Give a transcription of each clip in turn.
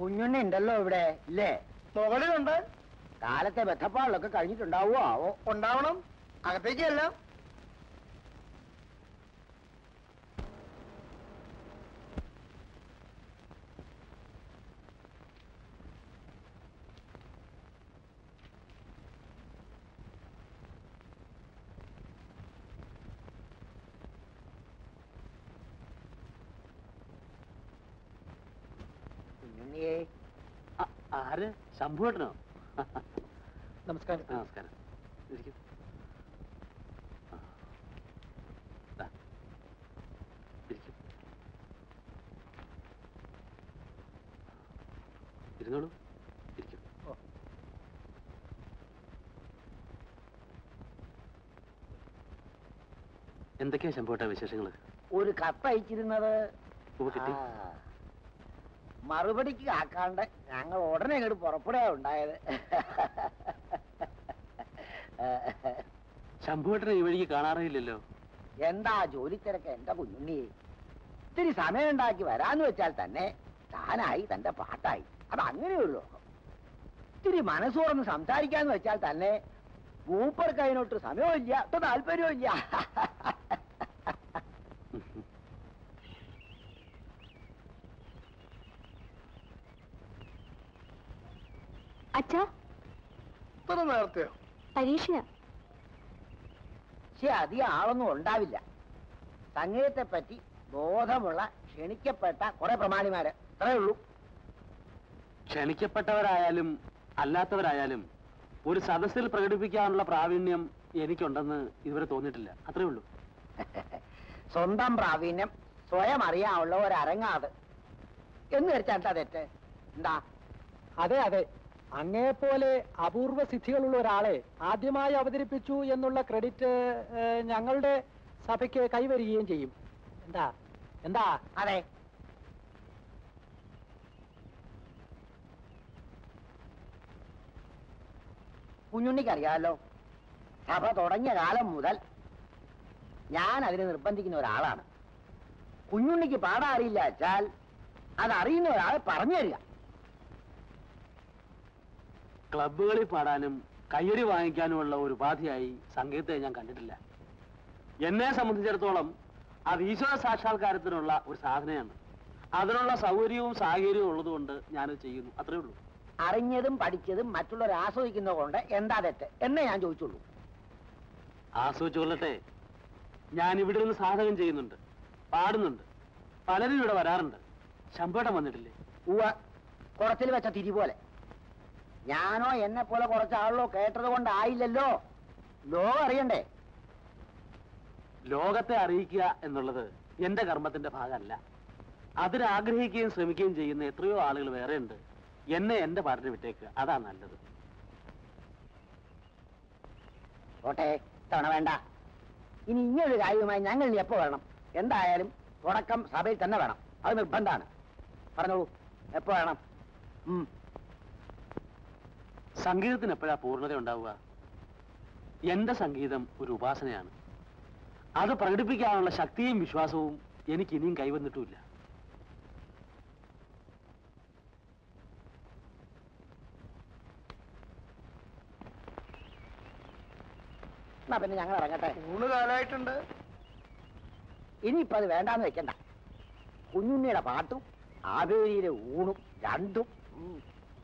കുഞ്ഞുണ്ണി ഉണ്ടല്ലോ ഇവിടെ ഇല്ലേ മുകളിലുണ്ട് കാലത്തെ ബന്ധപ്പാടിലൊക്കെ കഴിഞ്ഞിട്ടുണ്ടാവോ ആവോ ഉണ്ടാവണം അകത്തേക്കല്ല കുഞ്ഞുണ്ണിയെ ആ- ആര് ശംഭുവേട്ടനോ നമസ്കാരം നമസ്കാരം ഇരിക്കൂ. ആ. ദാ. ഇരിക്കൂ. ഇരുന്നോളൂ ഇരിക്കൂ എന്തൊക്കെയാ ശംഭുവേട്ട വിശേഷങ്ങള് ഒരു കത്ത് അയച്ചിരുന്നത് ഓ, കിട്ടി. ആ. മറുപടിക്ക് കാക്കാണ്ട് ഞങ്ങൾ ഉടനെ ഇങ്ങോട്ട് പുറപ്പെടുക ഉണ്ടായത് ശംഭുവേട്ടനെ ഈ വഴിക്ക് കാണാറേയില്ലല്ലോ എന്താ ജോലി തിരക്ക് എന്റെ കുഞ്ഞുണ്ണിയെ ഇത്തിരി സമയം ഉണ്ടാക്കി വരാന്ന് വെച്ചാൽ തന്നെ താനായി തന്റെ പാട്ടായി അത് അങ്ങനെയുള്ളൂ ഇത്തിരി മനസ്സ് തുറന്ന് സംസാരിക്കാന്ന് വെച്ചാൽ തന്നെ മൂപ്പർക്ക് അതിനൊട്ട് സമയമില്ല ഒട്ടും താല്പര്യവും ഇല്ല അച്ഛാ ഇത്ര നേരത്തെയോ പരീക്ഷയാ പക്ഷെ അധികം ആളൊന്നും ഉണ്ടാവില്ല സംഗീതത്തെ പറ്റി ബോധമുള്ള ക്ഷണിക്കപ്പെട്ട കുറെ പ്രമാണിമാര് അത്രേ ഉള്ളൂ ക്ഷണിക്കപ്പെട്ടവരായാലും അല്ലാത്തവരായാലും ഒരു സദസ്സിൽ പ്രകടിപ്പിക്കാനുള്ള പ്രാവീണ്യം എനിക്കുണ്ടെന്ന് ഇതുവരെ തോന്നിയിട്ടില്ല അത്രേ ഉള്ളൂ സ്വന്തം പ്രാവീണ്യം സ്വയം അറിയാനുള്ള ഒരു അരങ്ങാത് എന്ന് വെച്ചാൽ എന്താ തെറ്റ് എന്താ അതെ അതെ അങ്ങേപോലെ അപൂർവ സിദ്ധികളുള്ള ഒരാളെ ആദ്യമായി അവതരിപ്പിച്ചു എന്നുള്ള ക്രെഡിറ്റ് ഏഹ്, ഞങ്ങളുടെ സഭയ്ക്ക് കൈവരികയും ചെയ്യും എന്താ എന്താ അതെ കുഞ്ഞുണ്ണിക്ക് അറിയാമല്ലോ സഭ തുടങ്ങിയ കാലം മുതൽ ഞാൻ അതിനെ നിർബന്ധിക്കുന്ന ഒരാളാണ് കുഞ്ഞുണ്ണിക്ക് പാടാൻ അറിയില്ല വെച്ചാൽ അത് അറിയുന്ന ഒരാൾ പറഞ്ഞു തരിക ക്ലബ്ബുകളിൽ പാടാനും കയ്യടി വാങ്ങിക്കാനുമുള്ള ഒരു ഉപാധിയായി സംഗീതത്തെ ഞാൻ കണ്ടിട്ടില്ല എന്നെ സംബന്ധിച്ചിടത്തോളം അത് ഈശ്വര സാക്ഷാത്കാരത്തിനുള്ള ഒരു സാധനയാണ് അതിനുള്ള സൗകര്യവും സാഹചര്യവും ഉള്ളതുകൊണ്ട് ഞാനത് ചെയ്യുന്നു അത്രേ ഉള്ളൂ അറിഞ്ഞതും പഠിച്ചതും മറ്റുള്ളവർ ആസ്വദിക്കുന്നത് കൊണ്ട് എന്താ തെറ്റ് എന്നേ ഞാൻ ചോദിച്ചുള്ളൂ ആസ്വദിച്ചു കൊള്ളട്ടെ ഞാൻ ഇവിടെ നിന്ന് സാധകം ചെയ്യുന്നുണ്ട് പാടുന്നുണ്ട് പലരും ഇവിടെ വരാറുണ്ട് ശമ്പടം വന്നിട്ടില്ലേ ഉവ്വ കുളത്തിൽ വെച്ച തിരി പോലെ ഞാനോ എന്നെ പോലെ കുറച്ചാളോ കേട്ടത് കൊണ്ടായില്ലല്ലോ ലോകം അറിയണ്ടേ ലോകത്തെ അറിയിക്കുക എന്നുള്ളത് എന്റെ കർമ്മത്തിന്റെ ഭാഗമല്ല അതിനാഗ്രഹിക്കുകയും ശ്രമിക്കുകയും ചെയ്യുന്ന എത്രയോ ആളുകൾ വേറെയുണ്ട് എന്നെ എന്റെ പാട്ടിന് വിട്ടേക്കുക അതാ നല്ലത് ഓട്ടെ തവണ വേണ്ട ഇനി ഇങ്ങനൊരു കാര്യവുമായി ഞങ്ങൾ ഇനി എപ്പോ വരണം എന്തായാലും തുടക്കം സഭയിൽ തന്നെ വേണം അത് നിർബന്ധമാണ് പറഞ്ഞോളൂ എപ്പോ വേണം ഉം. സംഗീതത്തിന് എപ്പോഴാ പൂർണ്ണത ഉണ്ടാവുക എന്റെ സംഗീതം ഒരു ഉപാസനയാണ് അത് പ്രകടിപ്പിക്കാനുള്ള ശക്തിയും വിശ്വാസവും എനിക്ക് ഇനിയും കൈവന്നിട്ടുമില്ല എന്നാ പിന്നെ ഞങ്ങൾ ഇറങ്ങട്ടെ ഊണ് കാലായിട്ടുണ്ട് ഇനിയിപ്പോ അത് വേണ്ടാന്ന് വെക്കണ്ട കുഞ്ഞുണ്ണിയുടെ പാട്ടും ആവേരിയിലെ ഊണും രണ്ടും ഉം.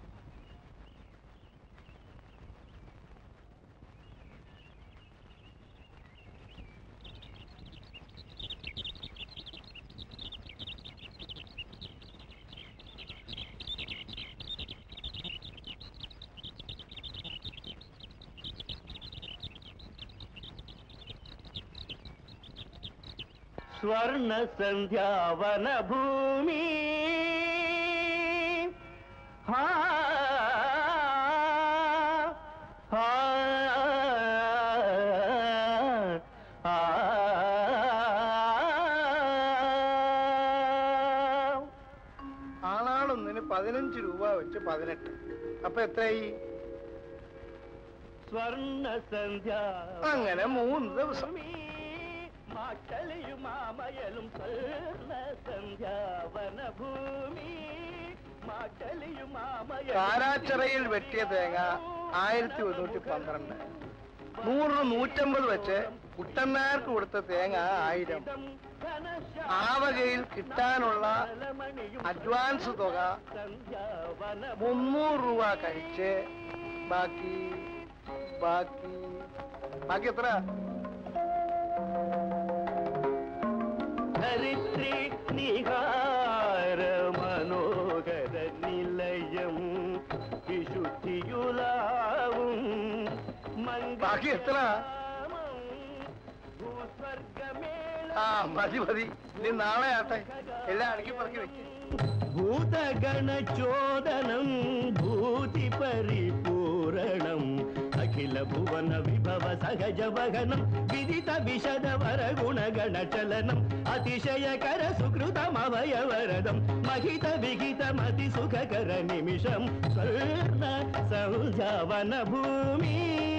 സ്വർണ സന്ധ്യാവന ഭൂമി ഹാ, ഹാ, ആ, ആളാളൊന്നിന് പതിനഞ്ച് രൂപ വെച്ച് പതിനെട്ട് അപ്പൊ എത്രയായി സ്വർണ സന്ധ്യ അങ്ങനെ മൂന്ന് ദിവസം മാട്ടലയും മാമയലും സ്വർണ സന്ധ്യാവന ഭൂമി കാരാച്ചിറയിൽ വെട്ടിയ തേങ്ങ ആയിരത്തി ഒരുന്നൂറ്റി പന്ത്രണ്ട് നൂറിന് നൂറ്റമ്പത് വെച്ച് കുട്ടന്നാർക്ക് കൊടുത്ത തേങ്ങ ആയിരം ആ വകയിൽ കിട്ടാനുള്ള അഡ്വാൻസ് തുക മുന്നൂറ് രൂപ കഴിച്ച് ബാക്കി ബാക്കി ബാക്കി എത്ര ധരിത്രി നിഹാര മനോഹര നിലയം വിശുദ്ധിയുലാവും ബാക്കി എത്ര ആ മതി മതി നീ നാളെ ആട്ടെ എല്ലാം അടുക്കി പറക്കി വെക്കും ഭൂതഗണചോദനം ഭൂതി പരിപൂരണം അഖില ഭുവന വിഭവ സഹജ വഹനം വിദിത വിശദ വരഗുണഗണ ചലനം അതിശയകര സുകൃതമവയവരദം മഹിത വിഹിത മതി സുഖകര നിമിഷം സ്വർണ സൗജാവന ഭൂമി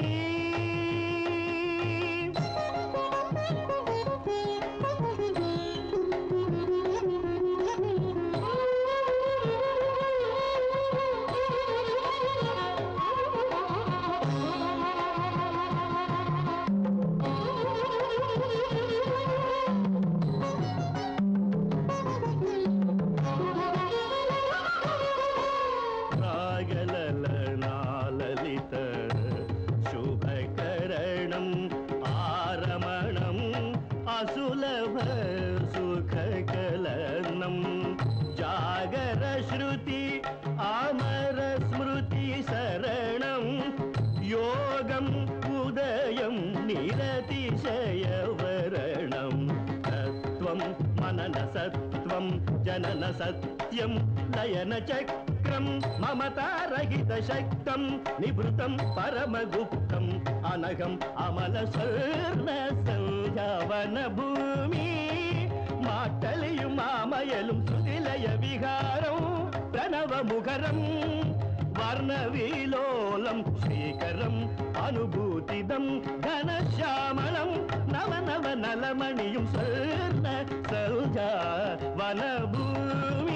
രാഗലലനാലലിത ശുഭകരണം ആരമണം അസുലഭ സുഖകലനം ജാഗര ശ്രുതി അമര സ്മൃതി ശരണം യോഗം ഉദയം നിരതിശയവരണം തത്വം മനന സത്വം ജനന സത്യം ലയന ചക്രം മമതാരഹിത ശക്തം നിഭൃതം പരമഗുപ്തം അനഘം അമല സ്വർണ സഞ്ജാവന ഭൂമി മാട്ടലിയും മാമയലും സുതിലയ വിഹാരം പ്രണവമുഖരം വർണ്ണവിലോലം ശ്രീകരം അനുഭൂതിദം ഘനശ്യാമളം നവ നവ നലമണിയും സ്വർണ സൗജ വനഭൂമി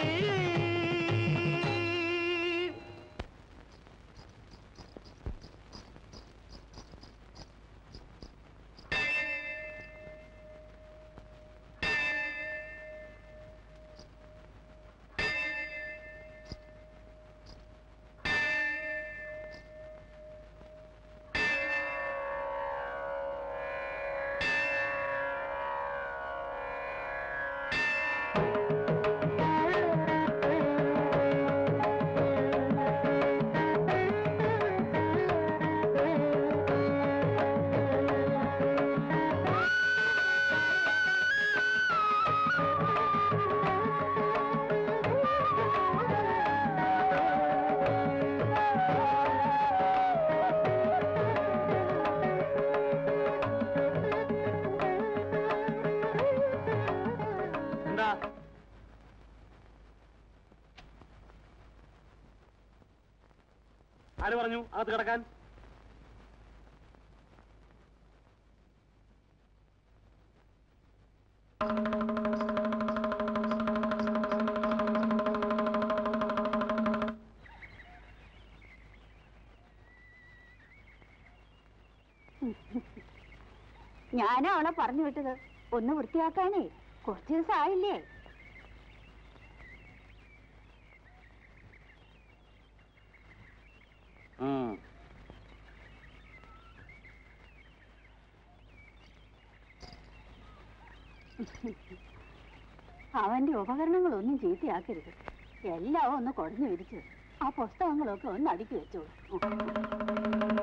എന്താ ആര് പറഞ്ഞു അകത്ത് കിടക്കാൻ ഞാനാ അവളെ പറഞ്ഞു വിട്ടത് ഒന്ന് വൃത്തിയാക്കാനേ കുറച്ച് ദിവസം ആയില്ലേ ഉം. അവന്റെ ഉപകരണങ്ങളൊന്നും ചീത്തയാക്കരുത് എല്ലാം ഒന്ന് കുടഞ്ഞു വിരിച്ച് ആ പുസ്തകങ്ങളൊക്കെ ഒന്ന് അടുക്കി വെച്ചോളൂ ഉം.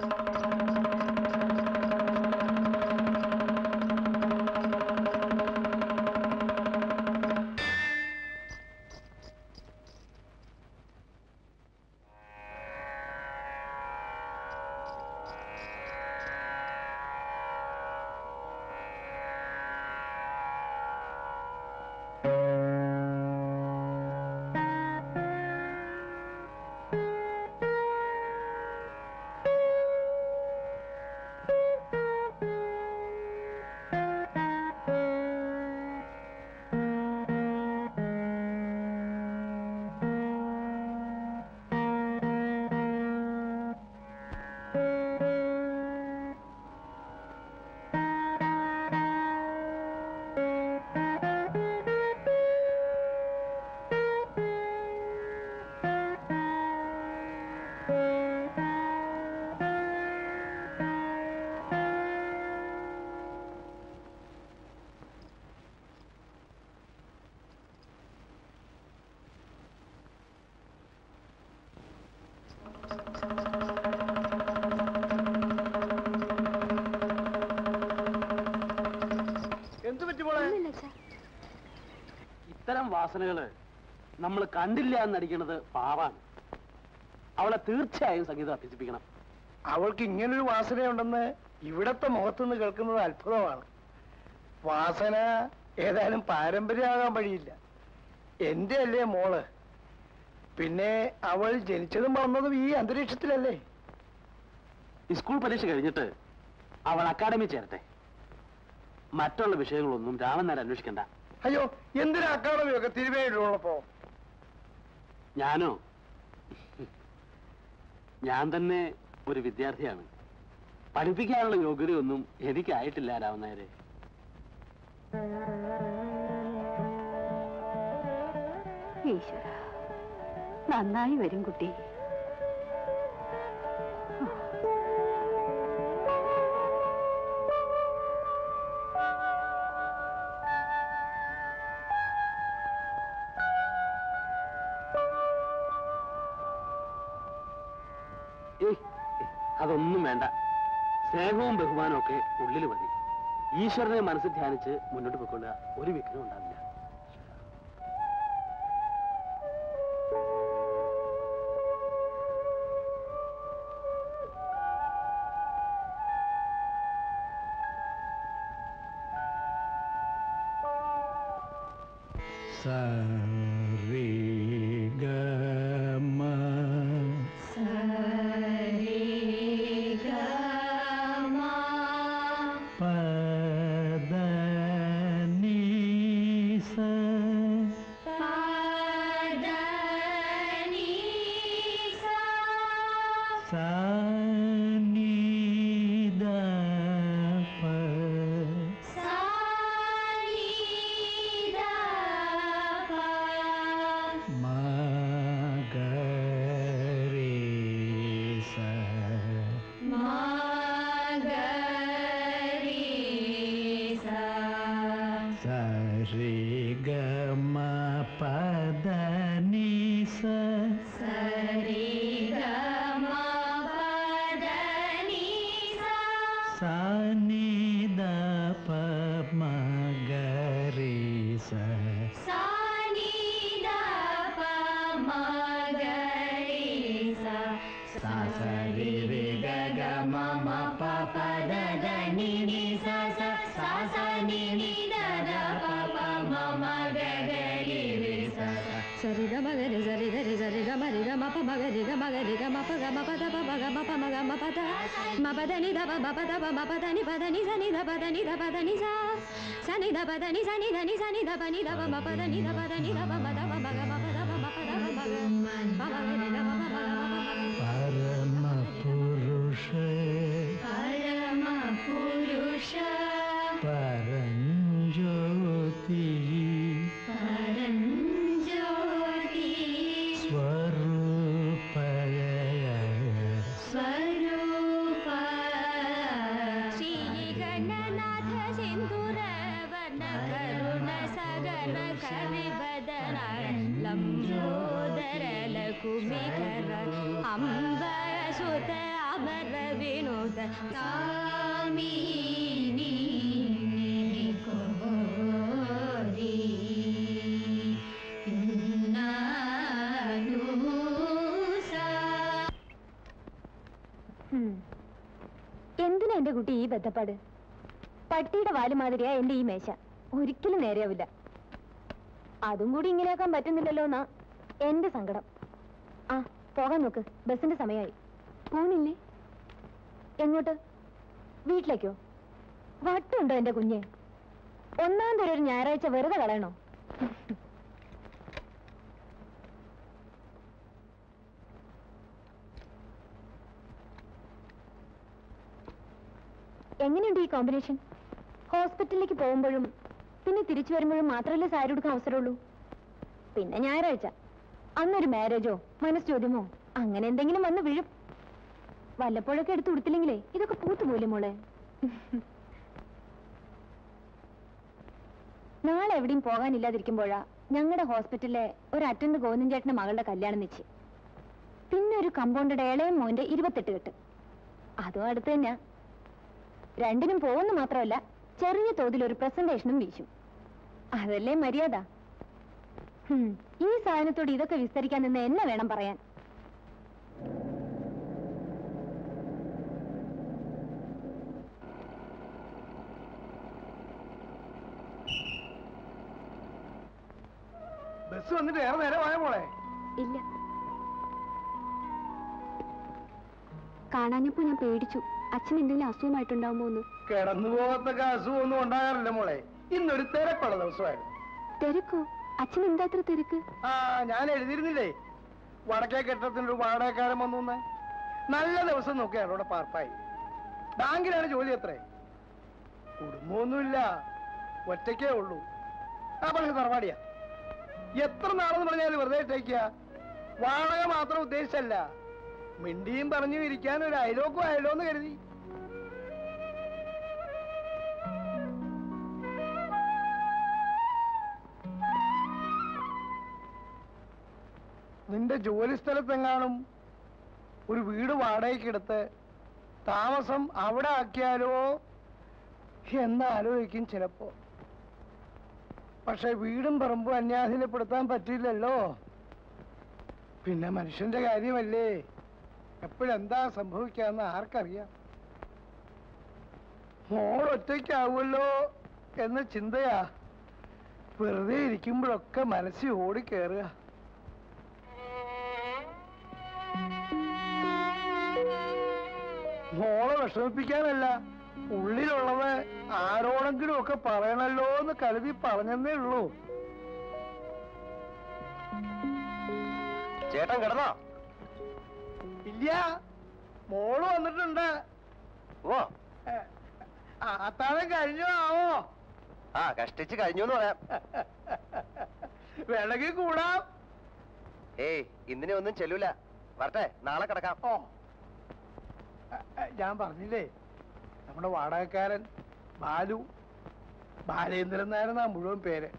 ഇത്തരം വാസനകള് നമ്മൾ കണ്ടില്ല എന്നടിക്കണത് പാവാണ് അവളെ തീർച്ചയായും സംഗീതം അഭ്യസിപ്പിക്കണം അവൾക്ക് ഇങ്ങനൊരു വാസനയുണ്ടെന്ന് ഇവിടത്തെ മുഖത്തുനിന്ന് കേൾക്കുന്നത് അത്ഭുതമാണ് വാസന ഏതായാലും പാരമ്പര്യമാകാൻ വഴിയില്ല എന്റെ അല്ലേ മോള് പിന്നെ അവൾ ജനിച്ചതും വളർന്നതും ഈ അന്തരീക്ഷത്തിലല്ലേ ഈ സ്കൂൾ പരീക്ഷ കഴിഞ്ഞിട്ട് അവൾ അക്കാഡമി ചേരട്ടെ മറ്റുള്ള വിഷയങ്ങളൊന്നും രാമൻ നേരം അന്വേഷിക്കണ്ട അയ്യോ എന്തിനാ അക്കാദമിയൊക്കെ തിരുവേഴിയുള്ളപ്പോ ഞാനോ ഞാൻ തന്നെ ഒരു വിദ്യാർത്ഥിയാണ് പഠിപ്പിക്കാനുള്ള യോഗ്യതയൊന്നും എനിക്കായിട്ടില്ല രാമൻ നേരെ ഈശ്വര നന്നായി വരും കുട്ടി ഏയ് അതൊന്നും വേണ്ട സ്നേഹവും ബഹുമാനവും ഒക്കെ ഉള്ളിൽ മതി ഈശ്വരനെ മനസ്സിൽ ധ്യാനിച്ച് മുന്നോട്ട് പോയിക്കൊള്ളുക ഒരു വിഘ്നം ഉണ്ടാവില്ല సరి గ మగరి సరి గరి సరి గ మరి గ మప మగరి గ మగరి గ మప గ మప ద ప ప గ మప మగ మప ద మప ద ని ద ప మప ద ప మప ద ని ప ద ని స ని ద ప ద ని ద ప ద ని స స ని ద ప ద ని స ని ద ని స ని ద ప ని ద ప మప ద ని ద ప ద ని ద ప మ ద ప మగ మప ద ప మప ద ప మగ ప మగ ని ద ప మ మగ మప మగ പരമ പുരുഷ പരമ പുരുഷ പരഞ്ജ്യോതി പരഞ്ജ്യോതി സ്വരൂപയ സ്വരൂപ ശ്രീ ഗണനാഥ സിന്ദൂര വർണ്ണ കരുണ സഗന കവിവദന ലംബോദര ലകുമികര അംബ സുത അമര വിനോദ കാമിനി കോരി എന്തിനാ എന്റെ കുട്ടി ഈ ബന്ധപ്പാട് പട്ടിയുടെ വാല് മാതിരിയാ എന്റെ ഈ മേശ ഒരിക്കലും നേരെയാവില്ല അതും കൂടി ഇങ്ങനെയാക്കാൻ പറ്റുന്നില്ലല്ലോ എന്നാ എന്റെ സങ്കടം ആ പോകാൻ നോക്ക് ബസിന്റെ സമയമായി പോണില്ലേ എങ്ങോട്ട് വീട്ടിലേക്കോ വട്ടുണ്ടോ എന്റെ കുഞ്ഞ് ഒന്നാം തരം ഒരു ഞായറാഴ്ച വെറുതെ കളയണോ എങ്ങനെയുണ്ട് ഈ കോമ്പിനേഷൻ ഹോസ്പിറ്റലിലേക്ക് പോകുമ്പോഴും പിന്നെ തിരിച്ചു വരുമ്പോഴും മാത്രമല്ലേ സാരി ഉടുക്കാൻ അവസരമുള്ളൂ പിന്നെ ഞായറാഴ്ച അന്നൊരു മാരേജോ മനസ് ചോദ്യമോ അങ്ങനെ എന്തെങ്കിലും വന്ന് വീഴും വല്ലപ്പോഴൊക്കെ എടുത്ത് ഉടുത്തില്ലെങ്കിലേ ഇതൊക്കെ പൂത്തുപോലെ മോളെ നാളെ എവിടെയും പോകാനില്ലാതിരിക്കുമ്പോഴാ ഞങ്ങളുടെ ഹോസ്പിറ്റലിലെ ഒരു അറ്റൻഡ് ഗോവിന്ദൻ ചേട്ടന്റെ മകളുടെ കല്യാണം നിശ്ചയം പിന്നെ ഒരു കമ്പൗണ്ടഡ് ഏളയും മോന്റെ ഇരുപത്തെട്ട് കെട്ട് അതും അടുത്ത് തന്നെയാ രണ്ടിനും പോകുന്നു മാത്രമല്ല ചെറിയ തോതിൽ ഒരു പ്രസന്റേഷനും വീശും അതല്ലേ മര്യാദ ഹും, ഈ സാധനത്തോട് ഇതൊക്കെ വിസ്തരിക്കാൻ നിന്ന് എന്നെ വേണം പറയാൻ ബസ് വന്നിട്ട് ഏറെ നേരം ആയ മോളെ ഇല്ല കാണാഞ്ഞപ്പോ ഞാൻ പേടിച്ചു അച്ഛൻ എന്തെങ്കിലും അസുഖമായിട്ടുണ്ടാവുമോ എന്ന് കിടന്നു പോകത്തൊക്കെ അസുഖമൊന്നും ഉണ്ടാകാറില്ല മോളെ ഇന്നൊരു തിരക്കുള്ള ദിവസമായിരുന്നു തിരക്കോ അച്ഛൻ എന്താ അത്ര തിരക്ക് ആ ഞാൻ എഴുതിയിരുന്നില്ലേ വടക്കേ കെട്ടത്തിന്റെ ഒരു വാടകക്കാരൻ വന്നു എന്ന്. നല്ല ദിവസം നോക്കിയാണ് അവിടെ പാർപ്പായി ബാങ്കിലാണ് ജോലി എത്രേ കുടുംബമൊന്നുമില്ല ഒറ്റയ്ക്കേ ഉള്ളൂ ആ പക്ഷെ തറവാടിയാ എത്ര നാളെന്ന് പറഞ്ഞാൽ വെറുതെ ഇട്ടേക്കുക വാടക മാത്രം ഉദ്ദേശിച്ചല്ല മിണ്ടിയും പറഞ്ഞു ഇരിക്കാൻ ഒരു അയലോക്കും ആയല്ലോ എന്ന് കരുതി നിന്റെ ജോലി സ്ഥലത്തെങ്ങാനും ഒരു വീട് വാടകയ്ക്കെടുത്ത് താമസം അവിടെ ആക്കിയാലോ എന്ന് ആലോചിക്കും ചിലപ്പോ പക്ഷെ വീടും പറമ്പും അന്യാധീനപ്പെടുത്താൻ പറ്റില്ലല്ലോ പിന്നെ മനുഷ്യന്റെ കാര്യമല്ലേ എപ്പോഴെന്താ സംഭവിക്കാന്ന് ആർക്കറിയാം മോൾ ഒറ്റയ്ക്കാവുമല്ലോ എന്ന ചിന്തയാ വെറുതെ ഇരിക്കുമ്പോഴൊക്കെ മനസ്സിൽ ഓടിക്കേറുക മോളെ വിഷമിപ്പിക്കാനല്ല ഉള്ളിലുള്ളത് ആരോടെങ്കിലും ഒക്കെ പറയണല്ലോ എന്ന് കരുതി പറഞ്ഞതേ ഉള്ളൂ ചേട്ടൻ കിടന്നോ ഇല്ല മോള് വന്നിട്ടുണ്ട് ഓ ഏ, ആ, അത്താഴം കഴിഞ്ഞോ ആവോ ആ കഷ്ടിച്ച് കഴിഞ്ഞു എന്ന് പറയാം വേണമെങ്കിൽ കൂടാം ഏയ് ഇന്നിനെ ഒന്നും ചെല്ലൂല വരട്ടെ നാളെ കിടക്കാം ഓ ഏ, ഏ, ഞാൻ പറഞ്ഞില്ലേ നമ്മുടെ വാടകക്കാരൻ ബാലു ബാലേന്ദ്രൻ നായരെന്നാ മുഴുവൻ പേര്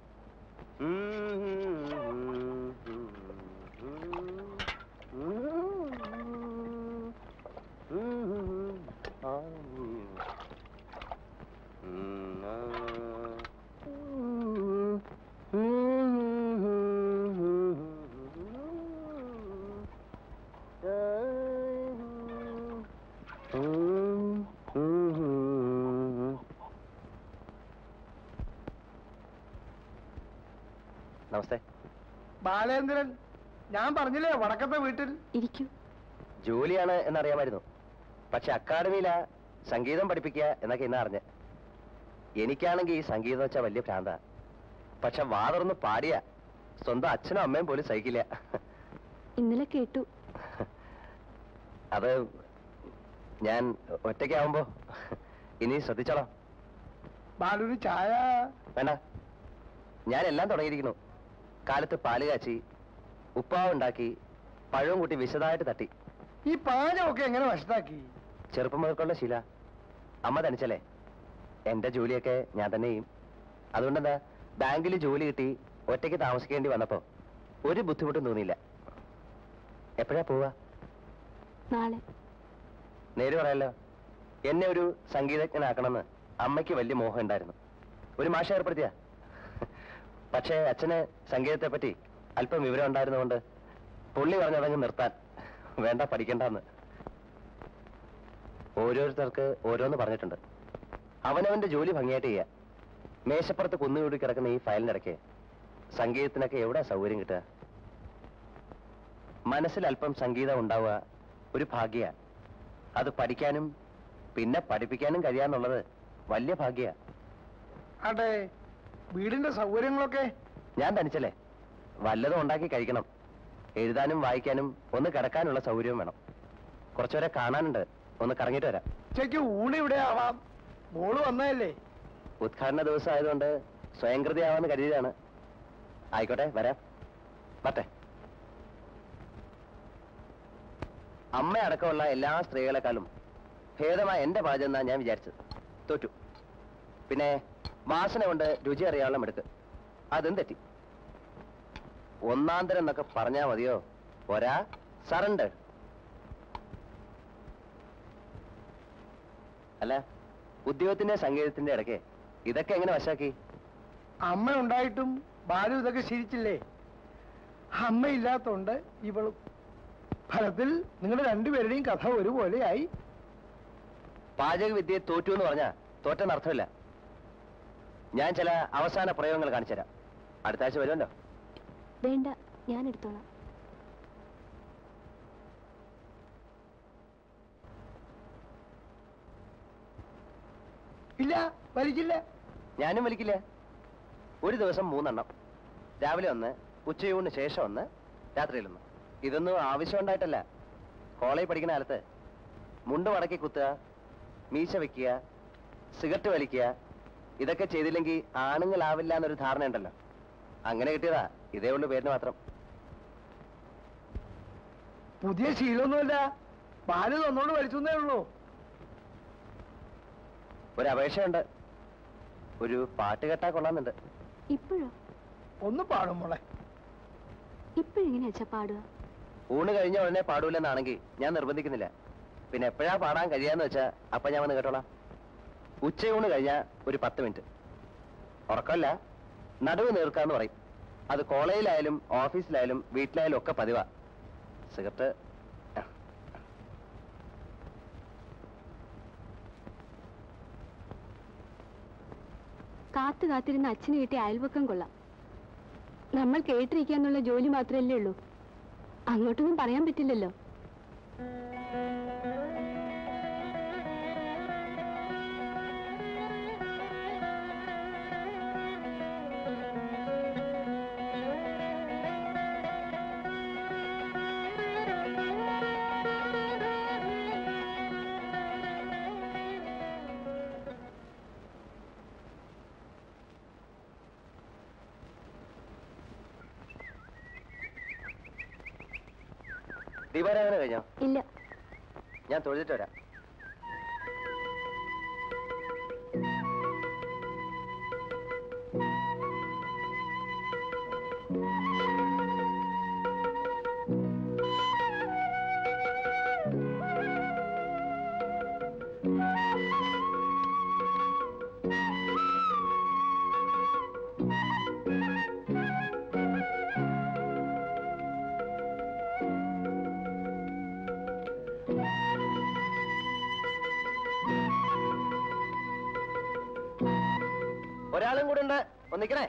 നമസ്തേ ബാലേന്ദ്രൻ ഞാൻ പറഞ്ഞില്ലേ വടക്കത്തെ വീട്ടിൽ ഇരിക്കൂ ജോലിയാണ് എന്നറിയാമായിരുന്നു പക്ഷെ അക്കാഡമിയിലാ സംഗീതം പഠിപ്പിക്കുക എന്നൊക്കെ ഇന്ന് അറിഞ്ഞ് എനിക്കാണെങ്കിൽ ഈ സംഗീതം വെച്ചാൽ വലിയ ഭ്രാന്ത പക്ഷെ വാതർന്ന് പാടിയ സ്വന്തം അച്ഛനും അമ്മയും പോലും സഹിക്കില്ല ഇന്നലെ കേട്ടു അത് ഞാൻ ഒറ്റയ്ക്കാവുമ്പോ ഇനി ശ്രദ്ധിച്ചോളാം ബാലുവിന് ചായ വേണ്ട ഞാൻ എല്ലാം തുടങ്ങിയിരിക്കുന്നു കാലത്ത് പാല് കാച്ചി ഉപ്പാവ് ഉണ്ടാക്കി പഴവും കൂട്ടി വിശദമായിട്ട് തട്ടി ഈ പാചകമൊക്കെ എങ്ങനെ വശത്താക്കി ചെറുപ്പം മുതൽക്കുള്ള ശീല അമ്മ തനിച്ചല്ലേ എന്റെ ജോലിയൊക്കെ ഞാൻ തന്നെ ചെയ്യും അതുകൊണ്ടെന്താ ബാങ്കിൽ ജോലി കിട്ടി ഒറ്റയ്ക്ക് താമസിക്കേണ്ടി വന്നപ്പോ ഒരു ബുദ്ധിമുട്ടും തോന്നിയില്ല എപ്പോഴാ പോവാ നാളെ നേര് പറയാലോ എന്നെ ഒരു സംഗീതജ്ഞനാക്കണമെന്ന് അമ്മയ്ക്ക് വലിയ മോഹം ഉണ്ടായിരുന്നു ഒരു മാഷ ഏർപ്പെടുത്തിയ പക്ഷേ അച്ഛന് സംഗീതത്തെ പറ്റി അല്പം വിവരം ഉണ്ടായിരുന്നുകൊണ്ട് പുള്ളി പറഞ്ഞതങ്ങ് നിർത്താൻ വേണ്ട പഠിക്കണ്ടെന്ന് ഓരോരുത്തർക്ക് ഓരോന്ന് പറഞ്ഞിട്ടുണ്ട് അവനവന്റെ ജോലി ഭംഗിയായിട്ട് ചെയ്യുക മേശപ്പുറത്ത് കുന്നുകൂടി കിടക്കുന്ന ഈ ഫയലിന്റെ ഇടയ്ക്ക് സംഗീതത്തിനൊക്കെ എവിടെ സൗകര്യം കിട്ടുക മനസ്സിൽ അല്പം സംഗീതം ഉണ്ടാവുക ഒരു ഭാഗ്യ അത് പഠിക്കാനും പിന്നെ പഠിപ്പിക്കാനും കഴിയാന്നുള്ളത് വലിയ ഭാഗ്യ അതെ വീടിന്റെ സൗകര്യങ്ങളൊക്കെ ഞാൻ തനിച്ചല്ലേ വല്ലതും ഉണ്ടാക്കി കഴിക്കണം എഴുതാനും വായിക്കാനും ഒന്ന് കിടക്കാനുള്ള സൗകര്യവും വേണം കുറച്ചുപേരെ കാണാനുണ്ട് ഒന്ന് കറങ്ങിയിട്ട് വരാം ഉച്ചയ്ക്ക് ഊണ് ഇവിടെ ആവാം മോള് വന്നതല്ലേ ഉദ്ഘാടന ദിവസം ആയതുകൊണ്ട് സ്വയംകൃതിയാവാന്ന് കരുതിയതാണ് ആയിക്കോട്ടെ വരാം വട്ടെ അമ്മ അടക്കമുള്ള എല്ലാ സ്ത്രീകളെക്കാളും ഭേദമായ എന്റെ പാചകം എന്നാ ഞാൻ വിചാരിച്ചത് തോറ്റു പിന്നെ വാസന കൊണ്ട് രുചി അറിയാനുള്ള മിടുക്ക് അതും തെറ്റി ഒന്നാം തരം എന്നൊക്കെ പറഞ്ഞാ മതിയോ ഒരാ സറണ്ടർ അല്ല ഉദ്യോഗത്തിന്റെ സംഗീതത്തിന്റെ ഇടയ്ക്ക് ഇതൊക്കെ എങ്ങനെ വശാക്കി അമ്മ ഉണ്ടായിട്ടും ബാലു ഇതൊക്കെ ശീലിച്ചില്ലേ അമ്മയില്ലാത്തോണ്ട് ഇവളും ഫലത്തിൽ നിങ്ങളുടെ രണ്ടുപേരുടെയും കഥ ഒരുപോലെയായി പാചക വിദ്യയെ തോറ്റു എന്ന് പറഞ്ഞാ തോറ്റെന്ന് അർത്ഥമില്ല ഞാൻ ചില അവസാന പ്രയോഗങ്ങൾ കാണിച്ചു തരാം അടുത്ത ആഴ്ച വരുമല്ലോ വേണ്ട ഞാൻ എടുത്തോളാം ഇല്ല വലിക്കില്ല ഞാനും വലിക്കില്ല ഒരു ദിവസം മൂന്നെണ്ണം രാവിലെ ഒന്ന് ഉച്ചയൂണിന് ശേഷം ഒന്ന് രാത്രിയിലൊന്ന് ഇതൊന്നും ആവശ്യമുണ്ടായിട്ടല്ല കോളേജ് പഠിക്കുന്ന കാലത്ത് മുണ്ട് മടക്കി കുത്തുക മീശ വെക്കുക സിഗരറ്റ് വലിക്കുക ഇതൊക്കെ ചെയ്തില്ലെങ്കിൽ ആണുങ്ങളാവില്ല എന്നൊരു ധാരണ ഉണ്ടല്ലോ അങ്ങനെ കിട്ടിയതാ ഇതേ ഉള്ളൂ പേരിന് മാത്രം പുതിയ ശീലമൊന്നുമല്ല പാല് തന്നോണ്ട് വലിച്ചേ ഉള്ളൂ ഒരു അപേക്ഷയുണ്ട് ഒരു പാട്ട് കേട്ടാ കൊള്ളാന്നുണ്ട് ഇപ്പോഴോ ഒന്ന് പാടും മോളെ ഇപ്പോഴെങ്ങനെയാ അച്ഛാ പാടുക ഊണ് കഴിഞ്ഞ ഉടനെ പാടൂലെന്നാണെങ്കിൽ ഞാൻ നിർബന്ധിക്കുന്നില്ല പിന്നെ എപ്പോഴാ പാടാൻ കഴിയാന്ന് വെച്ചാ അപ്പൊ ഞാൻ വന്ന് കേട്ടോളാം ഉച്ചയൂണ് കഴിഞ്ഞാ ഒരു പത്ത് മിനിറ്റ് ഉറക്കമല്ല നടുവ് നീർക്കാന്ന് പറയും അത് കോളേജിലായാലും ഓഫീസിലായാലും വീട്ടിലായാലും ഒക്കെ പതിവാ സിഗരറ്റ് കാത്തു കാത്തിരുന്ന അച്ഛന് കിട്ടിയ അയൽവക്കം കൊള്ളാം നമ്മൾ കേട്ടിരിക്കാന്നുള്ള ജോലി മാത്രമല്ലേ ഉള്ളൂ അങ്ങോട്ടൊന്നും പറയാൻ പറ്റില്ലല്ലോ ദീപാരാധന കഴിഞ്ഞോ ഇല്ല ഞാൻ തൊഴുതിട്ട് വരാം ഒരാളും കൂടെ ഉണ്ട് ഒന്നിക്കണേ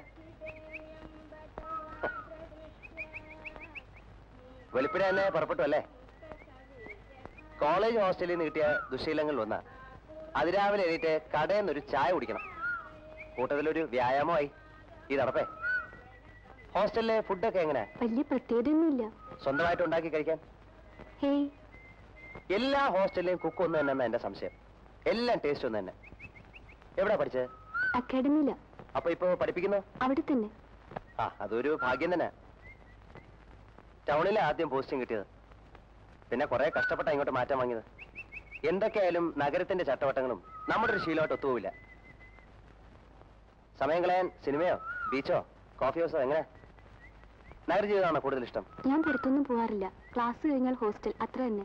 വെളുപ്പിനെ തന്നെ പുറപ്പെട്ടു അല്ലേ കോളേജ് ഹോസ്റ്റലിൽ നിന്ന് കിട്ടിയ ദുശീലങ്ങളിൽ ഒന്നാ അതിരാവിലെ എണീറ്റ് കടയിൽ നിന്നൊരു ചായ കുടിക്കണം കൂട്ടത്തിലൊരു വ്യായാമമായി ഈ നടപ്പേ ഹോസ്റ്റലിലെ ഫുഡൊക്കെ എങ്ങനെ വലിയ പ്രത്യേകതയൊന്നുമില്ല സ്വന്തമായിട്ട് ഉണ്ടാക്കി കഴിക്കാൻ ഹേയ് എല്ലാ ഹോസ്റ്റലിലെയും കുക്ക് ഒന്ന് തന്നെ എന്റെ സംശയം എല്ലാം ടേസ്റ്റ് ഒന്ന് തന്നെ എവിടാ പഠിച്ചത് അക്കാഡമിയില അപ്പൊ ഇപ്പൊ പഠിപ്പിക്കുന്നു അവിടെ തന്നെ ആ അതൊരു ഭാഗ്യം തന്നെ ടൗണിലെ ആദ്യം പോസ്റ്റിംഗ് കിട്ടിയത് പിന്നെ കുറെ കഷ്ടപ്പെട്ട ഇങ്ങോട്ട് മാറ്റാൻ വാങ്ങിയത് എന്തൊക്കെയായാലും നഗരത്തിന്റെ ചട്ടവട്ടങ്ങളും നമ്മുടെ ഒരു ശീലമായിട്ട് ഒത്തുപോവില്ല സമയം കളയാൻ സിനിമയോ ബീച്ചോ കോഫി ഹൗസോ എങ്ങനെ നഗര ജീവിതമാണോ കൂടുതൽ ഇഷ്ടം ഞാൻ പുറത്തൊന്നും പോവാറില്ല ക്ലാസ് കഴിഞ്ഞാൽ ഹോസ്റ്റൽ അത്ര തന്നെ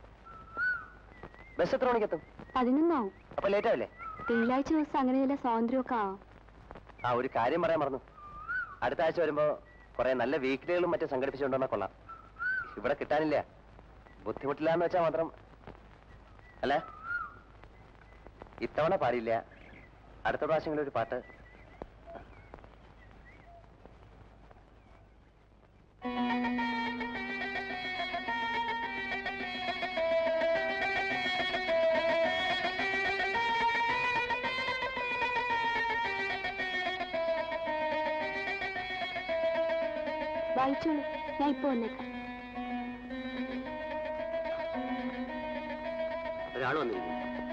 ബസ് എത്ര മണിക്കെത്തും പതിനൊന്നാവും അപ്പൊ ലേറ്റ് ആവില്ലേ തിങ്കളാഴ്ച ദിവസം അങ്ങനെ ചില സ്വാതന്ത്ര്യമൊക്കെ ആവാം ആ ഒരു കാര്യം പറയാൻ മറന്നു അടുത്ത ആഴ്ച വരുമ്പോ കുറെ നല്ല വീക്കിലികളും മറ്റും സംഘടിപ്പിച്ചുകൊണ്ടുവന്നാ കൊള്ളാം ഇവിടെ കിട്ടാനില്ല ബുദ്ധിമുട്ടില്ല എന്ന് വെച്ചാൽ മാത്രം അല്ല ഇത്തവണ പാടില്ല അടുത്ത പ്രാവശ്യങ്ങളിൽ ഒരു പാട്ട് വായിച്ചോളൂ ഞാൻ ഇപ്പൊ വന്നേക്കാം ഒരാൾ വന്നിരിക്കുന്നു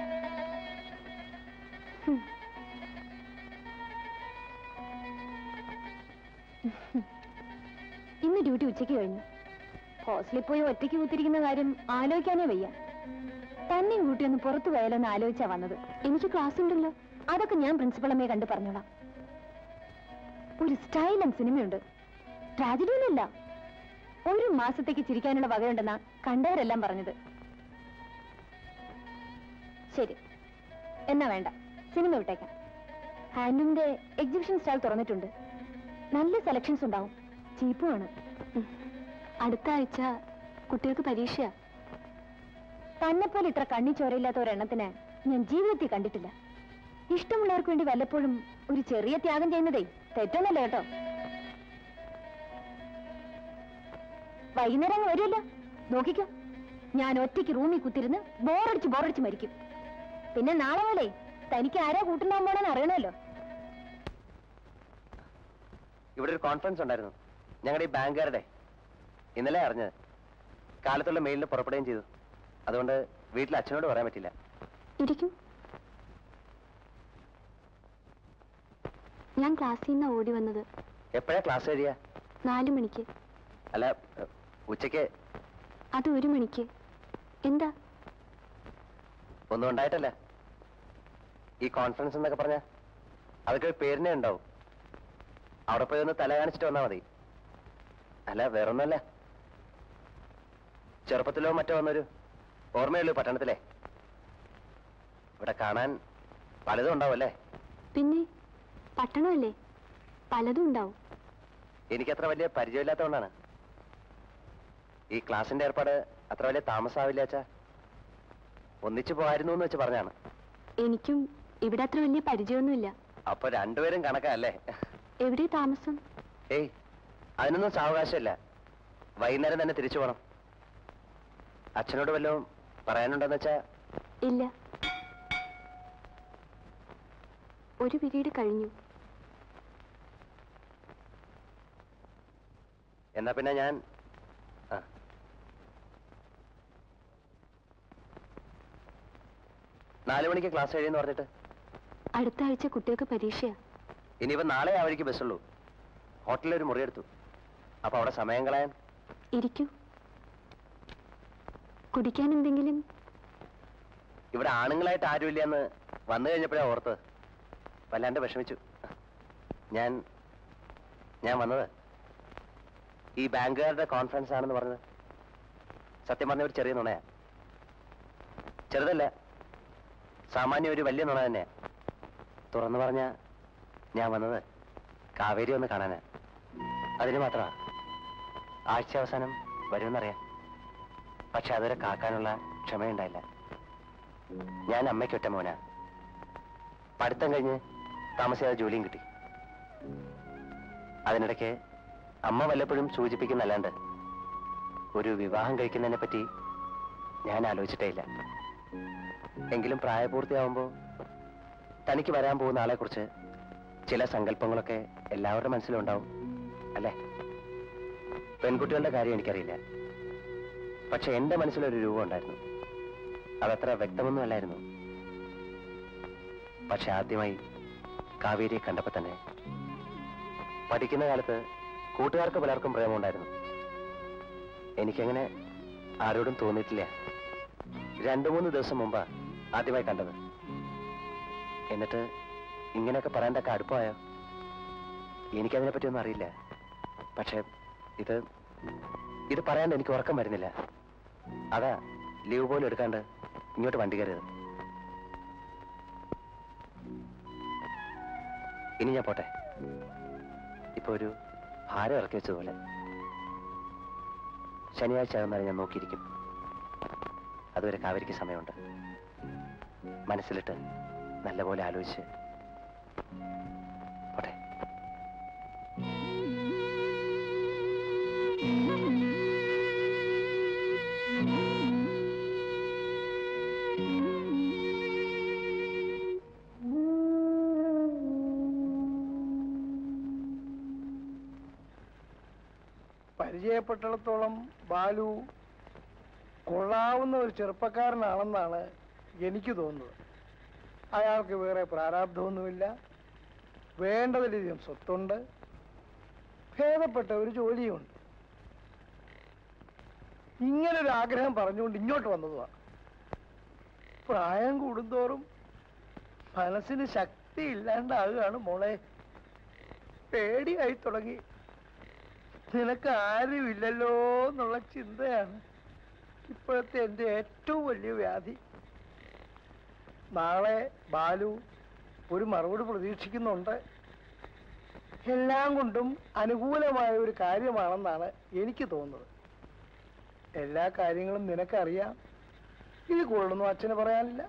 ഇന്ന് ഡ്യൂട്ടി ഉച്ചയ്ക്ക് കഴിഞ്ഞു ഹോസ്റ്റലിൽ പോയി ഒറ്റയ്ക്ക് കൂത്തിരിക്കുന്ന കാര്യം ആലോചിക്കാനേ വയ്യ തന്നെയും കൂട്ടി ഒന്ന് പുറത്തു പോയാലോ എന്ന് ആലോചിച്ചാ വന്നത് എനിക്ക് ക്ലാസ് ഉണ്ടല്ലോ അതൊക്കെ ഞാൻ പ്രിൻസിപ്പളമ്മയെ കണ്ടു പറഞ്ഞോളാം ഒരു സ്റ്റൈലൻ സിനിമയുണ്ട് ട്രാജഡിയൊന്നുമില്ല ഒരു മാസത്തേക്ക് ചിരിക്കാനുള്ള വകയുണ്ടെന്നാ കണ്ടവരെല്ലാം പറഞ്ഞത് ശരി എന്നാ വേണ്ട സിനിമ വിട്ടേക്കാം ഹാൻഡ്ലൂമിന്റെ എക്സിബിഷൻ സ്റ്റാൾ തുറന്നിട്ടുണ്ട് നല്ല സെലക്ഷൻസ് ഉണ്ടാവും ചീപ്പുമാണ് അടുത്ത ആഴ്ച കുട്ടികൾക്ക് പരീക്ഷയാ തന്നെപ്പോലെ ഇത്ര കണ്ണി ചോരയില്ലാത്ത ഒരെണ്ണത്തിന് ഞാൻ ജീവിതത്തിൽ കണ്ടിട്ടില്ല ഇഷ്ടമുള്ളവർക്ക് വേണ്ടി വല്ലപ്പോഴും ഒരു ചെറിയ ത്യാഗം ചെയ്യുന്നതേ തെറ്റൊന്നല്ല കേട്ടോ വൈകുന്നേരം അങ്ങ് വരുമല്ലോ നോക്കിക്കോ ഞാൻ ഒറ്റയ്ക്ക് റൂമിൽ കുത്തിരുന്ന് ബോറടിച്ച് ബോറടിച്ച് മരിക്കും പിന്നെ നാളെ പോലെ തനിക്ക് ആരാ കൂട്ടുണ്ടാകാൻ പോണെന്ന് അറിയണമല്ലോ ഇവിടെ ഒരു കോൺഫറൻസ് ഉണ്ടായിരുന്നു ഞങ്ങളുടെ ഈ ബാങ്കുകാരുടെ ഇന്നലെ അറിഞ്ഞത് കാലത്തുള്ള മെയിലിന് പുറപ്പെടുകയും ചെയ്തു അതുകൊണ്ട് വീട്ടിൽ അച്ഛനോട് പറയാൻ പറ്റില്ല ഇരിക്കൂ ഞാൻ ക്ലാസ്സിൽ നിന്ന് ഓടി വന്നത് എപ്പോഴാ ക്ലാസ് കഴിയുക നാലു മണിക്ക് അല്ല ഏ, ഉച്ചയ്ക്ക് അത് ഒരു മണിക്ക് എന്താ ഒന്നും ഉണ്ടായിട്ടല്ല ഈ കോൺഫറൻസ് എന്നൊക്കെ പറഞ്ഞ അതൊക്കെ ഒരു പേരിനെ ഉണ്ടാവും അവിടെ പോയി ഒന്ന് തല കാണിച്ചിട്ട് വന്നാൽ മതി അല്ല വേറൊന്നുമല്ല ചെറുപ്പത്തിലോ മറ്റോ വന്നൊരു ഓർമ്മയുള്ളൂ പട്ടണത്തിലെ ഇവിടെ കാണാൻ പലതും ഉണ്ടാവും അല്ലേ പിന്നെ പട്ടണമല്ലേ പലതും ഉണ്ടാവും എനിക്കത്ര വലിയ പരിചയമില്ലാത്തതുകൊണ്ടാണ് ഈ ക്ലാസിന്റെ ഏർപ്പാട് അത്ര വലിയ താമസാവില്ല അച്ഛാ ഒന്നിച്ചു പോകായിരുന്നു എന്ന് വെച്ച് പറഞ്ഞാണ് എനിക്കും ഇവിടെ അത്ര വലിയ പരിചയമൊന്നുമില്ല അപ്പൊ രണ്ടുപേരും കണക്കല്ലേ എവിടെ താമസം ഏയ് അതിനൊന്നും സാവകാശമില്ല വൈകുന്നേരം തന്നെ തിരിച്ചു പോണം അച്ഛനോട് വല്ലതും പറയാനുണ്ടെന്ന് വെച്ചാ ഇല്ല ഒരു പിരീഡ് കഴിഞ്ഞു എന്നാ പിന്നെ ഞാൻ ആ നാലു മണിക്ക് ക്ലാസ് കഴിയുമെന്ന് പറഞ്ഞിട്ട് അടുത്ത ആഴ്ച കുട്ടികൾക്ക് പരീക്ഷയാ ഇനിയിപ്പോ നാളെ ആ വഴിക്ക് ബസ്സുള്ളൂ ഹോട്ടലിൽ ഒരു മുറിയെടുത്തു അപ്പൊ അവിടെ സമയം കളയാൻ ഇരിക്കൂ കുടിക്കാൻ എന്തെങ്കിലും ഇവിടെ ആണുങ്ങളായിട്ട് ആരുമില്ലെന്ന് വന്നു കഴിഞ്ഞപ്പോഴാ ഓർത്തത് വല്ലാണ്ട് വിഷമിച്ചു ഞാൻ ഞാൻ വന്നത് ഈ ബാങ്കുകാരുടെ കോൺഫറൻസ് ആണെന്ന് പറഞ്ഞത് സത്യം പറഞ്ഞ ഒരു ചെറിയ നുണയാ ചെറുതല്ല സാമാന്യം ഒരു വലിയ നുണ തന്നെയാ തുറന്നു പറഞ്ഞ ഞാൻ വന്നത് കാവേരി ഒന്ന് കാണാനാ അതിന് മാത്രമാ ആഴ്ച അവസാനം വരുമെന്നറിയാം പക്ഷെ അതുവരെ കാക്കാനുള്ള ക്ഷമയുണ്ടായില്ല ഞാൻ അമ്മയ്ക്ക് ഒറ്റ മോനാ പഠിത്തം കഴിഞ്ഞ് താമസിയാതെ ജോലിയും കിട്ടി അതിനിടയ്ക്ക് അമ്മ വല്ലപ്പോഴും സൂചിപ്പിക്കുന്നല്ലാണ്ട് ഒരു വിവാഹം കഴിക്കുന്നതിനെ പറ്റി ഞാൻ ആലോചിച്ചിട്ടേ ഇല്ല എങ്കിലും പ്രായപൂർത്തിയാവുമ്പോൾ തനിക്ക് വരാൻ പോകുന്ന ആളെക്കുറിച്ച് ചില സങ്കല്പങ്ങളൊക്കെ എല്ലാവരുടെ മനസ്സിലും ഉണ്ടാവും അല്ലേ പെൺകുട്ടികളുടെ കാര്യം എനിക്കറിയില്ല പക്ഷെ എന്റെ മനസ്സിലൊരു രൂപം ഉണ്ടായിരുന്നു അതത്ര വ്യക്തമൊന്നും അല്ലായിരുന്നു പക്ഷെ ആദ്യമായി കാവേരിയെ കണ്ടപ്പോ തന്നെ പഠിക്കുന്ന കാലത്ത് കൂട്ടുകാർക്ക് പലർക്കും പ്രേമമുണ്ടായിരുന്നു എനിക്കങ്ങനെ ആരോടും തോന്നിയിട്ടില്ല രണ്ടു മൂന്ന് ദിവസം മുമ്പാ ആദ്യമായി കണ്ടത് എന്നിട്ട് ഇങ്ങനെയൊക്കെ പറയാൻ തക്ക അടുപ്പമായോ എനിക്കതിനെ പറ്റിയൊന്നും അറിയില്ല പക്ഷെ ഇത് ഇത് പറയാണ്ട് എനിക്ക് ഉറക്കം വരുന്നില്ല അതാ ലീവ് പോലും എടുക്കാണ്ട് ഇങ്ങോട്ട് വണ്ടി കയറിയത് ഇനി ഞാൻ പോട്ടെ ഇപ്പൊ ഒരു ഭാരം ഇറക്കി വെച്ചതുപോലെ ശനിയാഴ്ച ആകുന്നവരെ ഞാൻ നോക്കിയിരിക്കും അതുവരെ കാവേരിക്ക് സമയമുണ്ട് മനസ്സിലിട്ട് നല്ലപോലെ ആലോചിച്ച് പോട്ടെ പരിചയപ്പെട്ടിടത്തോളം ബാലു കൊള്ളാവുന്ന ഒരു ചെറുപ്പക്കാരനാണെന്നാണ് എനിക്ക് തോന്നുന്നത് അയാൾക്ക് വേറെ പ്രാരാബ്ധമൊന്നുമില്ല വേണ്ടതിലധികം സ്വത്തുണ്ട് ഭേദപ്പെട്ട ഒരു ജോലിയുണ്ട് ഇങ്ങനൊരു ആഗ്രഹം പറഞ്ഞുകൊണ്ട് ഇങ്ങോട്ട് വന്നതുമാണ് പ്രായം കൂടുന്തോറും മനസ്സിന് ശക്തി ഇല്ലാണ്ടാകുകയാണ് മോളെ പേടിയായി തുടങ്ങി നിനക്ക് ആരുമില്ലല്ലോ എന്നുള്ള ചിന്തയാണ് ഇപ്പോഴത്തെ എൻ്റെ ഏറ്റവും വലിയ വ്യാധി നാളെ ബാലു ഒരു മറുപടി പ്രതീക്ഷിക്കുന്നുണ്ട് എല്ലാം കൊണ്ടും അനുകൂലമായ ഒരു കാര്യമാണെന്നാണ് എനിക്ക് തോന്നുന്നത് എല്ലാ കാര്യങ്ങളും നിനക്കറിയാം ഇത് കൂടുതലൊന്നും അച്ഛന് പറയാനില്ല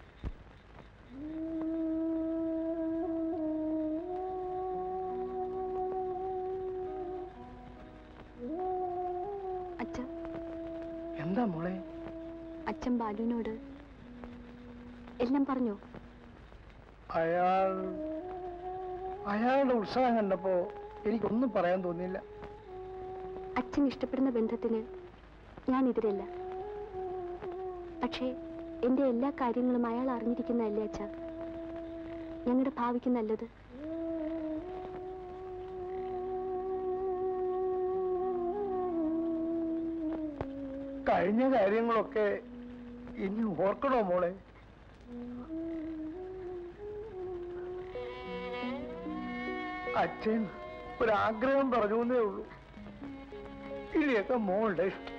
അച്ഛ എന്താ മോളെ അച്ഛൻ ബാലുവിനോട് എല്ലാം പറഞ്ഞോ അയാൾ അയാളുടെ ഉത്സാഹം കണ്ടപ്പോ എനിക്കൊന്നും പറയാൻ തോന്നിയില്ല അച്ഛൻ ഇഷ്ടപ്പെടുന്ന ബന്ധത്തിന് ഞാൻ എതിരല്ല പക്ഷേ എന്റെ എല്ലാ കാര്യങ്ങളും അയാൾ അറിഞ്ഞിരിക്കുന്നതല്ലേ അച്ഛ ഞങ്ങളുടെ ഭാവിക്ക് നല്ലത് കഴിഞ്ഞ കാര്യങ്ങളൊക്കെ ഇനി ഓർക്കണോ മോളെ അച്ഛൻ ഒരാഗ്രഹം പറഞ്ഞു എന്നേ ഉള്ളൂ ഇനിയൊക്കെ മോളുടെ ഇഷ്ടം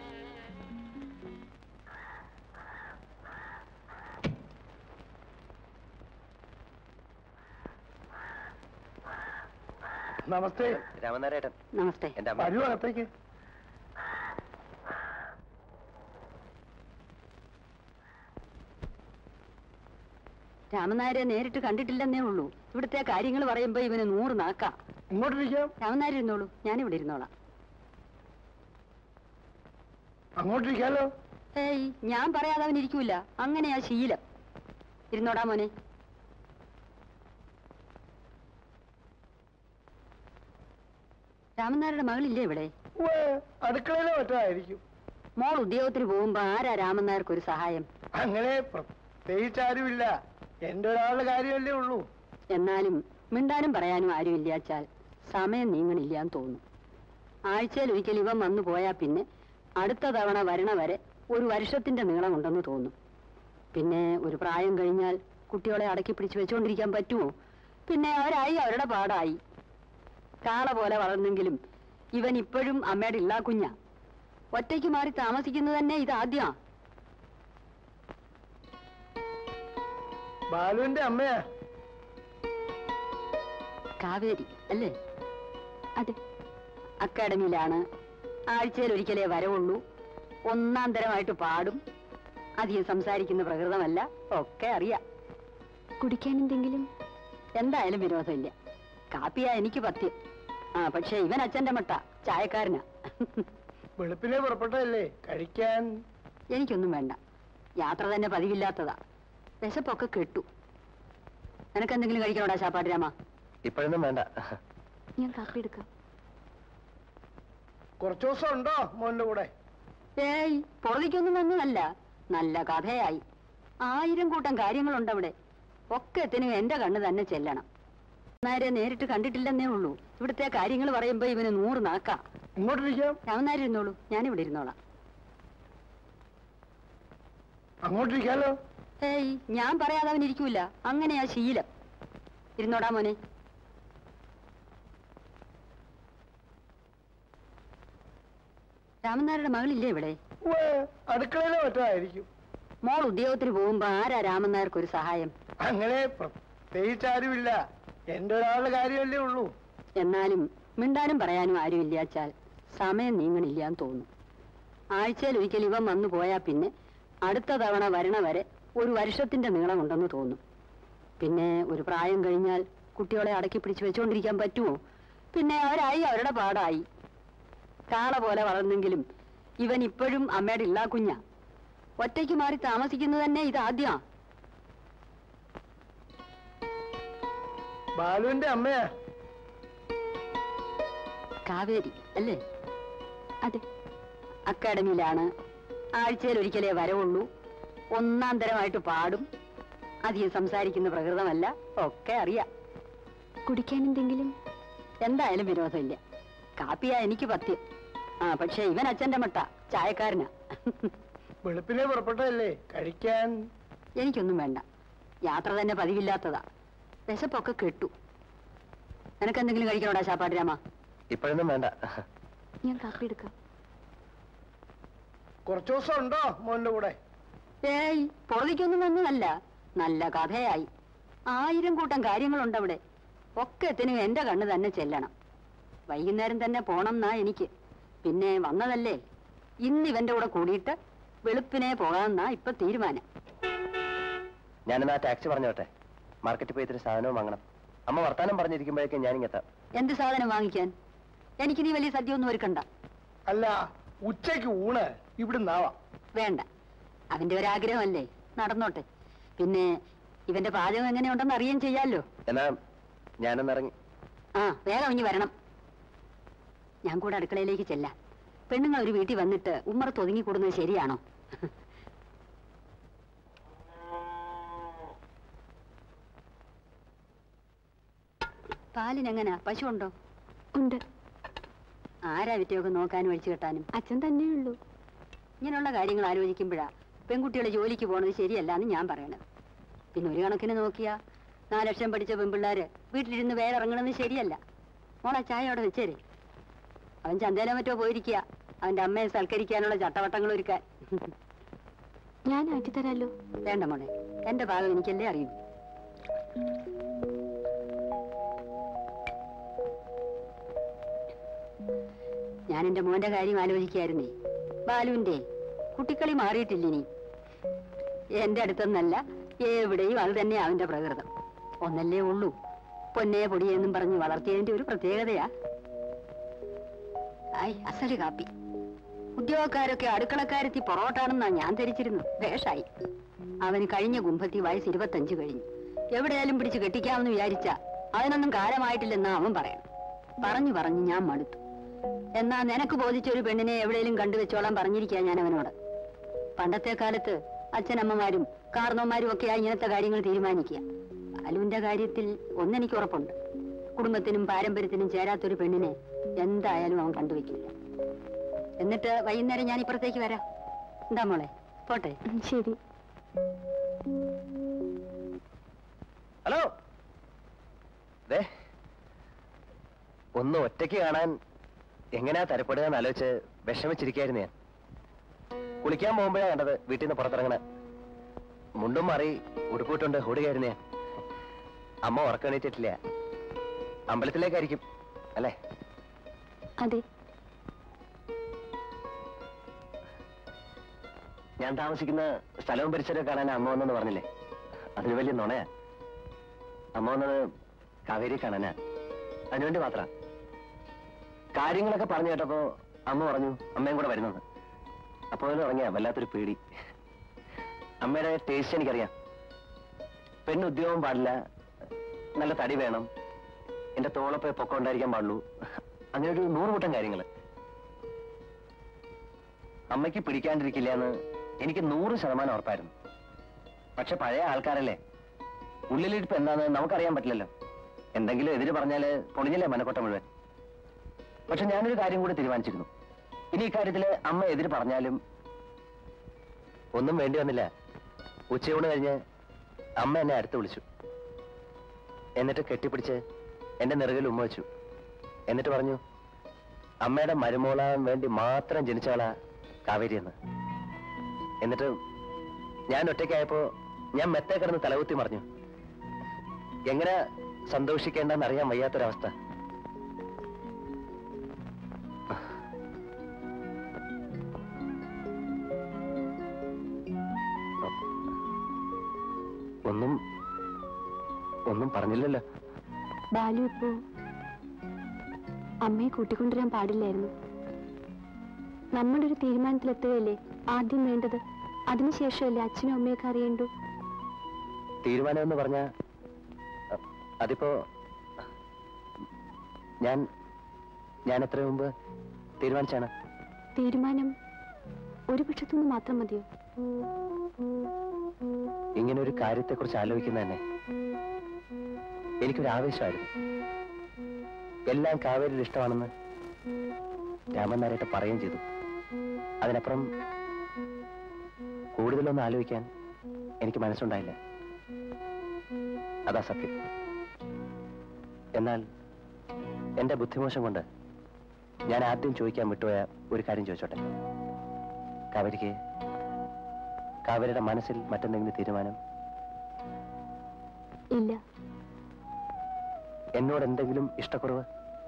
നമസ്തേ രാമനാരേട്ടൻ നമസ്തേ എന്റെ അമ്മ വരൂ അകത്തേക്ക് രാമനായരെ നേരിട്ട് കണ്ടിട്ടില്ലെന്നേ ഉള്ളൂ ഇവിടുത്തെ കാര്യങ്ങൾ പറയുമ്പോ ഇവന് നൂറ് നാക്കാ ഇങ്ങോട്ടിരിക്കാം രാമനായർ ഇരുന്നോളൂ ഞാനിവിടെ ഇരുന്നോളാം അങ്ങോട്ടിരിക്കാലോ ഏയ് ഞാൻ പറയാതെ അവൻ ഇരിക്കൂല അങ്ങനെയാ ശീലം ഇരുന്നോടാ മോനെ രാമനായരുടെ മകളില്ലേ ഇവിടെ ഉവ്വ്, അടുക്കളയിലോ മറ്റോ ആയിരിക്കും മോൾ ഉദ്യോഗത്തിന് പോകുമ്പോ ആരാ രാമനായർക്ക് ഒരു സഹായം അങ്ങനെ പ്രത്യേകിച്ച് ആരുമില്ല എന്റെ ഒരാളുടെ കാര്യമല്ലേ ഉള്ളൂ എന്നാലും മിണ്ടാനും പറയാനും ആരും ഇല്ലാച്ചാൽ സമയം നീങ്ങണില്ലാന്ന് തോന്നും ആഴ്ചയിൽ ഒരിക്കൽ ഇവൻ വന്നു പോയാ പിന്നെ അടുത്ത തവണ വരണ വരെ ഒരു വർഷത്തിന്റെ നീളമുണ്ടെന്ന് തോന്നും പിന്നെ ഒരു പ്രായം കഴിഞ്ഞാൽ കുട്ടികളെ അടക്കി പിടിച്ച് വെച്ചുകൊണ്ടിരിക്കാൻ പറ്റുമോ പിന്നെ അവരായി അവരുടെ പാടായി കാള പോലെ വളർന്നെങ്കിലും ഇവൻ ഇപ്പോഴും അമ്മയുടെ ഇല്ലാ കുഞ്ഞ ഒറ്റയ്ക്ക് മാറി താമസിക്കുന്നത് തന്നെ ഇതാദ്യമാ ബാലുവിന്റെ അമ്മയാ കാവേരി അല്ലേ അതെ അക്കാഡമിയിലാണ് ആഴ്ചയിൽ ഒരിക്കലേ വരവുള്ളൂ ഒന്നാം തരമായിട്ട് പാടും അധികം സംസാരിക്കുന്ന പ്രകൃതമല്ല ഒക്കെ അറിയാം കുടിക്കാൻ എന്തെങ്കിലും എന്തായാലും വിരോധമില്ല കാപ്പിയാ എനിക്ക് പത്യം ആ പക്ഷെ ഇവൻ അച്ഛന്റെ മട്ട ചായക്കാരനാ വെളുപ്പിനെ പുറപ്പെട്ടതല്ലേ കഴിക്കാൻ എനിക്കൊന്നും വേണ്ട യാത്ര തന്നെ പതിവില്ലാത്തതാ വിശപ്പൊക്കെ കെട്ടു നിനക്കെന്തെങ്കിലും കഴിക്കണോടാ ശാപ്പാട്ട് രാമ ഇപ്പോഴൊന്നും വേണ്ട ഞാൻ കാപ്പി എടുക്കാം കുറച്ചു ദിവസം ഉണ്ടോ മോന്റെ കൂടെ ഏയ് പുറത്തേക്കൊന്നും വന്നതല്ല നല്ല കഥയായി ആയിരം കൂട്ടം കാര്യങ്ങളുണ്ട് അവിടെ ഒക്കെ എത്തിനും എന്റെ കണ്ണ് തന്നെ ചെല്ലണം നായരെ നേരിട്ട് കണ്ടിട്ടില്ലെന്നേ ഉള്ളൂ ഇവിടുത്തെ കാര്യങ്ങൾ പറയുമ്പോ ഇവന് നൂറ് നാക്കാ ഇങ്ങോട്ടിരിക്കാം രാമനായർ ഇരുന്നോളൂ ഞാനിവിടെ ഇരുന്നോളാം അങ്ങോട്ടിരിക്കാലോ ഏയ് ഞാൻ പറയാതെ അവൻ ഇരിക്കൂല അങ്ങനെയാ ശീലം ഇരുന്നോടാ മോനെ രാമനായരുടെ മകളില്ലേ ഇവിടെ ഉവ്വ്, അടുക്കളയിലോ മറ്റോ ആയിരിക്കും മോൾ ഉദ്യോഗത്തിന് പോകുമ്പോ ആരാ രാമനായർക്ക് ഒരു സഹായം അങ്ങനെ പ്രത്യേകിച്ച് ആരുമില്ല എന്റെ ഒരാളുടെ കാര്യമല്ലേ ഉള്ളൂ എന്നാലും മിണ്ടാനും പറയാനും ആരും ഇല്ലാച്ചാൽ സമയം നീങ്ങണില്ലാന്ന് തോന്നും ആഴ്ചയിൽ ഒരിക്കൽ ഇവൻ വന്നു പോയാ പിന്നെ അടുത്ത തവണ വരണ വരെ ഒരു വർഷത്തിന്റെ നീളമുണ്ടെന്ന് തോന്നും പിന്നെ ഒരു പ്രായം കഴിഞ്ഞാൽ കുട്ടികളെ അടക്കി പിടിച്ച് വെച്ചുകൊണ്ടിരിക്കാൻ പറ്റുമോ പിന്നെ അവരായി അവരുടെ പാടായി കാള പോലെ വളർന്നെങ്കിലും ഇവൻ ഇപ്പോഴും അമ്മയുടെ ഇല്ലാ കുഞ്ഞ ഒറ്റയ്ക്ക് മാറി താമസിക്കുന്നത് തന്നെ ഇതാദ്യമാ ബാലുവിന്റെ അമ്മയാ കാവേരി അല്ലേ അതെ അക്കാഡമിയിലാണ് ആഴ്ചയിൽ ഒരിക്കലേ വരവുള്ളൂ ഒന്നാം തരമായിട്ട് പാടും അധികം സംസാരിക്കുന്ന പ്രകൃതമല്ല ഒക്കെ അറിയാം കുടിക്കാൻ എന്തെങ്കിലും എന്തായാലും വിരോധമില്ല കാപ്പിയാ എനിക്ക് പത്യം ആ പക്ഷെ ഇവൻ അച്ഛന്റെ മട്ട ചായക്കാരനാ വെളുപ്പിനെ പുറപ്പെട്ടതല്ലേ കഴിക്കാൻ എനിക്കൊന്നും വേണ്ട യാത്ര തന്നെ പതിവില്ലാത്തതാ വിശപ്പൊക്കെ കെട്ടു നിനക്കെന്തെങ്കിലും കഴിക്കണോടാ ശാപ്പാട്ട് രാമ ഇപ്പോഴൊന്നും വേണ്ട ഞാൻ കാപ്പി എടുക്കാം കുറച്ചു ദിവസം ഉണ്ടോ മോന്റെ കൂടെ ഏയ് പുറത്തേക്കൊന്നും വന്നതല്ല നല്ല കഥയായി ആയിരം കൂട്ടം കാര്യങ്ങളുണ്ട് അവിടെ ഒക്കത്തിനും എന്റെ കണ്ണ് തന്നെ ചെല്ലണം വൈകുന്നേരം തന്നെ പോണം എന്നാ എനിക്ക് പിന്നെ വന്നതല്ലേ ഇന്ന് ഇവന്റെ കൂടെ കൂടിയിട്ട് വെളുപ്പിനെ പോകാമെന്നാ ഇപ്പൊ തീരുമാനം ഞാനെന്നാ ടാക്സി പറഞ്ഞോട്ടെ മാർക്കറ്റിൽ പോയി ഇത്തിരി സാധനവും വാങ്ങണം അമ്മ വർത്താനം പറഞ്ഞിരിക്കുമ്പോഴേക്കും ഞാനിങ്ങെത്താം എന്ത് സാധനം വാങ്ങിക്കാൻ എനിക്ക് നീ വലിയ സദ്യ ഒന്നും ഒരുക്കണ്ട അല്ല ഉച്ചയ്ക്ക് ഊണ് ഇവിടുന്നാവാം വേണ്ട അവന്റെ ഒരാഗ്രഹമല്ലേ നടന്നോട്ടെ പിന്നെ ഇവന്റെ പാചകം എങ്ങനെയുണ്ടെന്ന് അറിയുകയും ചെയ്യാലോ എന്നാ ഞാനൊന്നിറങ്ങി ആ വേഗം ഇനി വരണം ഞാൻ കൂടെ അടുക്കളയിലേക്ക് ചെല്ലാം പെണ്ണുങ്ങൾ ഒരു വീട്ടിൽ വന്നിട്ട് ഉമ്മറത്ത് ഒതുങ്ങി കൂടുന്നത് ശരിയാണോ പാലിനെങ്ങനാ പശു ഉണ്ടോ ഉണ്ട് ആരാ വിറ്റയൊക്കെ നോക്കാനും ഒഴിച്ചു കെട്ടാനും അച്ഛൻ തന്നെയുള്ളൂ ഇങ്ങനെയുള്ള കാര്യങ്ങൾ ആലോചിക്കുമ്പോഴാ പെൺകുട്ടികളെ ജോലിക്ക് പോണത് ശരിയല്ല എന്ന് ഞാൻ പറയണത് പിന്നെ ഒരു കണക്കിന് നോക്കിയാ നാല് ലക്ഷം പഠിച്ച പെൺപിള്ളാര് വീട്ടിലിരുന്ന് വേറെ ഇറങ്ങണമെന്ന് ശരിയല്ല മോളെ ചായ അവിടെ വെച്ചേരെ അവൻ ചന്തയിലോ മറ്റോ പോയിരിക്കുക അവന്റെ അമ്മയെ സൽക്കരിക്കാനുള്ള ചട്ടവട്ടങ്ങൾ ഒരുക്കാൻ ഞാൻ ആറ്റി തരാലോ വേണ്ട മോളെ എന്റെ ഭാഗം എനിക്കല്ലേ അറിയൂ ഞാൻ എന്റെ മോന്റെ കാര്യം ആലോചിക്കായിരുന്നേ ബാലുവിന്റെ കുട്ടിക്കളി മാറിയിട്ടില്ല ഇനി എന്റെ അടുത്തൊന്നല്ല എവിടെയും അത് തന്നെ അവന്റെ പ്രകൃതം ഒന്നല്ലേ ഉള്ളൂ പൊന്നേ പൊടിയെന്നും പറഞ്ഞ് വളർത്തിയതിന്റെ ഒരു പ്രത്യേകതയാ ആയി അസല് കാപ്പി ഉദ്യോഗക്കാരൊക്കെ അടുക്കളക്കാരെത്തി പൊറോട്ടാണെന്നാ ഞാൻ ധരിച്ചിരുന്നു വേഷായി അവന് കഴിഞ്ഞ കുംഭത്തി വയസ്സ് ഇരുപത്തഞ്ച് കഴിഞ്ഞു എവിടെയാലും പിടിച്ച് കെട്ടിക്കാമെന്ന് വിചാരിച്ച അതിനൊന്നും കാലമായിട്ടില്ലെന്നാ അവൻ പറയണം പറഞ്ഞു പറഞ്ഞു ഞാൻ മടുത്തു എന്നാ നിനക്ക് ബോധിച്ച ഒരു പെണ്ണിനെ എവിടെയെങ്കിലും കണ്ടുവെച്ചോളാൻ പറഞ്ഞിരിക്കുക ഞാൻ അവനോട് പണ്ടത്തെ കാലത്ത് അച്ഛനമ്മമാരും കാർന്നോമാരും ഒക്കെയാ ഇങ്ങനത്തെ കാര്യങ്ങൾ തീരുമാനിക്കുക ബാലുവിന്റെ കാര്യത്തിൽ ഒന്നെനിക്ക് ഉറപ്പുണ്ട് കുടുംബത്തിനും പാരമ്പര്യത്തിനും ചേരാത്തൊരു പെണ്ണിനെ എന്തായാലും അവൻ കണ്ടുവെക്കില്ല എന്നിട്ട് വൈകുന്നേരം ഞാൻ ഇപ്പുറത്തേക്ക് വരാം എന്താ മോളെ പോട്ടെ ഉം, ശരി ഹലോ ദേ ഒന്ന് ഒറ്റയ്ക്ക് കാണാൻ എങ്ങനെയാ തരപ്പെടുക എന്ന് ആലോചിച്ച് വിഷമിച്ചിരിക്കായിരുന്നു ഞാൻ കുളിക്കാൻ പോകുമ്പോഴാ കണ്ടത് വീട്ടിൽ നിന്ന് പുറത്തിറങ്ങണ മുണ്ടും മാറി ഉടുപ്പിട്ടുണ്ട് ഓടുകയായിരുന്നു ഞാൻ അമ്മ ഉറക്കണീറ്റിട്ടില്ല അമ്പലത്തിലേക്കായിരിക്കും അല്ലേ അതെ ഞാൻ താമസിക്കുന്ന സ്ഥലവും പരിസരവും കാണാൻ അമ്മ വന്നെന്ന് പറഞ്ഞില്ലേ അതിന് വലിയ നുണയാ അമ്മ വന്നത് കാവേരി കാണാനാ അതിനുവേണ്ടി മാത്ര കാര്യങ്ങളൊക്കെ പറഞ്ഞു കേട്ടപ്പോ അമ്മ പറഞ്ഞു അമ്മയും കൂടെ വരുന്നത് അപ്പൊ അതിൽ ഇറങ്ങിയ വല്ലാത്തൊരു പേടി അമ്മയുടെ ടേസ്റ്റ് എനിക്കറിയാം പെണ്ണ് ഉദ്യോഗം പാടില്ല നല്ല തടി വേണം എന്റെ തോളപ്പ് പൊക്കം ഉണ്ടായിരിക്കാൻ പാടുള്ളൂ അങ്ങനെ ഒരു നൂറ് കൂട്ടം കാര്യങ്ങള് അമ്മയ്ക്ക് പിടിക്കാണ്ടിരിക്കില്ല എന്ന് എനിക്ക് നൂറ് ശതമാനം ഉറപ്പായിരുന്നു പക്ഷെ പഴയ ആൾക്കാരല്ലേ ഉള്ളിലിരിപ്പ് എന്താന്ന് നമുക്കറിയാൻ പറ്റില്ലല്ലോ എന്തെങ്കിലും എതിര് പറഞ്ഞാല് പൊളിഞ്ഞില്ലേ മനക്കൊട്ട മുഴുവൻ പക്ഷെ ഞാനൊരു കാര്യം കൂടി തീരുമാനിച്ചിരുന്നു ഇനി ഇക്കാര്യത്തില് അമ്മ എതിര് പറഞ്ഞാലും ഒന്നും വേണ്ടി വന്നില്ല ഉച്ചയൂണ് കഴിഞ്ഞ് അമ്മ എന്നെ അടുത്ത് വിളിച്ചു എന്നിട്ട് കെട്ടിപ്പിടിച്ച് എന്റെ നെറുകിൽ ഉമ്മ വെച്ചു എന്നിട്ട് പറഞ്ഞു അമ്മയുടെ മരുമോളാൻ വേണ്ടി മാത്രം ജനിച്ചവളാ കാവേരി എന്ന് എന്നിട്ട് ഞാൻ ഒറ്റയ്ക്കായപ്പോ ഞാൻ മെത്തേ കിടന്ന് തലകുത്തി മറിഞ്ഞു എങ്ങനെ സന്തോഷിക്കേണ്ടെന്ന് അറിയാൻ വയ്യാത്തൊരവസ്ഥ ഒന്നും ഒന്നും പറഞ്ഞില്ലല്ലോ ബാലു ഇപ്പോ അമ്മയെ കൂട്ടിക്കൊണ്ടുവരാൻ പാടില്ലായിരുന്നു നമ്മുടെ ഒരു തീരുമാനത്തിലെത്തുകയല്ലേ ആദ്യം വേണ്ടത് അതിനുശേഷമല്ലേ അച്ഛനും അമ്മയൊക്കെ അറിയണ്ടു തീരുമാനം എന്ന് പറഞ്ഞ അതിപ്പോ ഞാൻ ഞാൻ എത്ര മുമ്പ് തീരുമാനിച്ചാണ് തീരുമാനം ഒരു പക്ഷത്തുനിന്ന് മാത്രം മതിയോ ഇങ്ങനെ ഒരു കാര്യത്തെക്കുറിച്ച് ആലോചിക്കുന്ന തന്നെ എനിക്കൊരു ആവേശമായിരുന്നു എല്ലാം കാവേരിയിൽ ഇഷ്ടമാണെന്ന് രാമൻ നാരായിട്ട് പറയുകയും ചെയ്തു അതിനപ്പുറം കൂടുതലൊന്നും ആലോചിക്കാൻ എനിക്ക് മനസ്സുണ്ടായില്ല അതാ സത്യം എന്നാൽ എന്റെ ബുദ്ധിമോശം കൊണ്ട് ഞാൻ ആദ്യം ചോദിക്കാൻ വിട്ടുപോയ ഒരു കാര്യം ചോദിച്ചോട്ടെ കാവേരിക്ക് കാവേരിയുടെ മനസ്സിൽ മറ്റെന്തെങ്കിലും തീരുമാനം ഇല്ല എന്നോട് എന്തെങ്കിലും ഇഷ്ടക്കുറവ്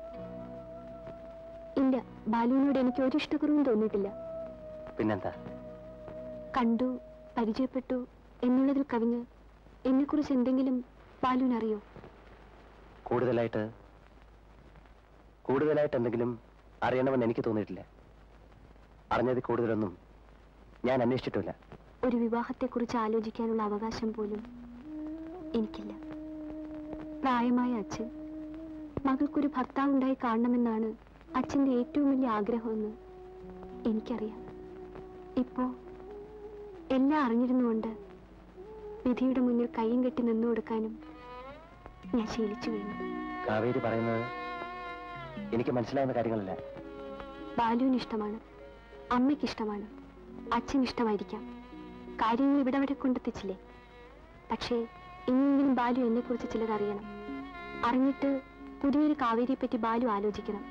ഇല്ല ബാലുവിനോട് എനിക്ക് ഒരു ഇഷ്ടക്കുറവും തോന്നിയിട്ടില്ല പിന്നെന്താ കണ്ടു പരിചയപ്പെട്ടു എന്നുള്ളതിൽ കവിഞ്ഞ് എന്നെക്കുറിച്ച് എന്തെങ്കിലും ബാലുവിനറിയോ കൂടുതലായിട്ട് കൂടുതലായിട്ട് എന്തെങ്കിലും അറിയണമെന്ന് എനിക്ക് തോന്നിയിട്ടില്ല അറിഞ്ഞതിൽ കൂടുതലൊന്നും ഞാൻ അന്വേഷിച്ചിട്ടില്ല ഒരു വിവാഹത്തെക്കുറിച്ച് ആലോചിക്കാനുള്ള അവകാശം പോലും എനിക്കില്ല പ്രായമായ അച്ഛൻ മകൾക്കൊരു ഭർത്താവുണ്ടായി കാണണമെന്നാണ് അച്ഛൻ്റെ ഏറ്റവും വലിയ ആഗ്രഹമെന്ന് എനിക്കറിയാം ഇപ്പോ എല്ലാം അറിഞ്ഞിരുന്നുകൊണ്ട് വിധിയുടെ മുന്നിൽ കൈയും കെട്ടി നിന്നു കൊടുക്കാനും ഞാൻ ശീലിച്ചു കഴിഞ്ഞു കാവേരി പറയുന്നത് എനിക്ക് മനസ്സിലാവുന്ന കാര്യങ്ങളല്ല ബാലുവിന് ഇഷ്ടമാണ് അമ്മയ്ക്ക് ഇഷ്ടമാണ് അച്ഛൻ ഇഷ്ടമായിരിക്കാം കാര്യങ്ങൾ ഇവിടെ വരെ കൊണ്ടെത്തിച്ചില്ലേ പക്ഷേ ഇനിയെങ്കിലും ബാലു എന്നെക്കുറിച്ച് ചിലത് അറിയണം അറിഞ്ഞിട്ട് പുതിയൊരു കാവേരിയെ പറ്റി ബാലു ആലോചിക്കണം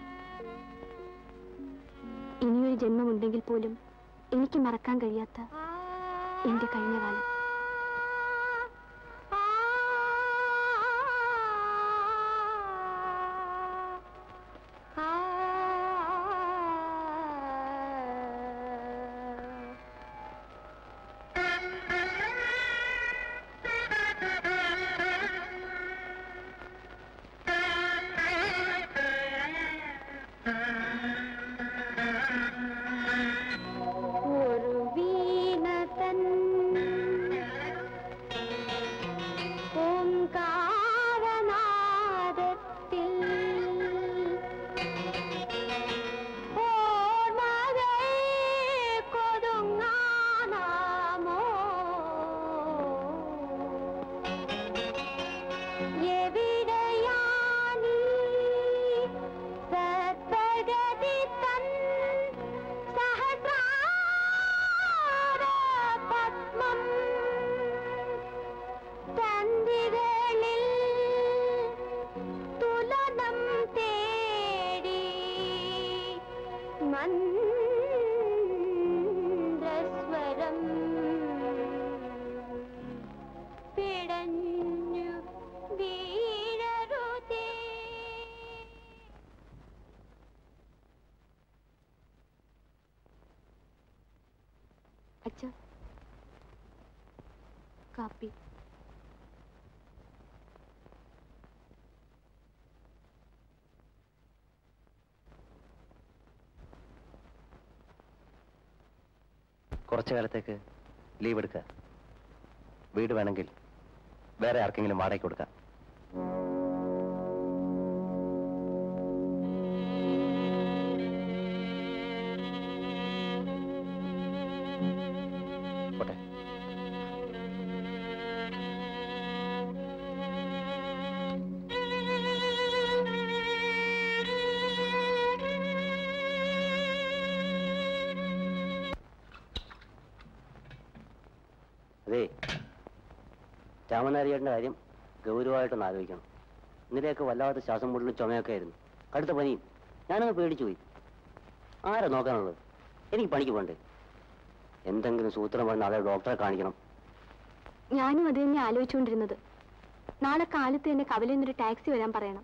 ഇനിയൊരു ജന്മമുണ്ടെങ്കിൽ പോലും എനിക്ക് മറക്കാൻ കഴിയാത്ത എന്റെ കഴിഞ്ഞ കാലം ഒരു വീണതൻ ഓംകാരനാദത്തിൽ ഓർമ്മകൾ കൊതുങ്ങാനാമോ എവിടെയാണീ സത്പഗതി തൻ സഹസ്രാര പത്മം തന്തികളിൽ തുലനം തേടി മന്ദസ്വരം പിടഞ്ഞു വീഴരുതേ അച്ഛ കാപ്പി കുറച്ചു കാലത്തേക്ക് ലീവ് എടുക്കുക വീട് വേണമെങ്കിൽ വേറെ ആർക്കെങ്കിലും വാടകയ്ക്ക് കൊടുക്കാം പോട്ടെ അതെ രാമനാരിയേട്ടൻ്റെ കാര്യം ഗൗരവമായിട്ടൊന്ന് ആലോചിക്കണം ഇന്നലെയൊക്കെ വല്ലാത്ത ശ്വാസം മുട്ടലും ചുമയൊക്കെ ആയിരുന്നു കടുത്ത പനിയും ഞാനങ്ങ് പേടിച്ചു പോയി ആരാ നോക്കാനുള്ളത് എനിക്ക് പണിക്ക് പോണ്ടേ എന്തെങ്കിലും സൂത്രം പറഞ്ഞ് നാളെ ഡോക്ടറെ കാണിക്കണം ഞാനും അത് തന്നെ ആലോചിച്ചുകൊണ്ടിരുന്നത് നാളെ കാലത്ത് തന്നെ കവലയിൽ നിന്നൊരു ടാക്സി വരാൻ പറയണം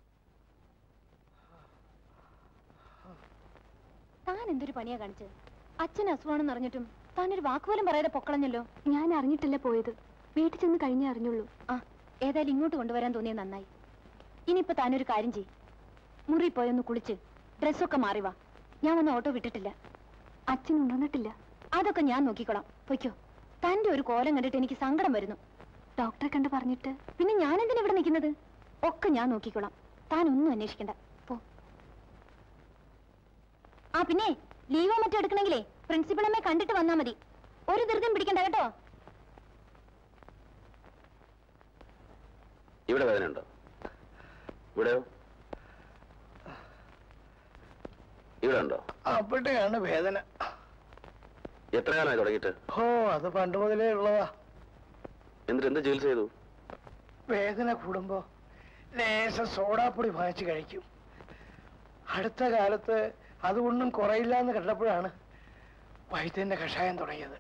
താൻ എന്തൊരു പണിയാ കാണിച്ചത് അച്ഛൻ അസുഖമാണെന്ന് അറിഞ്ഞിട്ടും താനൊരു വാക്കുപോലും പറയാതെ പൊക്കളഞ്ഞല്ലോ ഞാൻ അറിഞ്ഞിട്ടില്ല പോയത് വീട്ടിൽ ചെന്ന് കഴിഞ്ഞേ അറിഞ്ഞുള്ളൂ ആ ഏതായാലും ഇങ്ങോട്ട് കൊണ്ടുവരാൻ തോന്നിയത് നന്നായി ഇനിയിപ്പോ താനൊരു കാര്യം ചെയ് മുറി പോയൊന്ന് കുളിച്ച് ഡ്രസ്സൊക്കെ മാറി വാ ഞാൻ വന്ന് ഓട്ടോ വിട്ടിട്ടില്ല അച്ഛൻ ഉണർന്നിട്ടില്ല അതൊക്കെ ഞാൻ നോക്കിക്കോളാം പൊയ്ക്കോ തന്റെ ഒരു കോലം കണ്ടിട്ട് എനിക്ക് സങ്കടം വരുന്നു ഡോക്ടറെ കണ്ട് പറഞ്ഞിട്ട് പിന്നെ ഞാൻ എന്തിനാ ഇവിടെ നിൽക്കുന്നത് ഒക്കെ ഞാൻ നോക്കിക്കോളാം താൻ ഒന്നും അന്വേഷിക്കണ്ട പോ ആ പിന്നെ ലീവോ മറ്റോ എടുക്കണമെങ്കിലേ പ്രിൻസിപ്പളമ്മേ കണ്ടിട്ട് വന്നാ മതി ഒരു ധൃതിയും പിടിക്കണ്ട കേട്ടോ ഇവിടെ വേദന ഉണ്ടോ ഇവിടെയോ ഇവിടെ ഉണ്ടോ അവിടെയാണ് വേദന എത്ര കാലമായി തുടങ്ങിയിട്ട് ഓ അത് പണ്ട് മുതലേ ഉള്ളതാ എന്നിട്ട് എന്ത് ചികിത്സ ചെയ്തു വേദന കൂടുമ്പോ ലേശ സോഡാപ്പൊടി വാങ്ങിച്ച് കഴിക്കും അടുത്ത കാലത്ത് അതുകൊണ്ടും കുറയില്ല എന്ന് കണ്ടപ്പോഴാണ് വൈദ്യന്റെ കഷായം തുടങ്ങിയത്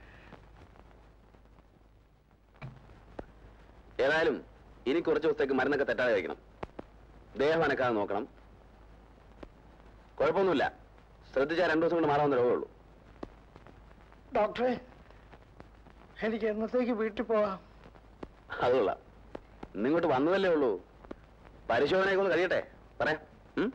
ഏതായാലും ഇനി കുറച്ച് ദിവസത്തേക്ക് മരുന്നൊക്കെ തെറ്റാതെ കഴിക്കണം ദേഹം അനക്കാതെ നോക്കണം കുഴപ്പമൊന്നുമില്ല ശ്രദ്ധിച്ചാൽ രണ്ടു ദിവസം കൊണ്ട് മാറാവുന്ന രോഗമുള്ളൂ ഡോക്ടറെ എനിക്ക് എന്നത്തേക്ക് വീട്ടിൽ പോവാം അതുകൊള്ള ഇന്നിങ്ങോട്ട് വന്നതല്ലേ ഉള്ളൂ പരിശോധനയൊക്കെ ഒന്ന് കഴിയട്ടെ പറയാം ഉം?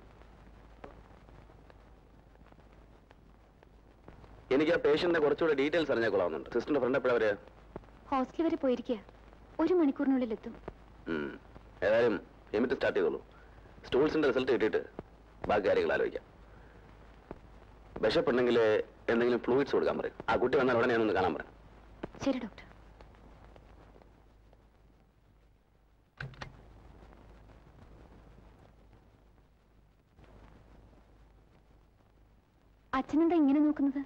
എനിക്ക് ആ പേഷ്യന്റിന്റെ കുറച്ചുകൂടെ ഡീറ്റെയിൽസ് അറിഞ്ഞാൽ കൊള്ളാവുന്നുണ്ട് സിസ്റ്ററിന്റെ ഫ്രണ്ട് എപ്പോഴവര് ഹോസ്റ്റൽ വരെ പോയിരിക്കുക ഒരു മണിക്കൂറിനുള്ളിൽ എത്തും ഉം. ഏതായാലും എമിറ്റ് സ്റ്റാർട്ട് ചെയ്തോളൂ സ്റ്റൂൾസിന്റെ റിസൾട്ട് കിട്ടിയിട്ട് ബാക്കി കാര്യങ്ങൾ ആലോചിക്കാം വിശപ്പുണ്ടെങ്കിൽ എന്തെങ്കിലും ഫ്ലൂയിഡ്സ് കൊടുക്കാൻ പറയും ആ കുട്ടി വന്നാൽ ഉടനെ ഞാനൊന്ന് കാണാൻ പറയാം ശരി ഡോക്ടർ അച്ഛനെന്താ ഇങ്ങനെ നോക്കുന്നത്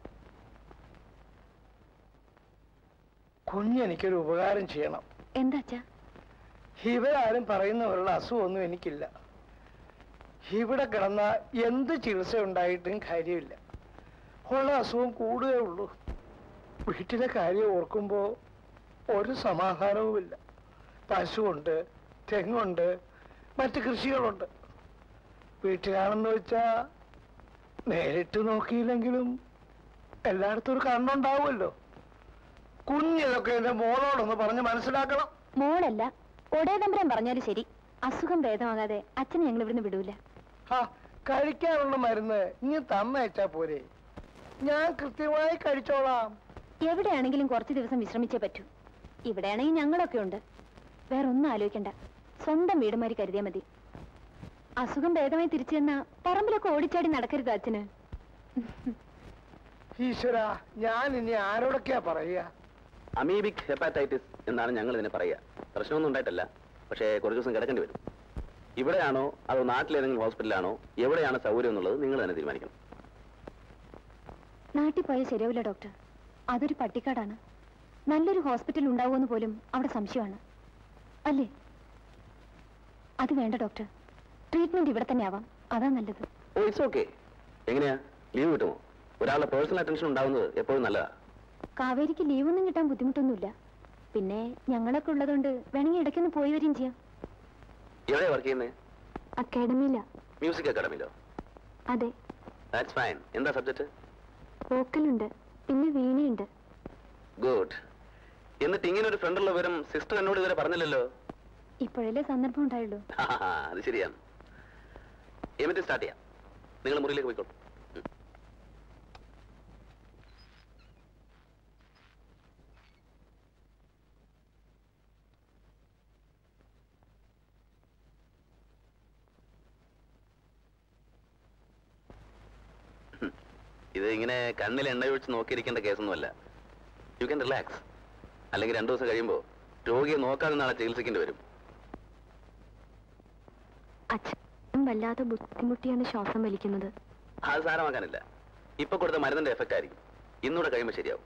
കുഞ്ഞെനിക്കൊരു ഉപകാരം ചെയ്യണം എന്താ അച്ഛാ ഇവരാരും പറയുന്നവരുടെ അസുഖമൊന്നും എനിക്കില്ല ഇവിടെ കിടന്ന എന്ത് ചികിത്സ ഉണ്ടായിട്ടും കാര്യമില്ല ഉള്ള അസുഖം കൂടുകയേ ഉള്ളൂ വീട്ടിലെ കാര്യം ഓർക്കുമ്പോ ഒരു സമാധാനവുമില്ല പശുവുണ്ട് തെങ്ങുണ്ട് മറ്റ് കൃഷികളുണ്ട് വീട്ടിലാണെന്ന് വെച്ചാ നേരിട്ട് നോക്കിയില്ലെങ്കിലും എല്ലായിടത്തും ഒരു കണ്ണുണ്ടാവുമല്ലോ കുഞ്ഞിതൊക്കെ എന്റെ മോളോടൊന്ന് പറഞ്ഞ് മനസ്സിലാക്കണം മോളല്ല ഒടേതമ്പരം പറഞ്ഞാലും ശരി അസുഖം ഭേദമാകാതെ അച്ഛനെ ഞങ്ങൾ ഇവിടുന്ന് വിടൂല ഹാ കഴിക്കാനുള്ള മരുന്ന് ഇനി തന്നയച്ചാ പോരെ ഞാൻ കൃത്യമായി കഴിച്ചോളാം എവിടെയാണെങ്കിലും കുറച്ച് ദിവസം വിശ്രമിച്ചേ പറ്റൂ ഇവിടെയാണെങ്കിൽ ഞങ്ങളൊക്കെ ഉണ്ട് വേറെ ഒന്നും ആലോചിക്കണ്ട സ്വന്തം വീടുമാരി കരുതിയാ മതി അസുഖം ഭേദമായി തിരിച്ചു ചെന്നാ പറമ്പിലൊക്കെ ഓടിച്ചാടി നടക്കരുത് അച്ഛന് ഈശ്വര ഞാൻ ഇനി ആരോടൊക്കെയാ പറയുക അമീബിക് ഹെപ്പാറ്റൈറ്റിസ് എന്നാണ് ഞങ്ങൾ ഇതിനെ പറയുക പ്രശ്നമൊന്നും ഉണ്ടായിട്ടല്ല പക്ഷേ കുറച്ച് ദിവസം കിടക്കേണ്ടി വരും ഇവിടെയാണോ അതോ നാട്ടിലേതെങ്കിലും ഹോസ്പിറ്റലാണോ എവിടെയാണ് സൗകര്യം എന്നുള്ളത് നിങ്ങൾ തന്നെ തീരുമാനിക്കണം നാട്ടിൽ പോയാൽ ശരിയാവില്ല ഡോക്ടർ അതൊരു പട്ടിക്കാടാണ് നല്ലൊരു ഹോസ്പിറ്റൽ ഉണ്ടാവുമെന്ന് പോലും അവിടെ സംശയമാണ് അല്ലേ അത് വേണ്ട ഡോക്ടർ ട്രീറ്റ്മെന്റ് ഇവിടെ തന്നെ ആവാം അതാ നല്ലത് ഓ ഇറ്റ്സ് ഓക്കെ എങ്ങനെയാ ലീവ് കിട്ടുമോ ഒരാളുടെ പേഴ്സണൽ അറ്റൻഷൻ ഉണ്ടാവുന്നത് എപ്പോഴും നല്ലതാ കാവേരിക്ക് ലീവൊന്നും കിട്ടാൻ ബുദ്ധിമുട്ടൊന്നുമില്ല പിന്നെ ഞങ്ങളൊക്കെ ഉള്ളതുകൊണ്ട് വേണമെങ്കിൽ ഇടയ്ക്കൊന്ന് പോയി വരികയും ചെയ്യാം എവിടെയാ വർക്ക് ചെയ്യുന്നത് അക്കാഡമിയില മ്യൂസിക് അക്കാഡമിയിലോ അതെ ദാറ്റ്സ് ഫൈൻ എന്താ സബ്ജക്ട് വോക്കലുണ്ട് പിന്നെ വീണയുണ്ട് ഗുഡ് എന്നിട്ട് ഇങ്ങനെ ഒരു ഫ്രണ്ട് ഉള്ള വിവരം സിസ്റ്റർ എന്നോട് ഇതുവരെ പറഞ്ഞില്ലല്ലോ ഇപ്പോഴല്ലേ സന്ദർഭം ഉണ്ടായുള്ളൂ ആ, അത് ശരിയാണ് എന്നിട്ട് സ്റ്റാർട്ട് ചെയ്യാം നിങ്ങൾ മുറിയിലേക്ക് പോയിക്കോളൂ ഉം. ഉം. ഇത് ഇങ്ങനെ കണ്ണിൽ എണ്ണ ഒഴിച്ച് നോക്കിയിരിക്കേണ്ട കേസൊന്നുമല്ല യു ക്യാൻ റിലാക്സ് അല്ലെങ്കിൽ രണ്ടു ദിവസം കഴിയുമ്പോൾ രോഗിയെ നോക്കാതെ നാളെ ചികിത്സിക്കേണ്ടി വരും അച്ഛൻ വല്ലാതെ ബുദ്ധിമുട്ടിയാണ് ശ്വാസം വലിക്കുന്നത് അത് സാരമാക്കാനില്ല ഇപ്പൊ കൊടുത്ത മരുന്നിന്റെ എഫക്റ്റ് ആയിരിക്കും ഇന്നൂടെ കഴിയുമ്പോൾ ശരിയാവും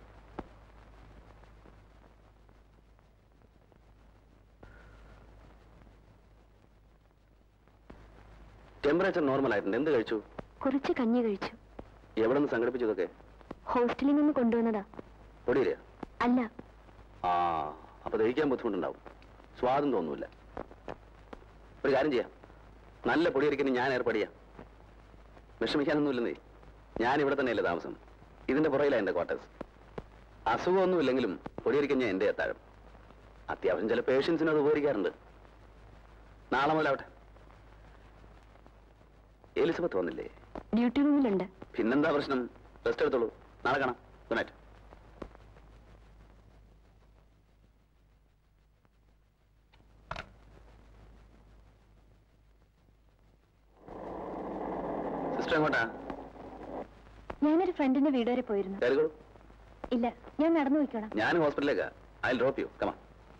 ടെമ്പറേച്ചർ നോർമൽ ആയിട്ടുണ്ട് എന്ത് കഴിച്ചു കുറച്ച് കഞ്ഞി കഴിച്ചു എവിടെ നിന്ന് സംഘടിപ്പിച്ചു ഇതൊക്കെ ഹോസ്റ്റലിൽ നിന്ന് കൊണ്ടുവന്നതാ പൊടിയില്ല അല്ല ആ അപ്പൊ ദഹിക്കാൻ ബുദ്ധിമുട്ടുണ്ടാവും സ്വാദം തോന്നൂല ഒരു കാര്യം ചെയ്യാം നല്ല പൊടിയരിക്കുന്ന ഞാൻ ഏർപ്പടിയാ വിഷമിക്കാനൊന്നുമില്ലെന്നേ ഞാൻ ഇവിടെ തന്നെയല്ലേ താമസം ഇതിന്റെ പുറയിലാണ് എന്റെ ക്വാർട്ടേഴ്സ് അസുഖമൊന്നുമില്ലെങ്കിലും പൊടിയിരിക്കുന്ന എന്റെ അത്താഴം അത്യാവശ്യം ചില പേഷ്യൻസിന് അത് ഉപകരിക്കാറുണ്ട് നാളെ മുതലാവട്ടെ എലിസബത്ത് വന്നില്ലേ ഡ്യൂട്ടി റൂമിലുണ്ട് പിന്നെന്താ പ്രശ്നം റെസ്റ്റ് എടുത്തോളൂ നാളെ കാണാം ഗുഡ് നൈറ്റ് സിസ്റ്റർ എങ്ങോട്ടാ ഞാനൊരു ഫ്രണ്ടിന്റെ വീട് വരെ പോയിരുന്നു കയറിക്കോളൂ ഇല്ല ഞാൻ നടന്നു പോയിക്കോളാം ഞാൻ ഹോസ്പിറ്റലിലേക്കാ ഐ ഡ്രോപ്പ് യു കമാ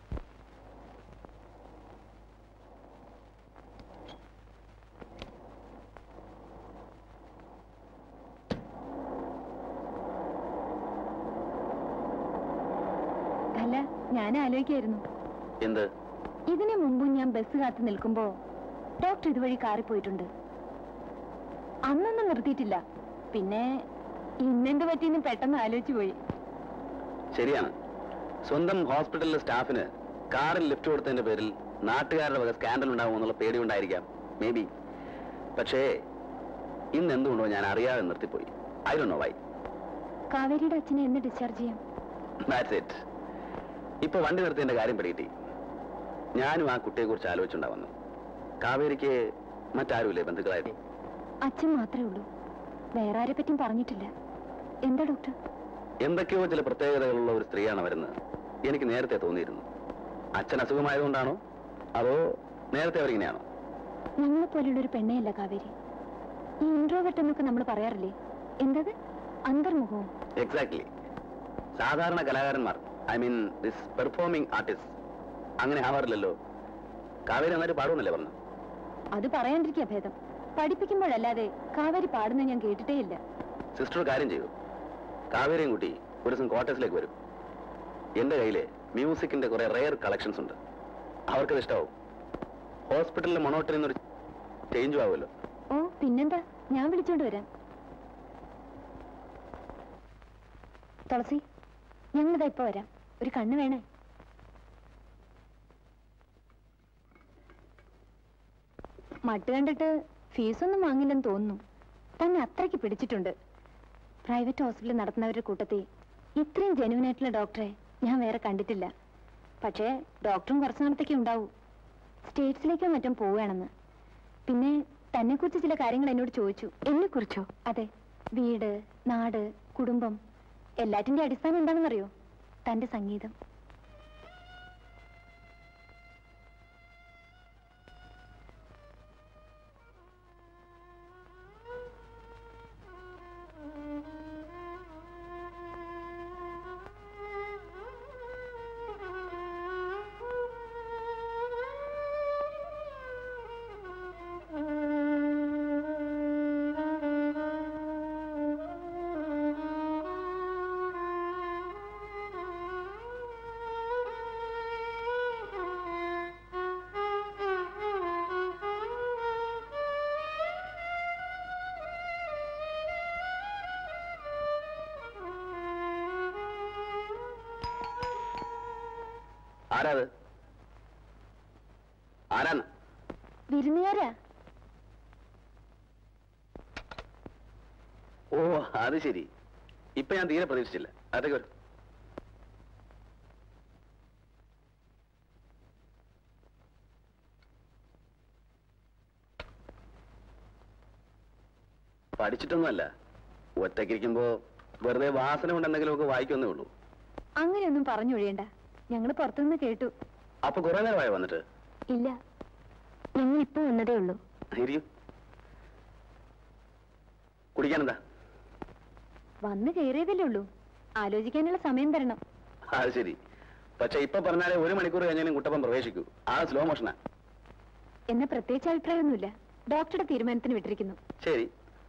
അല്ല ഞാൻ ആലോചിക്കായിരുന്നു എന്ത് ഇതിനു മുമ്പും ഞാൻ ബസ് കാത്തു നിൽക്കുമ്പോ ഡോക്ടർ ഇതുവഴി കാറി പോയിട്ടുണ്ട് അന്നൊന്നും നിർത്തിയിട്ടില്ല പിന്നെ ഇന്നെന്ത് പറ്റിയെന്ന് പെട്ടെന്ന് ആലോചിച്ചു പോയി ശരിയാണ് സ്വന്തം ഹോസ്പിറ്റലിലെ സ്റ്റാഫിന് കാറിൽ ലിഫ്റ്റ് കൊടുത്തതിന്റെ പേരിൽ നാട്ടുകാരുടെ വക സ്കാൻഡൽ ഉണ്ടാവും എന്നുള്ള പേടി ഉണ്ടായിരിക്കാം മേ ബി പക്ഷേ ഇന്ന് എന്തുകൊണ്ടോ ഞാൻ അറിയാതെ നിർത്തിപ്പോയി ഐ ഡോ നോ വൈ കാവേരിയുടെ അച്ഛനെ എന്ന് ഡിസ്ചാർജ് ചെയ്യാം ദാറ്റ്സ് ഇറ്റ് ഇപ്പൊ വണ്ടി നിർത്തിയതിന്റെ കാര്യം പിടികിട്ടി ഞാനും ആ കുട്ടിയെ കുറിച്ച് ആലോചിച്ചുണ്ടാവുന്നു കാവേരിക്ക് മറ്റാരുമില്ലേ ബന്ധുക്കളായിട്ട് അച്ഛൻ മാത്രമേ ഉള്ളൂ വേറെ ആരെ പറ്റിയും പറഞ്ഞിട്ടില്ല എന്താ ഡോക്ടർ എന്തൊക്കെയോ ചില പ്രത്യേകതകളുള്ള ഒരു സ്ത്രീയാണ് വരുന്നത് എനിക്ക് നേരത്തെ തോന്നിയിരുന്നു അച്ഛൻ അസുഖമായതുകൊണ്ടാണോ അതോ നേരത്തെ അവരിങ്ങനെയാണോ ഞങ്ങളെ പോലെയുള്ള ഒരു പെണ്ണയല്ല കാവേരി ഈ ഇൻട്രോവെർട്ട് എന്നൊക്കെ നമ്മൾ പറയാറില്ലേ എന്തത് അന്തർമുഖവും എക്സാക്ട്ലി സാധാരണ കലാകാരന്മാർ I mean this performing artist അങ്ങനെ ആവാറില്ലല്ലോ കാവേരി നന്നായിട്ട് പാടുമെന്നല്ലേ പറഞ്ഞു അത് പറയാണ്ടിരിക്കുക ഭേദം പഠിപ്പിക്കുമ്പോഴല്ലാതെ കാവേരി പാടുന്ന ഞാൻ കേട്ടിട്ടേ ഇല്ല സിസ്റ്റർ ഒരു കാര്യം ചെയ്യൂ കാവേരിയും കുട്ടി ഒരു ദിവസം ക്വാർട്ടേഴ്സിലേക്ക് വരും എന്റെ കയ്യില് മ്യൂസിക്കിന്റെ കുറെ റെയർ കളക്ഷൻസ് ഉണ്ട് അവർക്കത് ഇഷ്ടാവും ഹോസ്പിറ്റലിലെ മൊണോട്ടിൽ നിന്നൊരു ചേഞ്ചും ആവുമല്ലോ ഓ പിന്നെന്താ ഞാൻ വിളിച്ചോണ്ട് വരാം തുളസി ഞങ്ങളിതാ ഇപ്പൊ വരാം ഒരു കണ്ണ് വേണേ മട്ട് കണ്ടിട്ട് ഫീസൊന്നും വാങ്ങില്ലെന്ന് തോന്നുന്നു തന്നെ അത്രയ്ക്ക് പിടിച്ചിട്ടുണ്ട് പ്രൈവറ്റ് ഹോസ്പിറ്റൽ നടത്തുന്നവരുടെ കൂട്ടത്തിൽ ഇത്രയും ജെനുവിൻ ആയിട്ടുള്ള ഡോക്ടറെ ഞാൻ വേറെ കണ്ടിട്ടില്ല പക്ഷേ ഡോക്ടറും കുറച്ച് നാളത്തേക്ക് ഉണ്ടാവൂ സ്റ്റേറ്റ്സിലേക്കോ മറ്റും പോവുകയാണെന്ന് പിന്നെ തന്നെ കുറിച്ച് ചില കാര്യങ്ങൾ എന്നോട് ചോദിച്ചു എന്നെ കുറിച്ചോ അതെ വീട് നാട് കുടുംബം എല്ലാറ്റിന്റെ അടിസ്ഥാനം എന്താണെന്നറിയോ തന്റെ സംഗീതം ആരാത് ആരാന്ന് വിരുന്നുകാരാ ഓ അത് ശരി ഇപ്പൊ ഞാൻ തീരെ പ്രതീക്ഷിച്ചില്ല അതൊക്കെ വരും പഠിച്ചിട്ടൊന്നുമല്ല ഒറ്റയ്ക്കിരിക്കുമ്പോ വെറുതെ വാസന കൊണ്ട് എന്തെങ്കിലുമൊക്കെ വായിക്കുന്നേ ഉള്ളൂ അങ്ങനെയൊന്നും പറഞ്ഞൊഴിയണ്ട ഞങ്ങൾ പുറത്തുനിന്ന് കേട്ടു അപ്പൊ കുറെ നേരമായോ വന്നിട്ട് ഇല്ല ഞങ്ങൾ ഇപ്പൊ വന്നതേ ഉള്ളൂ ഇരിക്കും കുടിക്കാനെന്താ വന്ന് കയറിയതല്ലേ ഉള്ളൂ ആലോചിക്കാനുള്ള സമയം തരണം അത് ശരി പക്ഷെ ഇപ്പൊ പറഞ്ഞാലേ ഒരു മണിക്കൂർ കഴിഞ്ഞാലും കുട്ടപ്പൻ പ്രവേശിക്കൂ ആ സ്ലോ മോഷനാ എന്ന പ്രത്യേകിച്ച് അഭിപ്രായമൊന്നുമില്ല ഡോക്ടറുടെ തീരുമാനത്തിന് വിട്ടിരിക്കുന്നു ശരി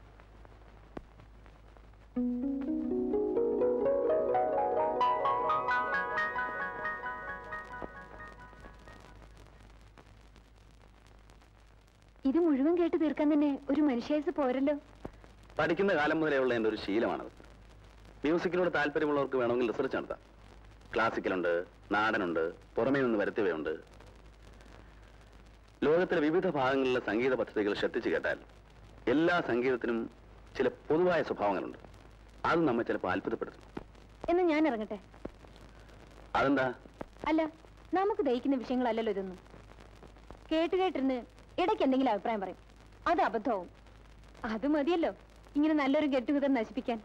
ഇത് മുഴുവൻ കേട്ട് തീർക്കാൻ തന്നെ ഒരു മനുഷ്യായുസ് പോരല്ലോ പഠിക്കുന്ന കാലം മുതലേ ഉള്ള എൻ്റെ ഒരു ശീലമാണത് മ്യൂസിക്കിനോട് താല്പര്യമുള്ളവർക്ക് വേണമെങ്കിൽ റിസർച്ച് നടത്താം ക്ലാസിക്കലുണ്ട് നാടനുണ്ട് പുറമേ നിന്ന് വരുത്തിയവയുണ്ട് ലോകത്തിലെ വിവിധ ഭാഗങ്ങളിലെ സംഗീത പദ്ധതികൾ ശ്രദ്ധിച്ചു കേട്ടാൽ എല്ലാ സംഗീതത്തിനും ചില പൊതുവായ സ്വഭാവങ്ങളുണ്ട് അത് നമ്മെ ചിലപ്പോൾ അത്ഭുതപ്പെടുത്തും എന്ന് ഞാൻ ഇറങ്ങട്ടെ അതെന്താ അല്ല നമുക്ക് ദഹിക്കുന്ന വിഷയങ്ങളല്ലല്ലോ ഇതൊന്നും കേട്ട് കേട്ടിരുന്ന് ഇടയ്ക്ക് എന്തെങ്കിലും അഭിപ്രായം പറയും അത് അബദ്ധവും അത് മതിയല്ലോ ഇങ്ങനെ നല്ലൊരു ഗെറ്റുഗതർ നശിപ്പിക്കാൻ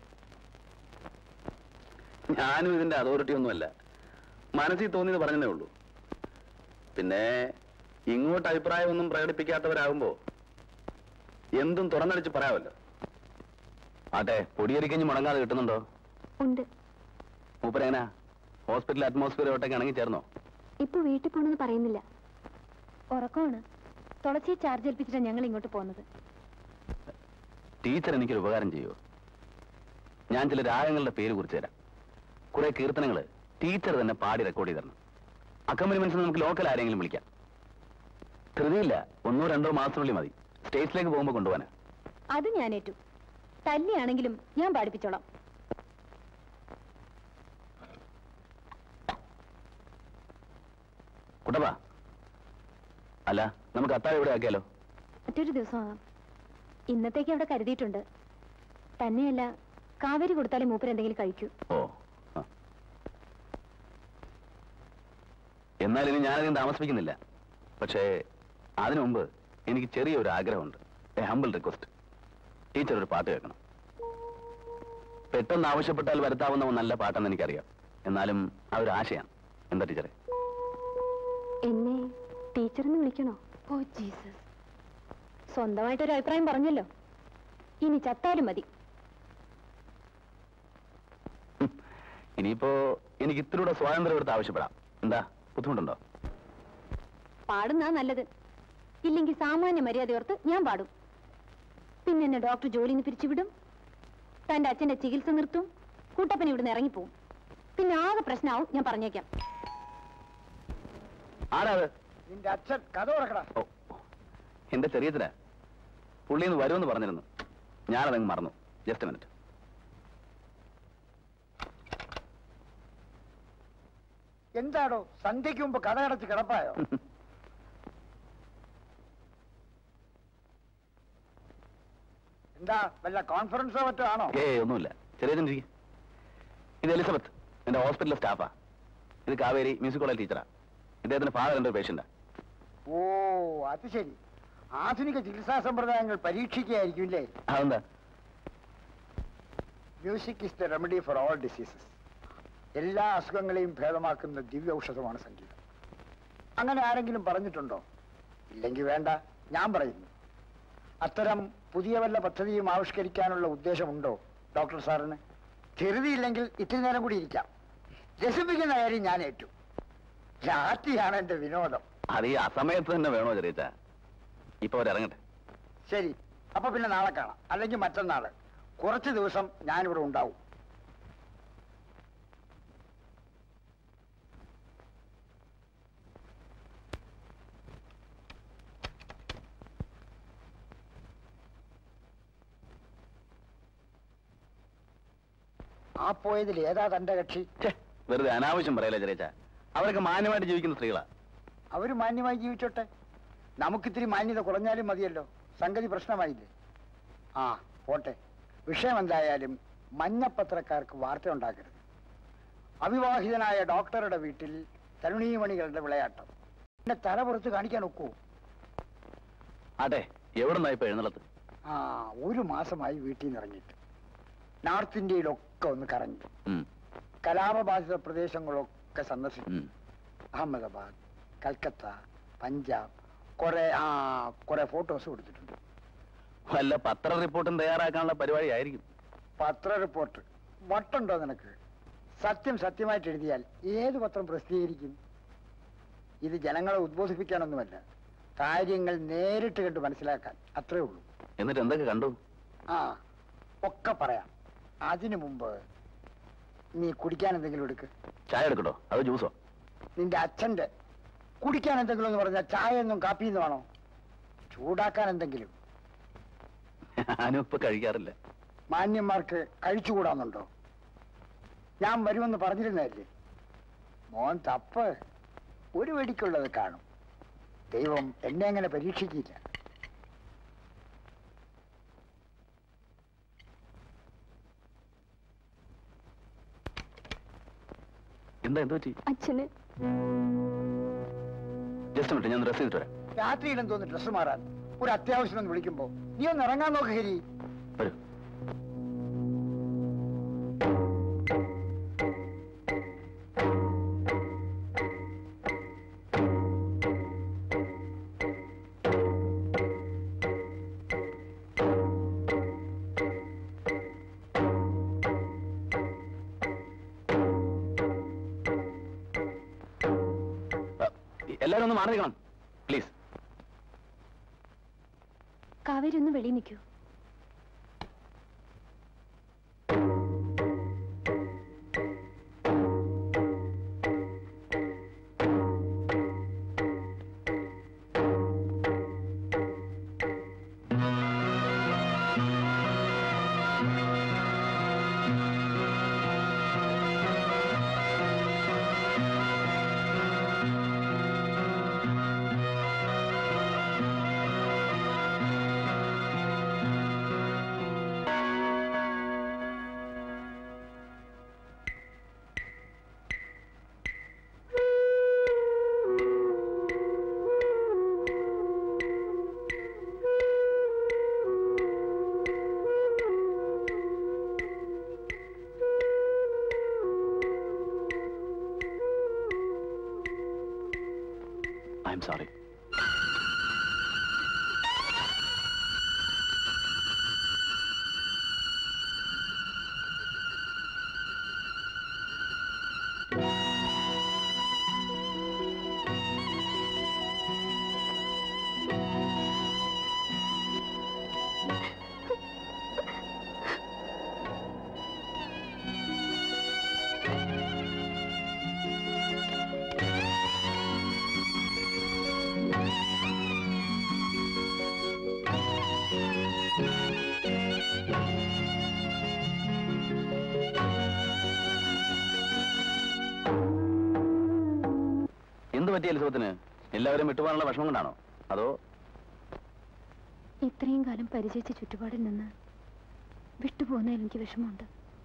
ഞാനും ഇതിന്റെ അതോറിറ്റി ഒന്നുമല്ല മനസ്സിൽ തോന്നിയത് പറഞ്ഞതേ ഉള്ളൂ പിന്നെ ഇങ്ങോട്ട് അഭിപ്രായമൊന്നും പ്രകടിപ്പിക്കാത്തവരാകുമ്പോ എന്തും തുറന്നടിച്ച് പറയാമല്ലോ ആട്ടെ പൊടിയരിക്കഞ്ഞ് മുടങ്ങാതെ കിട്ടുന്നുണ്ടോ ഉണ്ട് മൂപ്പരെങ്ങനാ ഹോസ്പിറ്റൽ അറ്റ്മോസ്ഫിയറോട്ടൊക്കെ ഇണങ്ങി ചേർന്നോ ഇപ്പൊ വീട്ടിൽ പോണെന്ന് പറയുന്നില്ല ഉറക്കമാണ് തുളസിയെ ചാർജ് ഏൽപ്പിച്ചിട്ടാണ് ഞങ്ങൾ ഇങ്ങോട്ട് പോകുന്നത് ടീച്ചർ എനിക്കൊരു ഉപകാരം ചെയ്യുമോ ഞാൻ ചില രാഗങ്ങളുടെ പേര് കുറിച്ച് തരാം കുറെ കീർത്തനങ്ങള് ടീച്ചർ തന്നെ പാടി റെക്കോർഡ് ചെയ്ത് തരണം അക്കമ്പനിമെന്റ്സ് നമുക്ക് ലോക്കൽ ആരെങ്കിലും വിളിക്കാം ധൃതിയില്ല ഒന്നോ രണ്ടോ മാസത്തിനുള്ളിൽ മതി സ്റ്റേജിലേക്ക് പോകുമ്പോൾ കൊണ്ടുപോകാനാ അത് ഞാൻ ഏറ്റു തല്ലിയാണെങ്കിലും ഞാൻ പാടിപ്പിച്ചോളാം കുട്ടപ്പാ അല്ല നമുക്ക് അത്താഴം ഇവിടെ ആക്കിയാലോ മറ്റൊരു ദിവസമാകാം ഇന്നത്തേക്ക് അവിടെ കരുതിയിട്ടുണ്ട് തന്നെയല്ല കാവേരി കൊടുത്താലേ മൂപ്പർ എന്തെങ്കിലും കഴിക്കൂ ഓ ആ. എന്നാൽ ഇനി ഞാനധികം താമസിപ്പിക്കുന്നില്ല പക്ഷേ അതിനു മുമ്പ് എനിക്ക് ചെറിയൊരു ആഗ്രഹമുണ്ട് എ ഹമ്പിൾ റിക്വസ്റ്റ് ടീച്ചർ ഒരു പാട്ട് കേൾക്കണം പെട്ടെന്ന് ആവശ്യപ്പെട്ടാൽ വരുത്താവുന്ന ഒരു നല്ല പാട്ടെന്ന് എനിക്കറിയാം എന്നാലും ആ ഒരു ആശയാണ് എന്താ ടീച്ചറെ എന്നെ ടീച്ചറിന്ന് വിളിക്കണോ ഓ ജീസസ് സ്വന്തമായിട്ടൊരു അഭിപ്രായം പറഞ്ഞല്ലോ ഇനി ചത്താലും മതി ഇനിയിപ്പോ എനിക്ക് ഇത്തിലൂടെ സ്വാതന്ത്ര്യം എടുത്ത് ആവശ്യപ്പെടാം എന്താ ബുദ്ധിമുട്ടുണ്ടോ പാടുന്നാ നല്ലത് ഇല്ലെങ്കിൽ സാമാന്യ മര്യാദ ഓർത്ത് ഞാൻ പാടും പിന്നെ എന്നെ ഡോക്ടർ ജോലിന്ന് പിരിച്ചുവിടും തന്റെ അച്ഛന്റെ ചികിത്സ നിർത്തും കൂട്ടപ്പൻ ഇവിടുന്ന് ഇറങ്ങിപ്പോവും പിന്നെ ആകെ പ്രശ്നമാവും ഞാൻ പറഞ്ഞേക്കാം ആരാ അത് നിന്റെ അച്ഛൻ കഥ തുറക്കടാ ഓ എന്റെ ചെറിയച്ഛനാ പുള്ളി ഇന്ന് വരുമെന്ന് പറഞ്ഞിരുന്നു ഞാനതങ്ങ് മറന്നു ജസ്റ്റ് മിനിറ്റ് എന്താടോ സന്ധ്യയ്ക്ക് മുമ്പ് കഥ അടച്ച് കിടപ്പായോ എന്താ വല്ല കോൺഫറൻസോ മറ്റോ ആണോ ഏയ് ഒന്നുമില്ല ചെറിയച്ഛൻ ഇരിക്ക്. ഇത് എലിസബത്ത് എന്റെ ഹോസ്പിറ്റലിലെ സ്റ്റാഫാ ഇത് കാവേരി മ്യൂസിക് കോളേജ് ടീച്ചറാ ഇദ്ദേഹത്തിന്റെ ഫാദർ എന്റെ ഒരു പേഷ്യന്റാ ഓ അത് ശരി ആധുനിക ചികിത്സാ സമ്പ്രദായങ്ങൾ പരീക്ഷിക്കുകയായിരിക്കും അല്ലേ അതെന്താ music is the remedy for all diseases എല്ലാ അസുഖങ്ങളെയും ഭേദമാക്കുന്ന ദിവ്യ ഔഷധമാണ് സംഗീതം അങ്ങനെ ആരെങ്കിലും പറഞ്ഞിട്ടുണ്ടോ ഇല്ലെങ്കിൽ വേണ്ട ഞാൻ പറയുന്നു അത്തരം പുതിയ വല്ല പദ്ധതിയും ആവിഷ്കരിക്കാനുള്ള ഉദ്ദേശമുണ്ടോ ഡോക്ടർ സാറിന് ധൃതിയില്ലെങ്കിൽ ഇത്തിരി നേരം കൂടി ഇരിക്കാം രസിപ്പിക്കുന്ന കാര്യം ഞാൻ ഏറ്റു രാത്രിയാണ് എന്റെ വിനോദം അത് ഈ അസമയത്ത് തന്നെ വേണോ ചെറിയച്ച ഇപ്പൊ അവരിറങ്ങട്ടെ ശരി അപ്പൊ പിന്നെ നാളെ കാണാം അല്ലെങ്കിൽ മറ്റന്നാള് കുറച്ച് ദിവസം ഞാനിവിടെ ഉണ്ടാവും ആ പോയതിൽ ഏതാ തന്റെ കക്ഷി ഛെ, വെറുതെ അനാവശ്യം പറയല്ലേ ചെറിയച്ച അവരൊക്കെ മാന്യമായിട്ട് ജീവിക്കുന്ന സ്ത്രീകളാ അവര് മാന്യമായി ജീവിച്ചോട്ടെ നമുക്കിത്തിരി മാന്യത കുറഞ്ഞാലും മതിയല്ലോ സംഗതി പ്രശ്നമായില്ലേ ആ പോട്ടെ വിഷയം എന്തായാലും മഞ്ഞപ്പത്രക്കാർക്ക് വാർത്ത ഉണ്ടാക്കരുത് അവിവാഹിതനായ ഡോക്ടറുടെ വീട്ടിൽ തരുണീമണികളുടെ വിളയാട്ടം എന്നെ തല പുറത്ത് കാണിക്കാൻ ഒക്കുവോ അതെ എവിടുന്നാ ഇപ്പൊ എഴുന്നള്ളത്ത് ആ ഒരു മാസമായി വീട്ടിൽ നിന്ന് ഇറങ്ങിയിട്ട് നോർത്ത് ഇന്ത്യയിലൊക്കെ ഒന്ന് കറങ്ങി ഉം, കലാപബാധിത പ്രദേശങ്ങളൊക്കെ സന്ദർശിച്ചു ഉം. അഹമ്മദാബാദ് കൽക്കത്ത പഞ്ചാബ് കുറെ ആ കുറെ ഫോട്ടോസ് കൊടുത്തിട്ടുണ്ട് വല്ല പത്ര റിപ്പോർട്ടും തയ്യാറാക്കാനുള്ള പരിപാടി ആയിരിക്കും പത്ര റിപ്പോർട്ട് വട്ടുണ്ടോ നിനക്ക് സത്യം സത്യമായിട്ട് എഴുതിയാൽ ഏത് പത്രം പ്രസിദ്ധീകരിക്കും ഇത് ജനങ്ങളെ ഉദ്ബോധിപ്പിക്കാനൊന്നുമല്ല കാര്യങ്ങൾ നേരിട്ട് കണ്ട് മനസ്സിലാക്കാൻ അത്രേ ഉള്ളൂ എന്നിട്ട് എന്തൊക്കെ കണ്ടു ആ ഒക്കെ പറയാം അതിനു മുമ്പ് നീ കുടിക്കാൻ എന്തെങ്കിലും എടുക്ക് ചായ എടുക്കട്ടോ അത് ജ്യൂസോ നിന്റെ അച്ഛന്റെ കുടിക്കാൻ എന്തെങ്കിലും എന്ന് പറഞ്ഞാൽ ചായ ഒന്നും കാപ്പിയൊന്നും ആണോ ചൂടാക്കാൻ എന്തെങ്കിലും ഞാനും ഇപ്പൊ കഴിക്കാറില്ല മാന്യന്മാർക്ക് കഴിച്ചുകൂടാന്നുണ്ടോ ഞാൻ വരുമെന്ന് പറഞ്ഞിരുന്നതല്ലേ മോൻ തപ്പ് ഒരു വെടിക്കുള്ളത് കാണും ദൈവം എന്നെ അങ്ങനെ പരീക്ഷിക്കില്ല എന്താ എന്ത് പറ്റി അച്ഛന് ജസ്റ്റ് മിനിറ്റ് ഞാൻ ഡ്രസ് ചെയ്തിട്ട് വരാം രാത്രിയിലും തോന്നുന്നു ഡ്രസ്സ് മാറാൻ ഒരു അത്യാവശ്യം ഒന്ന് വിളിക്കുമ്പോ നീ ഒന്ന് ഇറങ്ങാൻ നോക്ക് ഹരി വരൂ എല്ലാവരും ഒന്ന് മാറി നിൽക്കണം പ്ലീസ് കാവേരി ഒന്ന് വെളിയിൽ നിൽക്കൂ ഐ എം സോറി എന്ത് പറ്റി എലിസബത്തിന് എല്ലാവരും വിട്ടുപോകാനുള്ള വിഷമം കൊണ്ടാണോ അതോ ഇത്രയും കാലം പരിചയിച്ച ചുറ്റുപാടിൽ നിന്ന് വിട്ടുപോകുന്നതിൽ എനിക്ക് വിഷമമുണ്ട്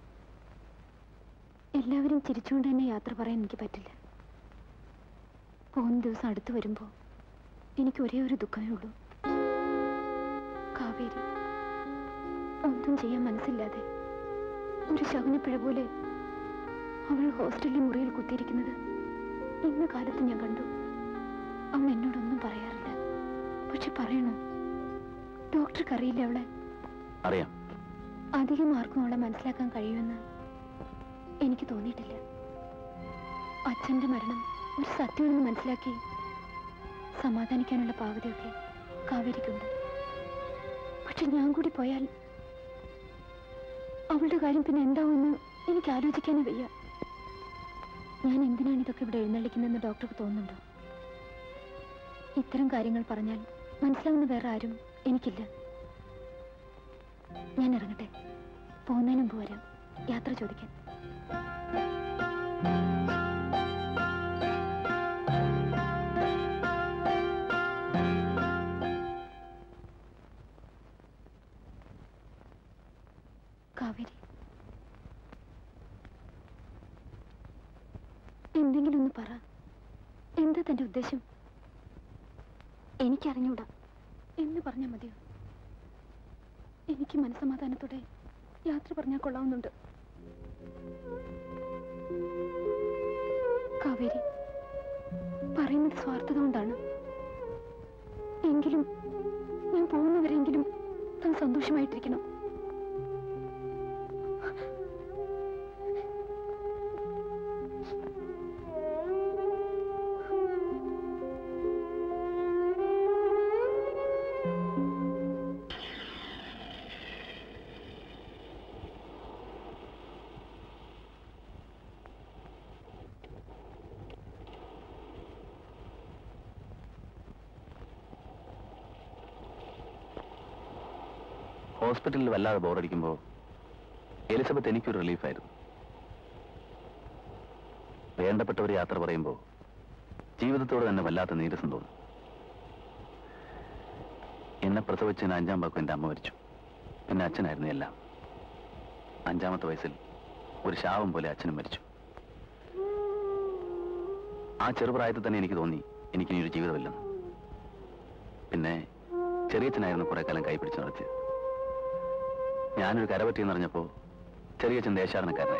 എല്ലാവരും ചിരിച്ചുകൊണ്ട് തന്നെ യാത്ര പറയാൻ എനിക്ക് പറ്റില്ല പോകുന്ന ദിവസം അടുത്ത് വരുമ്പോൾ എനിക്ക് ഒരേ ഒരു ദുഃഖമേ ഉള്ളൂ കാവേരി ഒന്നും ചെയ്യാൻ മനസ്സില്ലാതെ ഒരു ശകുനപ്പിഴ പോലെ അവൾ ഹോസ്റ്റലിലെ മുറിയിൽ കുത്തിയിരിക്കുന്നത് ഇന്ന് കാലത്ത് ഞാൻ കണ്ടു അവൾ എന്നോടൊന്നും പറയാറില്ല പക്ഷെ പറയണോ ഡോക്ടർക്ക് അറിയില്ല അവളെ അറിയാം അധികം ആർക്കും അവളെ മനസ്സിലാക്കാൻ കഴിയുമെന്ന് എനിക്ക് തോന്നിയിട്ടില്ല അച്ഛന്റെ മരണം ഒരു സത്യമെന്ന് മനസ്സിലാക്കി സമാധാനിക്കാനുള്ള പാവതയൊക്കെ കാവേരിക്കുണ്ട് പക്ഷെ ഞാൻ കൂടി പോയാൽ അവളുടെ കാര്യം പിന്നെ എന്താവുമെന്ന് എനിക്ക് ആലോചിക്കാനേ വയ്യ ഞാൻ എന്തിനാണ് ഇതൊക്കെ ഇവിടെ എഴുന്നള്ളിക്കുന്നതെന്ന് ഡോക്ടർക്ക് തോന്നുന്നുണ്ടോ ഇത്തരം കാര്യങ്ങൾ പറഞ്ഞാൽ മനസ്സിലാവുന്ന വേറെ ആരും എനിക്കില്ല ഞാൻ ഇറങ്ങട്ടെ പോകുന്നതിന് മുമ്പ് വരാം യാത്ര ചോദിക്കാൻ കാവേരി എന്തെങ്കിലും ഒന്ന് പറ എന്താ തന്റെ ഉദ്ദേശം എനിക്കറിഞ്ഞൂടാ എന്ന് പറഞ്ഞാൽ മതിയോ എനിക്ക് മനസ്സമാധാനത്തോടെ യാത്ര പറഞ്ഞാൽ കൊള്ളാവുന്നുണ്ട് കാവേരി പറയുന്നത് സ്വാർത്ഥത കൊണ്ടാണ് എങ്കിലും ഞാൻ പോകുന്നവരെങ്കിലും താൻ സന്തോഷമായിട്ടിരിക്കണം ഹോസ്പിറ്റലിൽ വല്ലാതെ ബോറടിക്കുമ്പോൾ എലിസബത്ത് എനിക്കൊരു റിലീഫായിരുന്നു വേണ്ടപ്പെട്ടവർ യാത്ര പറയുമ്പോൾ ജീവിതത്തോട് തന്നെ വല്ലാത്ത നീരസം തോന്നും എന്നെ പ്രസവിച്ചതിന് അഞ്ചാം പാക്കും എൻ്റെ അമ്മ മരിച്ചു പിന്നെ അച്ഛനായിരുന്നു എല്ലാം അഞ്ചാമത്തെ വയസ്സിൽ ഒരു ശാപം പോലെ അച്ഛനും മരിച്ചു ആ ചെറുപ്രായത്തിൽ തന്നെ എനിക്ക് തോന്നി എനിക്കിനി ഒരു ജീവിതമില്ലെന്ന് പിന്നെ ചെറിയച്ഛനായിരുന്നു കുറെ കാലം കൈപിടിച്ച് നടത്തിയത് ഞാനൊരു കരപറ്റിയെന്ന് അറിഞ്ഞപ്പോ ചെറിയച്ഛൻ ദേശാടനക്കാരനായി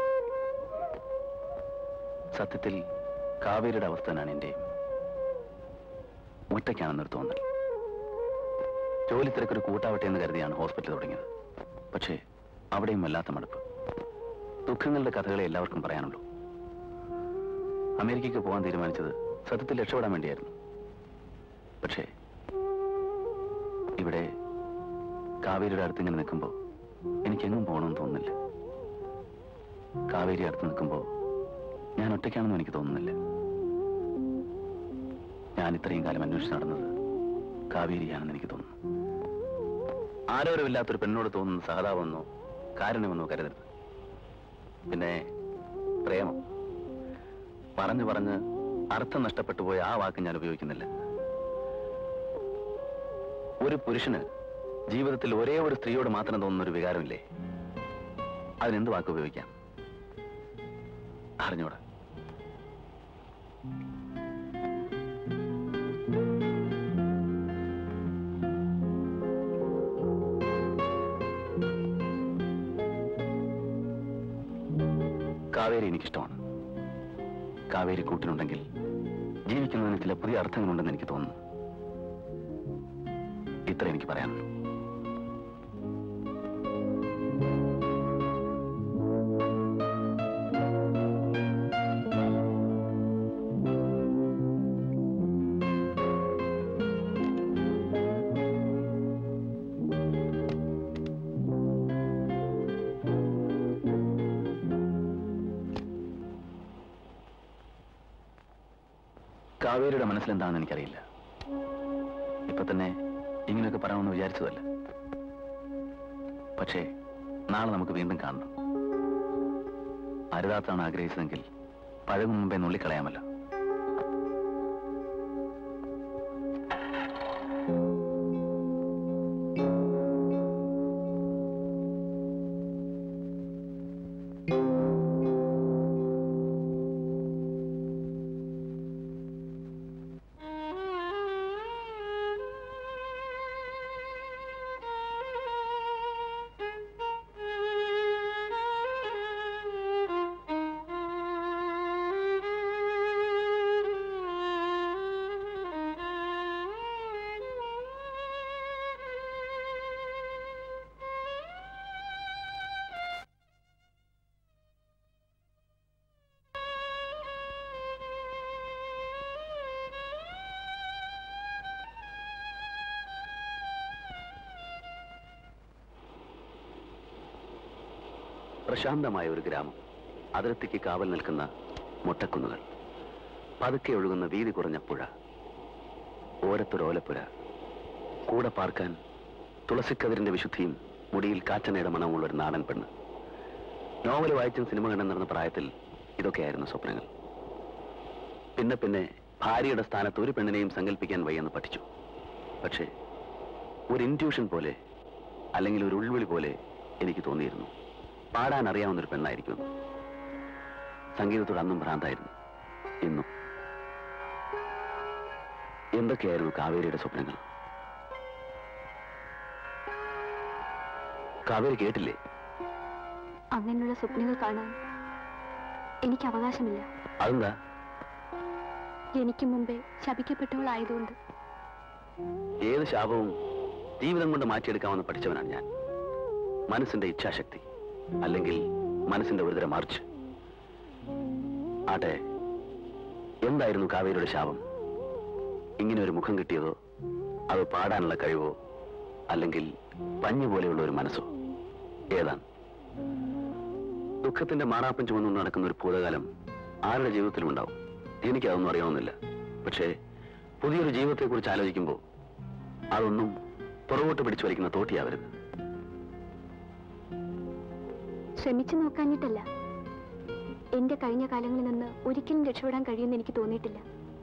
സത്യത്തിൽ കാവേരിയുടെ അവസ്ഥ തന്നെയാണ് എന്റെയും ഒറ്റയ്ക്കാണെന്നൊരു തോന്നൽ ജോലി തിരക്കൊരു കൂട്ടാവട്ടെ എന്ന് കരുതിയാണ് ഹോസ്പിറ്റൽ തുടങ്ങിയത് പക്ഷേ അവിടെയും വല്ലാത്ത മടുപ്പ് ദുഃഖങ്ങളുടെ കഥകളെ എല്ലാവർക്കും പറയാനുള്ളൂ അമേരിക്കയ്ക്ക് പോകാൻ തീരുമാനിച്ചത് സത്യത്തിൽ രക്ഷപ്പെടാൻ വേണ്ടിയായിരുന്നു പക്ഷേ ഇവിടെ കാവേരിയുടെ അടുത്ത് ഇങ്ങനെ നിൽക്കുമ്പോൾ എനിക്കെങ്ങും പോകണമെന്ന് തോന്നുന്നില്ല കാവേരി അടുത്ത് നിൽക്കുമ്പോൾ ഞാൻ ഒറ്റയ്ക്കാണെന്നും എനിക്ക് തോന്നുന്നില്ല ഞാൻ ഇത്രയും കാലം അന്വേഷിച്ച് നടന്നത് കാവേരിയാണെന്ന് എനിക്ക് തോന്നുന്നു ആരോരുമില്ലാത്തൊരു പെണ്ണോട് തോന്നുന്ന സഹതാപമെന്നോ കാരുണ്യമെന്നോ കരുതരുത് പിന്നെ പ്രേമം പറഞ്ഞു പറഞ്ഞ് അർത്ഥം നഷ്ടപ്പെട്ടു പോയ ആ വാക്ക് ഞാൻ ഉപയോഗിക്കുന്നില്ല ഒരു പുരുഷന് ജീവിതത്തിൽ ഒരേ ഒരു സ്ത്രീയോട് മാത്രം തോന്നുന്ന ഒരു വികാരമില്ലേ അതിനെന്ത് വാക്ക് ഉപയോഗിക്കാം അറിഞ്ഞൂടാ കാവേരി എനിക്കിഷ്ടമാണ് കാവേരി കൂട്ടിനുണ്ടെങ്കിൽ ജീവിക്കുന്നതിന് ചില പുതിയ അർത്ഥങ്ങളുണ്ടെന്ന് എനിക്ക് തോന്നുന്നു ഇത്ര എനിക്ക് പറയാനുള്ളൂ കാവേരിയുടെ മനസ്സിലെന്താണെന്ന് എനിക്കറിയില്ല ഇപ്പൊ തന്നെ ഇങ്ങനെയൊക്കെ പറയണമെന്ന് വിചാരിച്ചതല്ല പക്ഷേ നാളെ നമുക്ക് വീണ്ടും കാണണം അരുതാത്താണ് ആഗ്രഹിച്ചതെങ്കിൽ പഴകും മുമ്പേ നുള്ളിക്കളയാമല്ലോ പ്രശാന്തമായ ഒരു ഗ്രാമം അതിർത്തിക്ക് കാവൽ നിൽക്കുന്ന മൊട്ടക്കുന്നുകൾ പതുക്കെ ഒഴുകുന്ന വീതി കുറഞ്ഞ പുഴ ഓരത്തൊരോലപ്പുര കൂടെ പാർക്കാൻ തുളസിക്കതിരിന്റെ വിശുദ്ധിയും മുടിയിൽ കാറ്റനയുടെ മണമുള്ള ഒരു നാടൻ പെണ്ണ് നോവൽ വായിച്ചും സിനിമ കണ്ടും നടന്ന പ്രായത്തിൽ ഇതൊക്കെയായിരുന്നു സ്വപ്നങ്ങൾ പിന്നെ പിന്നെ ഭാര്യയുടെ സ്ഥാനത്ത് ഒരു പെണ്ണിനെയും സങ്കല്പിക്കാൻ വയ്യെന്ന് പഠിച്ചു പക്ഷേ ഒരു ഇൻറ്റ്യൂഷൻ പോലെ അല്ലെങ്കിൽ ഒരു ഉൾവിളി പോലെ എനിക്ക് തോന്നിയിരുന്നു പാടാൻ അറിയാവുന്നൊരു പെണ്ണായിരിക്കും സംഗീതത്തോട് അന്നും ഭ്രാന്തായിരുന്നു ഇന്നും എന്തൊക്കെയായിരുന്നു കാവേരിയുടെ സ്വപ്നങ്ങൾ കാവേരി കേട്ടില്ലേ അങ്ങനെയുള്ള സ്വപ്നങ്ങൾ കാണാൻ എനിക്ക് അവകാശമില്ല അതെന്താ എനിക്ക് മുമ്പേ ശപിക്കപ്പെട്ടവളായതുകൊണ്ട് ഏത് ശാപവും ജീവിതം കൊണ്ട് മാറ്റിയെടുക്കാമെന്ന് പഠിച്ചവനാണ് ഞാൻ മനസ്സിന്റെ ഇച്ഛാശക്തി അല്ലെങ്കിൽ മനസ്സിന്റെ ഒരുതരം മാർച്ച് ആട്ടെ എന്തായിരുന്നു കാവേരിയുടെ ശാപം ഇങ്ങനെ ഒരു മുഖം കിട്ടിയതോ അത് പാടാനുള്ള കഴിവോ അല്ലെങ്കിൽ പഞ്ഞു പോലെയുള്ള ഒരു മനസ്സോ ഏതാണ് ദുഃഖത്തിന്റെ മാറാപ്പം ചുമന്നുകൊണ്ട് നടക്കുന്ന ഒരു ഭൂതകാലം ആരുടെ ജീവിതത്തിലും ഉണ്ടാവും എനിക്കതൊന്നും അറിയാവുന്നില്ല പക്ഷേ പുതിയൊരു ജീവിതത്തെക്കുറിച്ച് ആലോചിക്കുമ്പോൾ അതൊന്നും പുറകോട്ട് പിടിച്ചു വലിക്കുന്ന തോട്ടിയാവരുത് ശ്രമിച്ചു നോക്കാഞ്ഞിട്ടല്ല എന്റെ കഴിഞ്ഞ കാലങ്ങളിൽ നിന്ന് ഒരിക്കലും രക്ഷപ്പെടാൻ കഴിയുമെന്ന് എനിക്ക് തോന്നിയിട്ടില്ല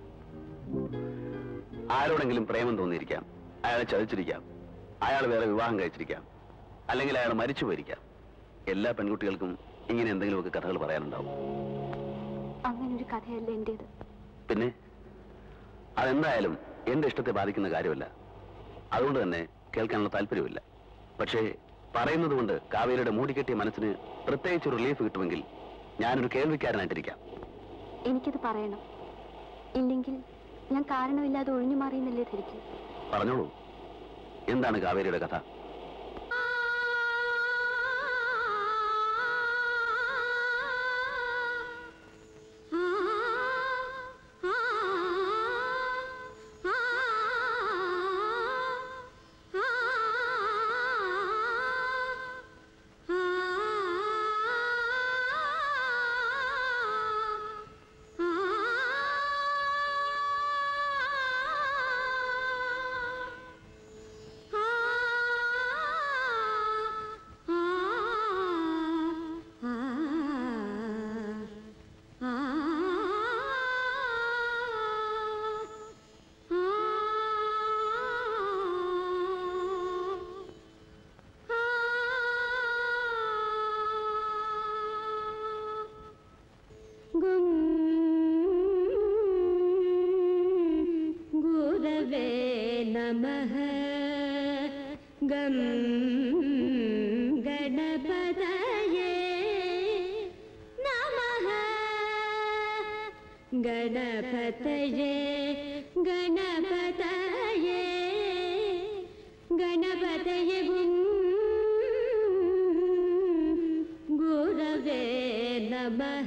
ആരോടെങ്കിലും പ്രേമം തോന്നിയിരിക്കാം അയാളെ ചതിച്ചിരിക്കാം അയാൾ വേറെ വിവാഹം കഴിച്ചിരിക്കാം അല്ലെങ്കിൽ അയാൾ മരിച്ചു പോയിരിക്കാം എല്ലാ പെൺകുട്ടികൾക്കും ഇങ്ങനെ എന്തെങ്കിലുമൊക്കെ കഥകൾ പറയാനുണ്ടാവും അങ്ങനെ ഒരു കഥയല്ല എന്റേത് പിന്നെ അതെന്തായാലും എന്റെ ഇഷ്ടത്തെ ബാധിക്കുന്ന കാര്യമല്ല അതുകൊണ്ട് തന്നെ കേൾക്കാനുള്ള താല്പര്യമില്ല പക്ഷേ പറയുന്നത് കൊണ്ട് കാവേരിയുടെ മൂടിക്കെട്ടിയ മനസ്സിന് പ്രത്യേകിച്ച് ഒരു റിലീഫ് കിട്ടുമെങ്കിൽ ഞാനൊരു കേൾവിക്കാരനായിട്ടിരിക്കാം എനിക്കത് പറയണം ഇല്ലെങ്കിൽ ഞാൻ കാരണമില്ലാതെ ഒഴിഞ്ഞു മാറിയെന്നല്ലേ ധരിക്കും പറഞ്ഞോളൂ എന്താണ് കാവേരിയുടെ കഥ गुरवे नमः गं गणपतये नमः गणपतये गणपतये गणपतये गुं गुरवे नमः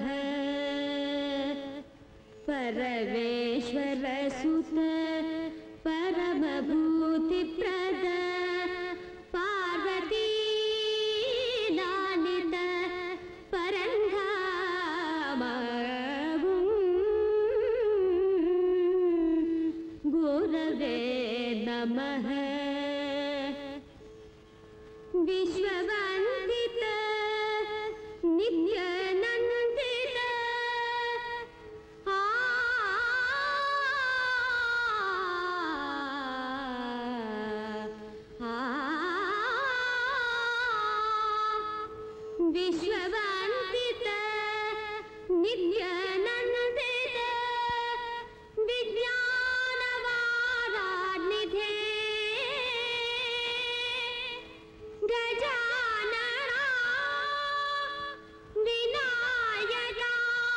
परमेश्वर सुत परमभूतिप्रद पार्वती लालित परङ्गामगुं गुरवे नमः विश्ववन्दित नित्यानन्दित विश्ववन्दित नित्यानन्दित विज्ञानवारानिधे गजानना विनायका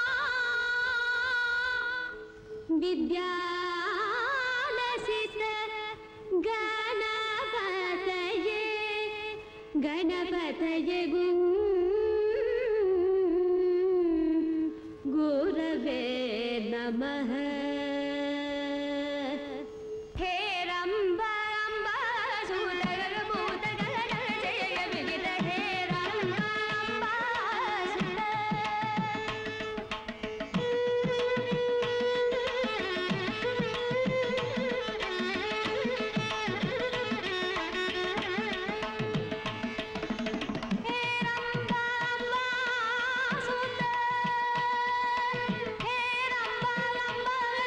विद्यालसित गणपतये गणपतये गु गुरवे नमः हे रम्ब रम्ब सुरगरभूतगण जय विविध हे रम्ब रम्ब सुर हे रम्बा रम्बा सुत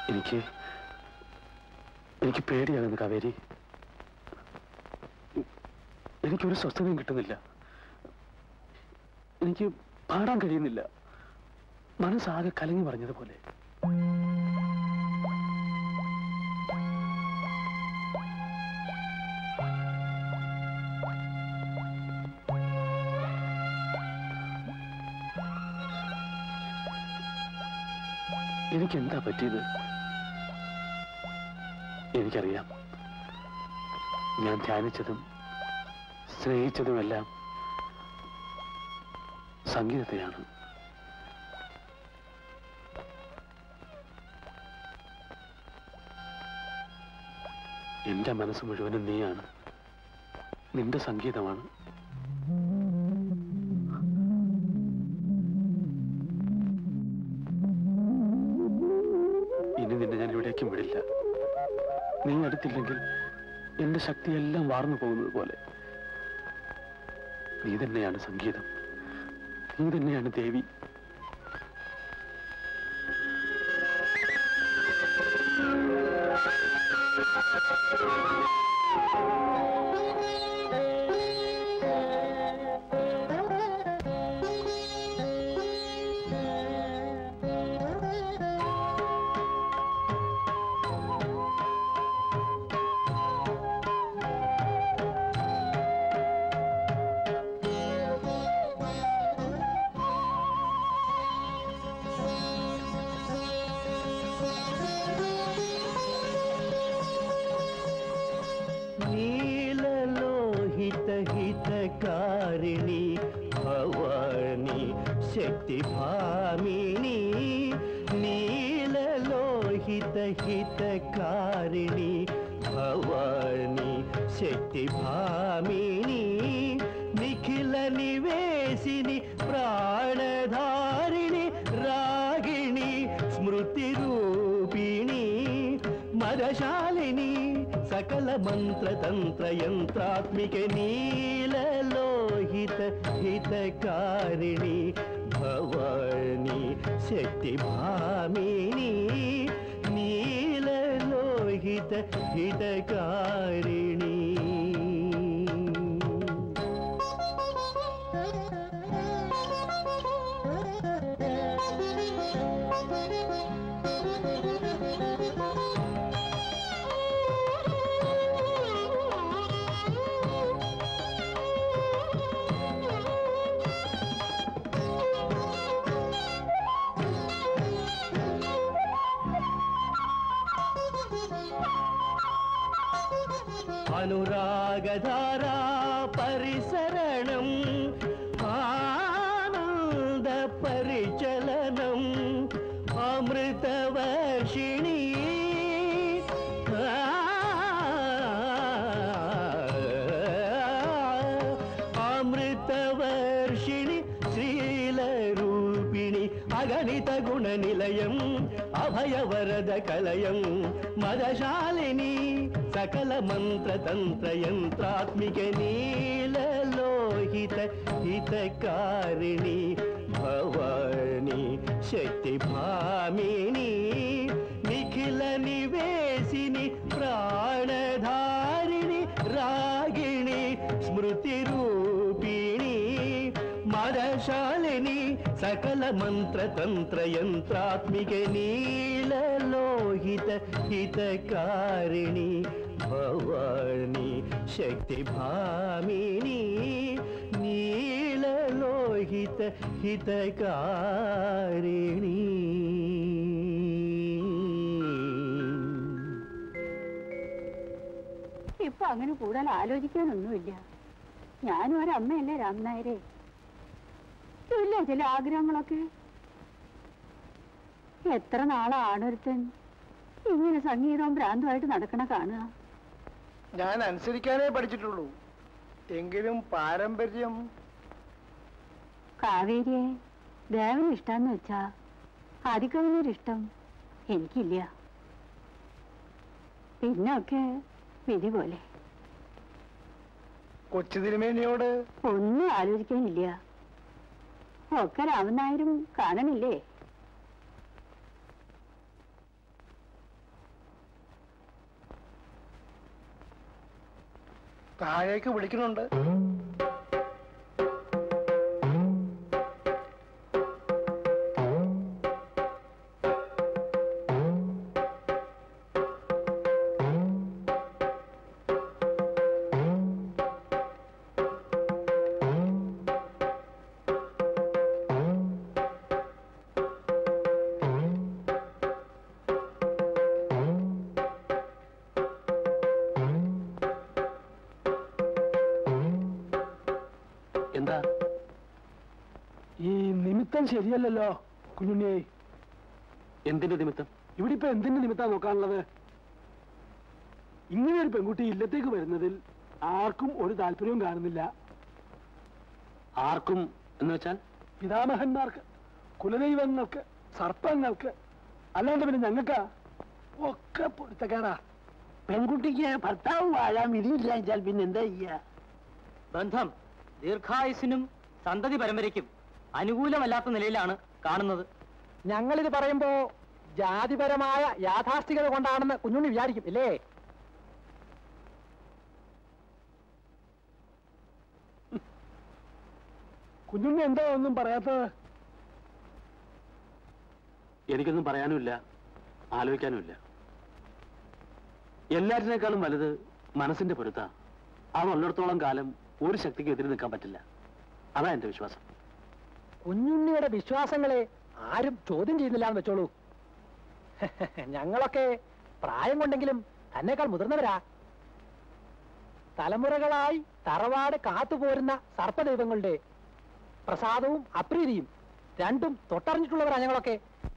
എനിക്ക് എനിക്ക് പേടിയാകുന്നു കാവേരി എനിക്കൊരു സ്വസ്ഥതയും കിട്ടുന്നില്ല എനിക്ക് പാടാൻ കഴിയുന്നില്ല മനസ്സാകെ കലങ്ങി പറഞ്ഞതുപോലെ എനിക്ക് എന്താ പറ്റിയത് എനിക്കറിയാം ഞാൻ ധ്യാനിച്ചതും സ്നേഹിച്ചതുമെല്ലാം സംഗീതത്തെയാണ് എന്റെ മനസ്സ് മുഴുവനും നീയാണ് നിന്റെ സംഗീതമാണ് ഇനി നിന്നെ ഞാൻ ഇവിടേക്കും വിടില്ല നീ അടുത്തില്ലെങ്കിൽ എന്റെ ശക്തിയെല്ലാം വാർന്നു പോകുന്നത് പോലെ നീ തന്നെയാണ് സംഗീതം നീ തന്നെയാണ് ദേവി നീലലോഹിതഹിതകാരിണി ഭവാനി ശക്തിഭാമിനി നീലലോഹിതഹിതകാരിണി ഭവാനി ശക്തിഭാമിനി നിഖില നിവേശിനി പ്രാണധാരിണി രാഗിണി സ്മൃതിരൂപിണി മരശാലിനി സകല മന്ത്രതന്ത്ര യന്ത്രാത്മിക നീലലോഹിത ഹിതകാരിണി ഭവാനി ശക്തിഭാമിനി നീലലോഹിത ഹിതകാരിണി അനുരാഗധാരാ പരിസരണം ആനന്ദ പരിചലനം അമൃതവർഷിണി അമൃതവർഷിണി ശ്രീലരൂപിണി അഗണിത ഗുണനിലയം അഭയവരദ കലയം മദശാലിനി സകല മന്ത്രതന്ത്ര യന്ത്രാത്മിക നീലലോഹിത ഹിതകാരിണി ഭവാനി ശക്തിഭാമിനി നിഖില നിവേശിനി പ്രാണധാരിണി രാഗിണി സ്മൃതിരൂപിണി മരശാലിനി സകല മന്ത്രതന്ത്ര യന്ത്രാത്മിക നീലലോഹിത ഹിതകാരിണി ഭവാനി ശക്തിഭാമിനി നീലലോഹിത ഹിതകാരിണി ഇപ്പൊ അങ്ങനെ കൂടുതൽ ആലോചിക്കാനൊന്നുമില്ല ഞാനും ഒരമ്മയല്ലേ രാമനായരെ ഇല്ല ചില ആഗ്രഹങ്ങളൊക്കെ എത്ര നാളാണൊരുത്തൻ ഇങ്ങനെ സംഗീതവും ഭ്രാന്തമായിട്ട് നടക്കണ കാണുക ഞാൻ അനുസരിക്കാനേ പഠിച്ചിട്ടുള്ളൂ എങ്കിലും പാരമ്പര്യം കാവേരിയെ ദേവന് ഇഷ്ടാന്ന് വെച്ചാ ആദിക്കവിനൊരിഷ്ടം എനിക്കില്ല പിന്നൊക്കെ വിധി പോലെ കൊച്ചു തിരുമേനിയോട് ഒന്നും ആലോചിക്കാനില്ല ഒക്കെ രാമനായരും കാണണില്ലേ താഴേക്ക് വിളിക്കുന്നുണ്ട് എന്താ ഈ നിമിത്തം ശരിയല്ലല്ലോ കുഞ്ഞുണ്ണിയെ എന്തിന്റെ നിമിത്തം ഇവിടെ ഇപ്പൊ എന്തിന്റെ നിമിത്താ നോക്കാനുള്ളത് ഇങ്ങനെ ഒരു പെൺകുട്ടി ഇല്ലത്തേക്ക് വരുന്നതിൽ ആർക്കും ഒരു താല്പര്യവും കാണുന്നില്ല ആർക്കും എന്ന് വെച്ചാൽ പിതാമഹന്മാർക്ക് കുലദൈവങ്ങൾക്ക് സർപ്പങ്ങൾക്ക് അല്ലാണ്ട് പിന്നെ ഞങ്ങൾക്കാ ഒക്കെ പൊരുത്തക്കേടാ പെൺകുട്ടിക്ക് ഭർത്താവ് വാഴാൻ വിധിയില്ല വെച്ചാൽ പിന്നെ എന്താ ചെയ്യാ ബന്ധം ദീർഘായുസിനും സന്തതി പരമ്പരയ്ക്കും അനുകൂലമല്ലാത്ത നിലയിലാണ് കാണുന്നത് ഞങ്ങളിത് പറയുമ്പോ ജാതിപരമായ യാഥാസ്ഥികത കൊണ്ടാണെന്ന് കുഞ്ഞുണ്ണി വിചാരിക്കും ഇല്ലേ കുഞ്ഞുണ്ണി എന്താ ഒന്നും പറയാത്തത് എനിക്കൊന്നും പറയാനുമില്ല ആലോചിക്കാനുമില്ല എല്ലാറ്റിനേക്കാളും വലുത് മനസ്സിന്റെ പൊരുത്ത അതുള്ളിടത്തോളം കാലം ഒരു ശക്തിക്ക് എതിര് നിൽക്കാൻ പറ്റില്ല അതാ എന്റെ വിശ്വാസം കുഞ്ഞുണ്ണിയുടെ വിശ്വാസങ്ങളെ ആരും ചോദ്യം ചെയ്യുന്നില്ല എന്ന് വെച്ചോളൂ ഞങ്ങളൊക്കെ പ്രായം കൊണ്ടെങ്കിലും തന്നെക്കാൾ മുതിർന്നവരാ തലമുറകളായി തറവാട് കാത്തുപോരുന്ന സർപ്പദൈവങ്ങളുടെ പ്രസാദവും അപ്രീതിയും രണ്ടും തൊട്ടറിഞ്ഞിട്ടുള്ളവരാ ഞങ്ങളൊക്കെ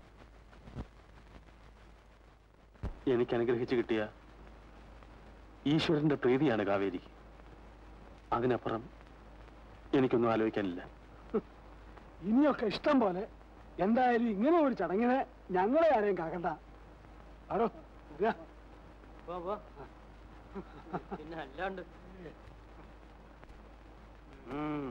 എനിക്ക് അനുഗ്രഹിച്ചു കിട്ടിയ ഈശ്വരന്റെ പ്രീതിയാണ് കാവേരി അതിനപ്പുറം എനിക്കൊന്നും ആലോചിക്കാനില്ല ഇനിയൊക്കെ ഇഷ്ടം പോലെ എന്തായാലും ഇങ്ങനെ ഒരു ചടങ്ങിനെ ഞങ്ങളെ ആരെയും കാക്കണ്ട ആരോ പിന്നെ അല്ലാണ്ട് ഉം.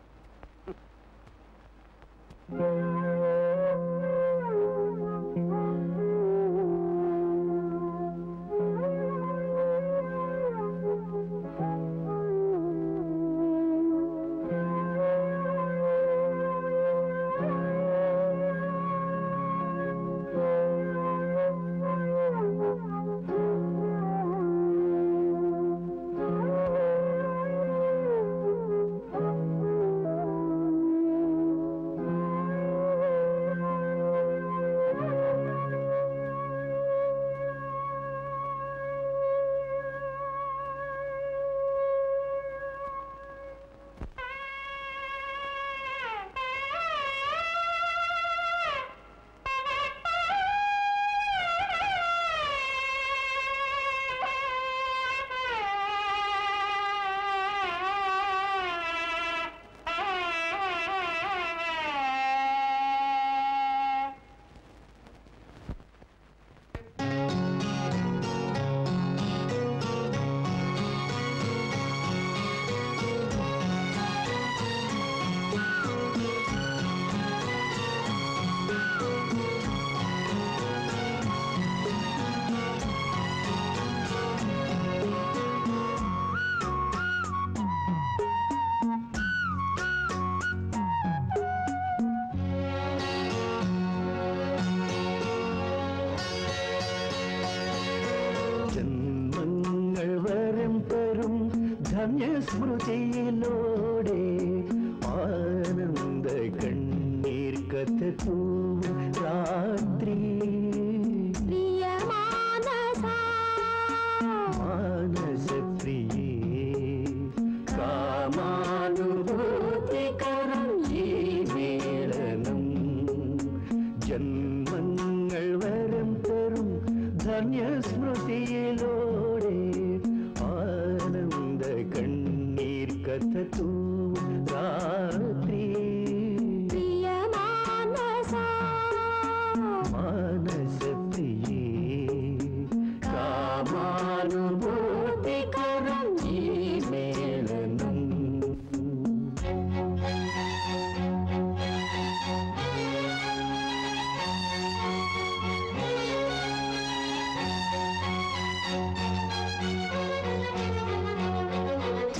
ജന്മങ്ങൾ വരം തരും ധന്യസ്മൃതിയിലൂടെ ആനന്ദ കണ്ണീർ കഥൂ രാത്രി മാനസപ്രിയേ കാമാനുഭൂതികരം ഈ മേളനം ജന്മങ്ങൾ വരം തരും ധന്യസ്മൃതിയിലൂടെ ആനന്ദ കണ്ണീർ കഥൂ രാത്രി മാനസപ്രിയേ കാമാനുഭൂതികരം ഈ മേളനം Thank you.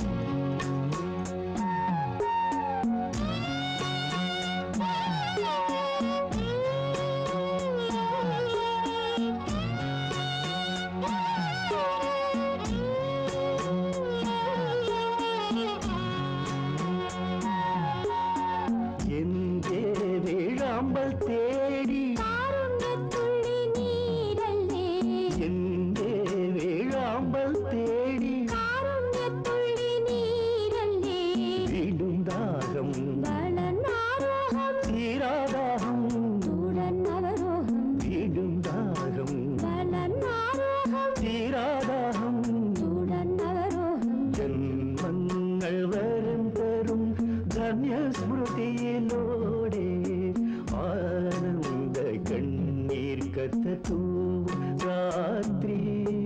വീഴാമ്പൽ തേടി കാരുണ്യത്തുള്ളി നീരല്ലേ എന്റെ വീഴാമ്പൽ തേടി കാരുണ്യത്തുള്ളി നീരല്ലേ വീണ്ടും ദാഹം വളർന്നാരോഹം തീരാദാഹം തുടർന്നവരോഹം വീണ്ടും ദാഹം വളർന്നാരോഹം തീരാദാഹം തുടർന്നവരോഹം ജന്മങ്ങൾ വരം തരും ധന്യസ്മൃതിയിലൂടെ ആനന്ദ കണ്ണീർ കഥൂ രാത്രി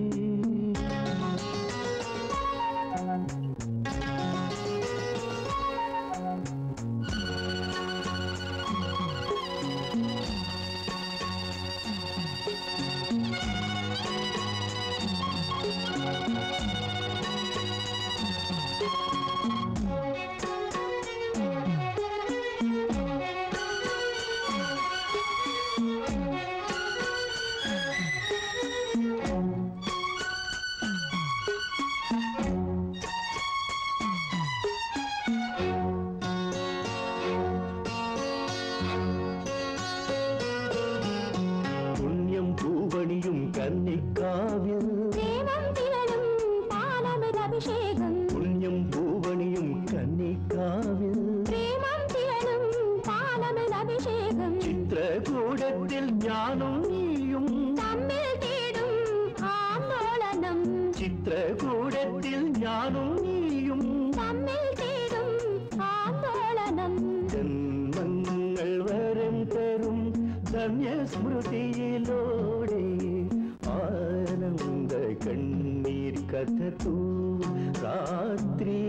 പുണ്യം പൂവണിയും കന്നിക്കാവ്യം പ്രേമം തിരളും പാലമൃതഭിഷേകം പുണ്യം പൂവണിയും കന്നിക്കാവ്യം പ്രേമം തിരളും പാലമൃതഭിഷേകം ചിത്രകൂടത്തിൽ ഞാനും നീയും തമ്മിൽ തേടും ആന്തോളനം ചിത്രകൂടത്തിൽ ഞാനും നീയും തമ്മിൽ തേടും ആന്തോളനം ജന്മങ്ങൾ വരം തരും ധന്യസ്മൃതിയിലൂടെ ആനന്ദ കണ്ണീർ കഥൂ രാത്രി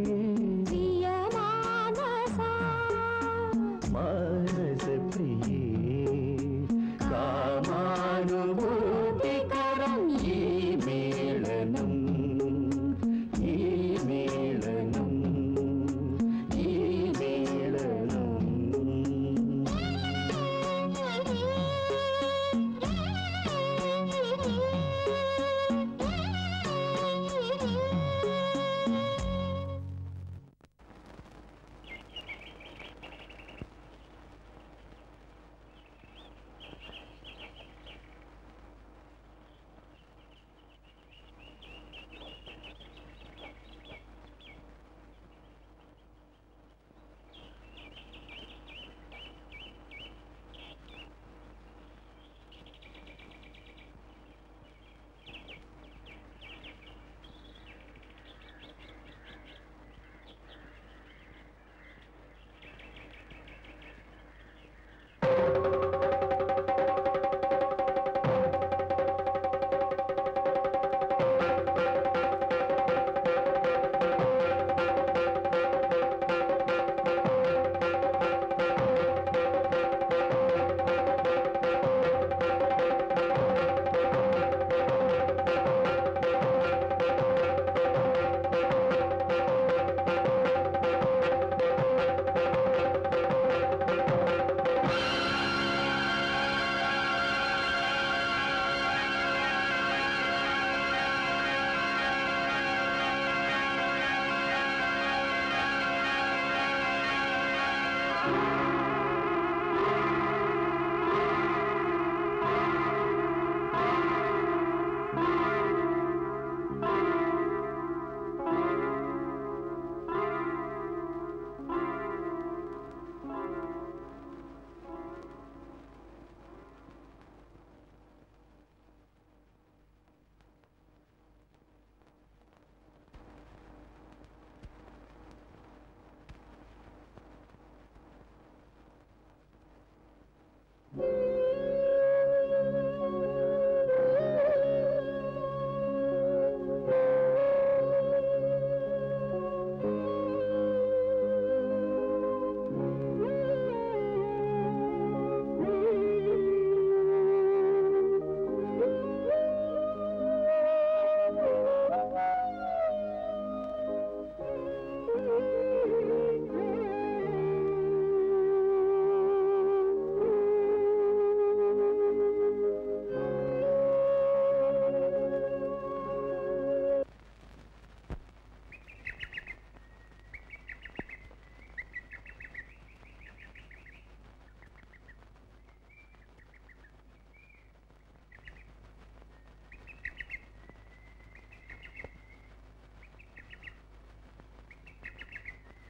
പ്രിയമാനസാ മാനസപ്രിയേ കാമാനുഭൂതികരം ഈ മേളനം ഈ മേളനം ഈ മേളനം Thank you.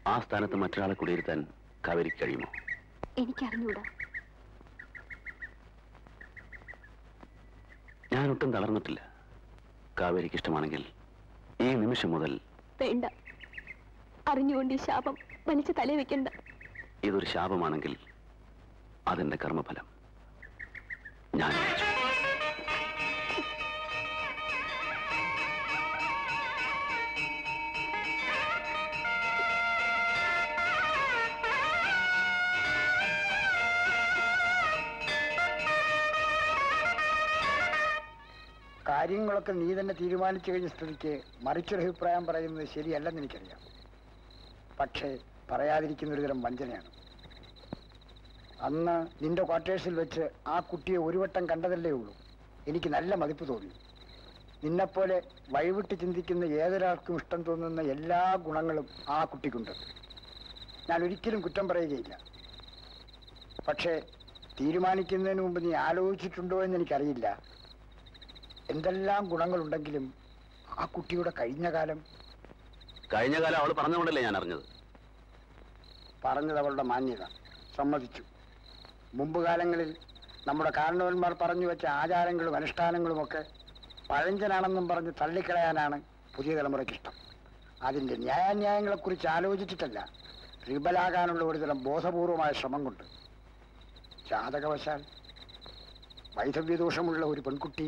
ആ സ്ഥാനത്ത് മറ്റൊരാളെ കുടിയിരുത്താൻ കാവേരിക്ക് കഴിയുമോ എനിക്കറിഞ്ഞൂടാ ഞാൻ ഒട്ടും തളർന്നിട്ടില്ല കാവേരിക്ക് ഇഷ്ടമാണെങ്കിൽ ഈ നിമിഷം മുതൽ വേണ്ട അറിഞ്ഞുകൊണ്ട് ഈ ശാപം വലിച്ചു തലേ വെക്കണ്ട ഇതൊരു ശാപമാണെങ്കിൽ അതെന്റെ കർമ്മഫലം ഞാൻ ഏറ്റു. കാര്യങ്ങളൊക്കെ നീ തന്നെ തീരുമാനിച്ചു കഴിഞ്ഞ സ്ഥിതിക്ക് മറിച്ചൊരു അഭിപ്രായം പറയുന്നത് ശരിയല്ലെന്ന് എനിക്കറിയാം പക്ഷേ പറയാതിരിക്കുന്ന ഒരു തരം വഞ്ചനയാണ് അന്ന് നിന്റെ ക്വാർട്ടേഴ്സിൽ വെച്ച് ആ കുട്ടിയെ ഒരു വട്ടം കണ്ടതല്ലേ ഉള്ളൂ എനിക്ക് നല്ല മതിപ്പ് തോന്നി നിന്നെപ്പോലെ വഴിവിട്ട് ചിന്തിക്കുന്ന ഏതൊരാൾക്കും ഇഷ്ടം തോന്നുന്ന എല്ലാ ഗുണങ്ങളും ആ കുട്ടിക്കുണ്ട് ഞാൻ ഒരിക്കലും കുറ്റം പറയുകയില്ല പക്ഷേ തീരുമാനിക്കുന്നതിന് മുമ്പ് നീ ആലോചിച്ചിട്ടുണ്ടോ എന്ന് എനിക്കറിയില്ല എന്തെല്ലാം ഗുണങ്ങളുണ്ടെങ്കിലും ആ കുട്ടിയുടെ കഴിഞ്ഞ കാലം കഴിഞ്ഞ കാലം അവൾ പറഞ്ഞുകൊണ്ടല്ലേ ഞാൻ അറിഞ്ഞത് പറഞ്ഞത് അവളുടെ മാന്യത സമ്മതിച്ചു മുമ്പ് കാലങ്ങളിൽ നമ്മുടെ കാരണവന്മാർ പറഞ്ഞു വെച്ച ആചാരങ്ങളും അനുഷ്ഠാനങ്ങളുമൊക്കെ പഴഞ്ചനാണെന്നും പറഞ്ഞ് തള്ളിക്കളയാനാണ് പുതിയ തലമുറയ്ക്കിഷ്ടം അതിൻ്റെ ന്യായാന്യായങ്ങളെക്കുറിച്ച് ആലോചിച്ചിട്ടല്ല റിബലാകാനുള്ള ഒരുതരം ബോധപൂർവമായ ശ്രമം കൊണ്ട് ജാതകവശാൽ വൈധവ്യദോഷമുള്ള ഒരു പെൺകുട്ടി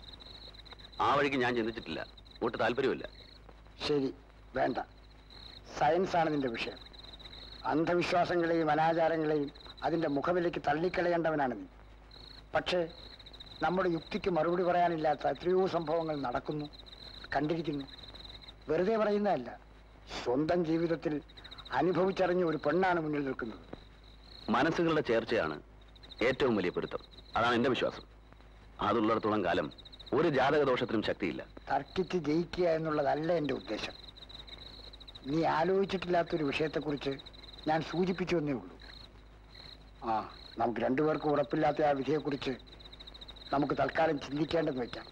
ആ വഴിക്ക് ഞാൻ ചിന്തിച്ചിട്ടില്ല ഒട്ട് താല്പര്യമില്ല ശരി വേണ്ട സയൻസാണ് നിന്റെ വിഷയം അന്ധവിശ്വാസങ്ങളെയും അനാചാരങ്ങളെയും അതിന്റെ മുഖവിലേക്ക് തള്ളിക്കളയേണ്ടവനാണ് നീ പക്ഷേ നമ്മുടെ യുക്തിക്ക് മറുപടി പറയാനില്ലാത്ത എത്രയോ സംഭവങ്ങൾ നടക്കുന്നു കണ്ടിരിക്കുന്നു വെറുതെ പറയുന്നതല്ല സ്വന്തം ജീവിതത്തിൽ അനുഭവിച്ചറിഞ്ഞ ഒരു പെണ്ണാണ് മുന്നിൽ നിൽക്കുന്നത് മനസ്സുകളുടെ ചേർച്ചയാണ് ഏറ്റവും വലിയ പൊരുത്തം അതാണ് എന്റെ വിശ്വാസം അതുള്ളിടത്തോളം കാലം ഒരു ജാതക ദോഷത്തിനും ശക്തിയില്ല തർക്കിച്ച് ജയിക്കുക എന്നുള്ളതല്ല എൻ്റെ ഉദ്ദേശം നീ ആലോചിച്ചിട്ടില്ലാത്തൊരു വിഷയത്തെക്കുറിച്ച് ഞാൻ സൂചിപ്പിച്ചു എന്നേ ഉള്ളൂ ആ നമുക്ക് രണ്ടുപേർക്കും ഉറപ്പില്ലാത്ത ആ വിധിയെക്കുറിച്ച് നമുക്ക് തൽക്കാലം ചിന്തിക്കേണ്ടെന്ന് വയ്ക്കാം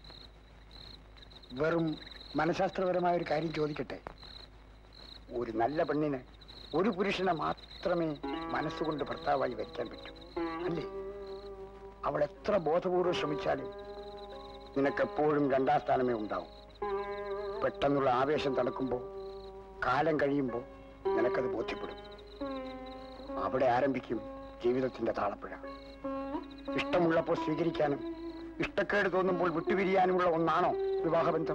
വെറും മനഃശാസ്ത്രപരമായ ഒരു കാര്യം ചോദിക്കട്ടെ ഒരു നല്ല പെണ്ണിന് ഒരു പുരുഷനെ മാത്രമേ മനസ്സുകൊണ്ട് ഭർത്താവായി വയ്ക്കാൻ പറ്റൂ അല്ലേ അവൾ എത്ര ബോധപൂർവ്വം ശ്രമിച്ചാലും നിനക്കെപ്പോഴും രണ്ടാം സ്ഥാനമേ ഉണ്ടാവും പെട്ടെന്നുള്ള ആവേശം തണുക്കുമ്പോൾ കാലം കഴിയുമ്പോൾ നിനക്കത് ബോധ്യപ്പെടും അവിടെ ആരംഭിക്കും ജീവിതത്തിന്റെ താളപ്പുഴ ഇഷ്ടമുള്ളപ്പോൾ സ്വീകരിക്കാനും ഇഷ്ടക്കേട് തോന്നുമ്പോൾ വിട്ടുപിരിയാനുമുള്ള ഒന്നാണോ വിവാഹബന്ധം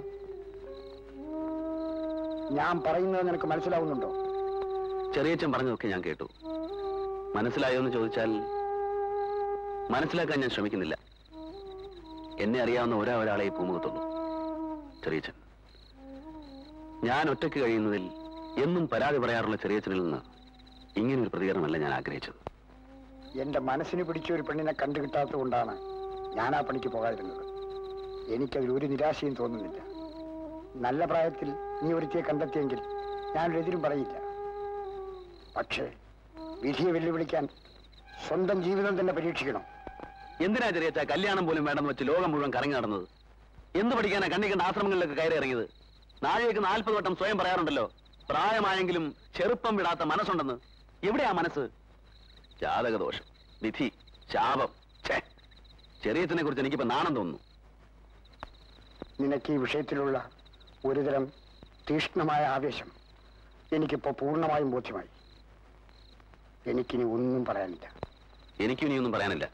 ഞാൻ പറയുന്നത് നിനക്ക് മനസ്സിലാവുന്നുണ്ടോ ചെറിയച്ഛൻ പറഞ്ഞതൊക്കെ ഞാൻ കേട്ടു മനസ്സിലായോ എന്ന് ചോദിച്ചാൽ മനസ്സിലാക്കാൻ ഞാൻ ശ്രമിക്കുന്നില്ല എന്നെ അറിയാവുന്ന ഒരാ ഒരാളെ ഈ പൂമുഖത്തുള്ളൂ ചെറിയച്ഛൻ ഞാൻ ഒറ്റയ്ക്ക് കഴിയുന്നതിൽ എന്നും പരാതി പറയാറുള്ള ചെറിയച്ഛനിൽ നിന്ന് ഇങ്ങനെ ഒരു പ്രതികരണമല്ല ഞാൻ ആഗ്രഹിച്ചത് എന്റെ മനസ്സിന് പിടിച്ച ഒരു പെണ്ണിനെ കണ്ടു കിട്ടാത്തത് കൊണ്ടാണ് ഞാൻ ആ പണിക്ക് പോകാതിരുന്നത് എനിക്കതിൽ ഒരു നിരാശയും തോന്നുന്നില്ല നല്ല പ്രായത്തിൽ നീ ഒരുത്തിയെ കണ്ടെത്തിയെങ്കിൽ ഞാനൊരു എതിരും പറയില്ല പക്ഷേ വിധിയെ വെല്ലുവിളിക്കാൻ സ്വന്തം ജീവിതം തന്നെ പരീക്ഷിക്കണം എന്തിനാ ചെറിയച്ഛ കല്യാണം പോലും വേണ്ടെന്ന് വെച്ച് ലോകം മുഴുവൻ കറങ്ങി നടന്നത് എന്ത് പഠിക്കാനാ കണ്ണി കണ്ട ആശ്രമങ്ങളിലൊക്കെ കയറി ഇറങ്ങിയത് നാഴേക്ക് നാൽപ്പത് വട്ടം സ്വയം പറയാറുണ്ടല്ലോ പ്രായമായെങ്കിലും ചെറുപ്പം വിടാത്ത മനസ്സുണ്ടെന്ന് എവിടെയാ മനസ്സ് ജാതകദോഷം വിധി ശാപം ഛേ ചെറിയച്ഛനെ കുറിച്ച് എനിക്കിപ്പോ നാണം തോന്നുന്നു നിനക്ക് ഈ വിഷയത്തിലുള്ള ഒരുതരം തീക്ഷ്ണമായ ആവേശം എനിക്കിപ്പോ പൂർണ്ണമായും ബോധ്യമായി എനിക്കിനി ഒന്നും പറയാനില്ല എനിക്കും ഇനിയൊന്നും പറയാനില്ല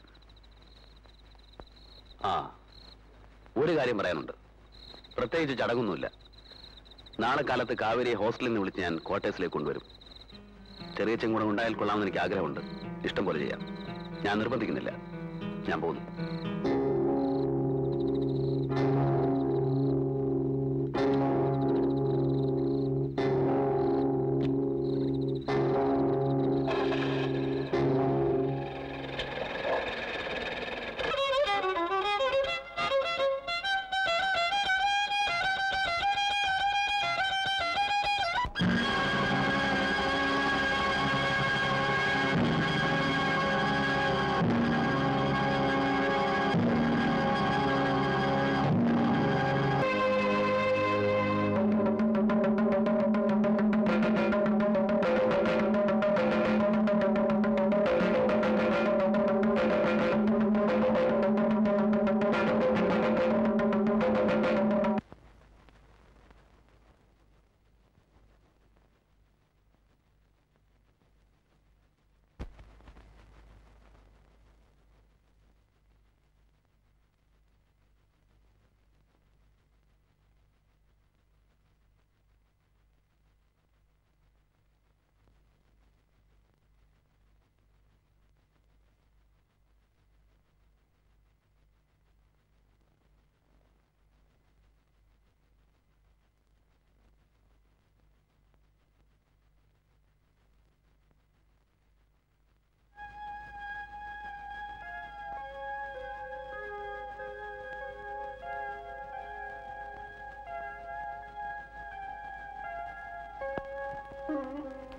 ആ ഒരു കാര്യം പറയാനുണ്ട് പ്രത്യേകിച്ച് ചടങ്ങൊന്നുമില്ല നാളെ കാലത്ത് കാവേരിയെ ഹോസ്റ്റലിൽ നിന്ന് വിളിച്ച് ഞാൻ ക്വാർട്ടേഴ്സിലേക്ക് കൊണ്ടുവരും ചെറിയ ചെങ്കുണം ഉണ്ടായാൽ കൊള്ളാമെന്ന് എനിക്ക് ആഗ്രഹമുണ്ട് ഇഷ്ടം പോലെ ചെയ്യാം ഞാൻ നിർബന്ധിക്കുന്നില്ല ഞാൻ പോകുന്നു ആ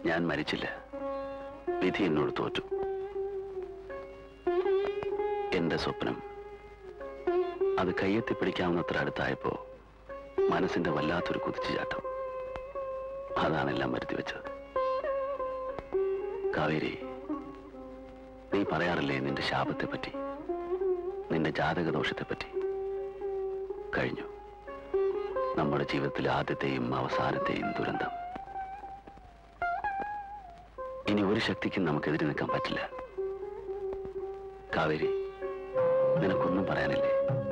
ഞാൻ മരിച്ചില്ല വിധി എന്നോട് തോറ്റു എന്റെ സ്വപ്നം അത് കയ്യെത്തി പിടിക്കാവുന്നത്ര അടുത്തായപ്പോ മനസ്സിന്റെ വല്ലാത്തൊരു കുതിച്ചുചാട്ടം അതാണ് എല്ലാം വരുത്തി വെച്ചത് കാവേരി നീ പറയാറില്ലേ നിന്റെ ശാപത്തെ പറ്റി നിന്റെ ജാതക ദോഷത്തെ പറ്റി കഴിഞ്ഞു നമ്മുടെ ജീവിതത്തിലെ ആദ്യത്തെയും അവസാനത്തെയും ദുരന്തം ഇനി ഒരു ശക്തിക്കും നമുക്കെതിരെ നിൽക്കാൻ പറ്റില്ല കാവേരി നിനക്കൊന്നും പറയാനില്ലേ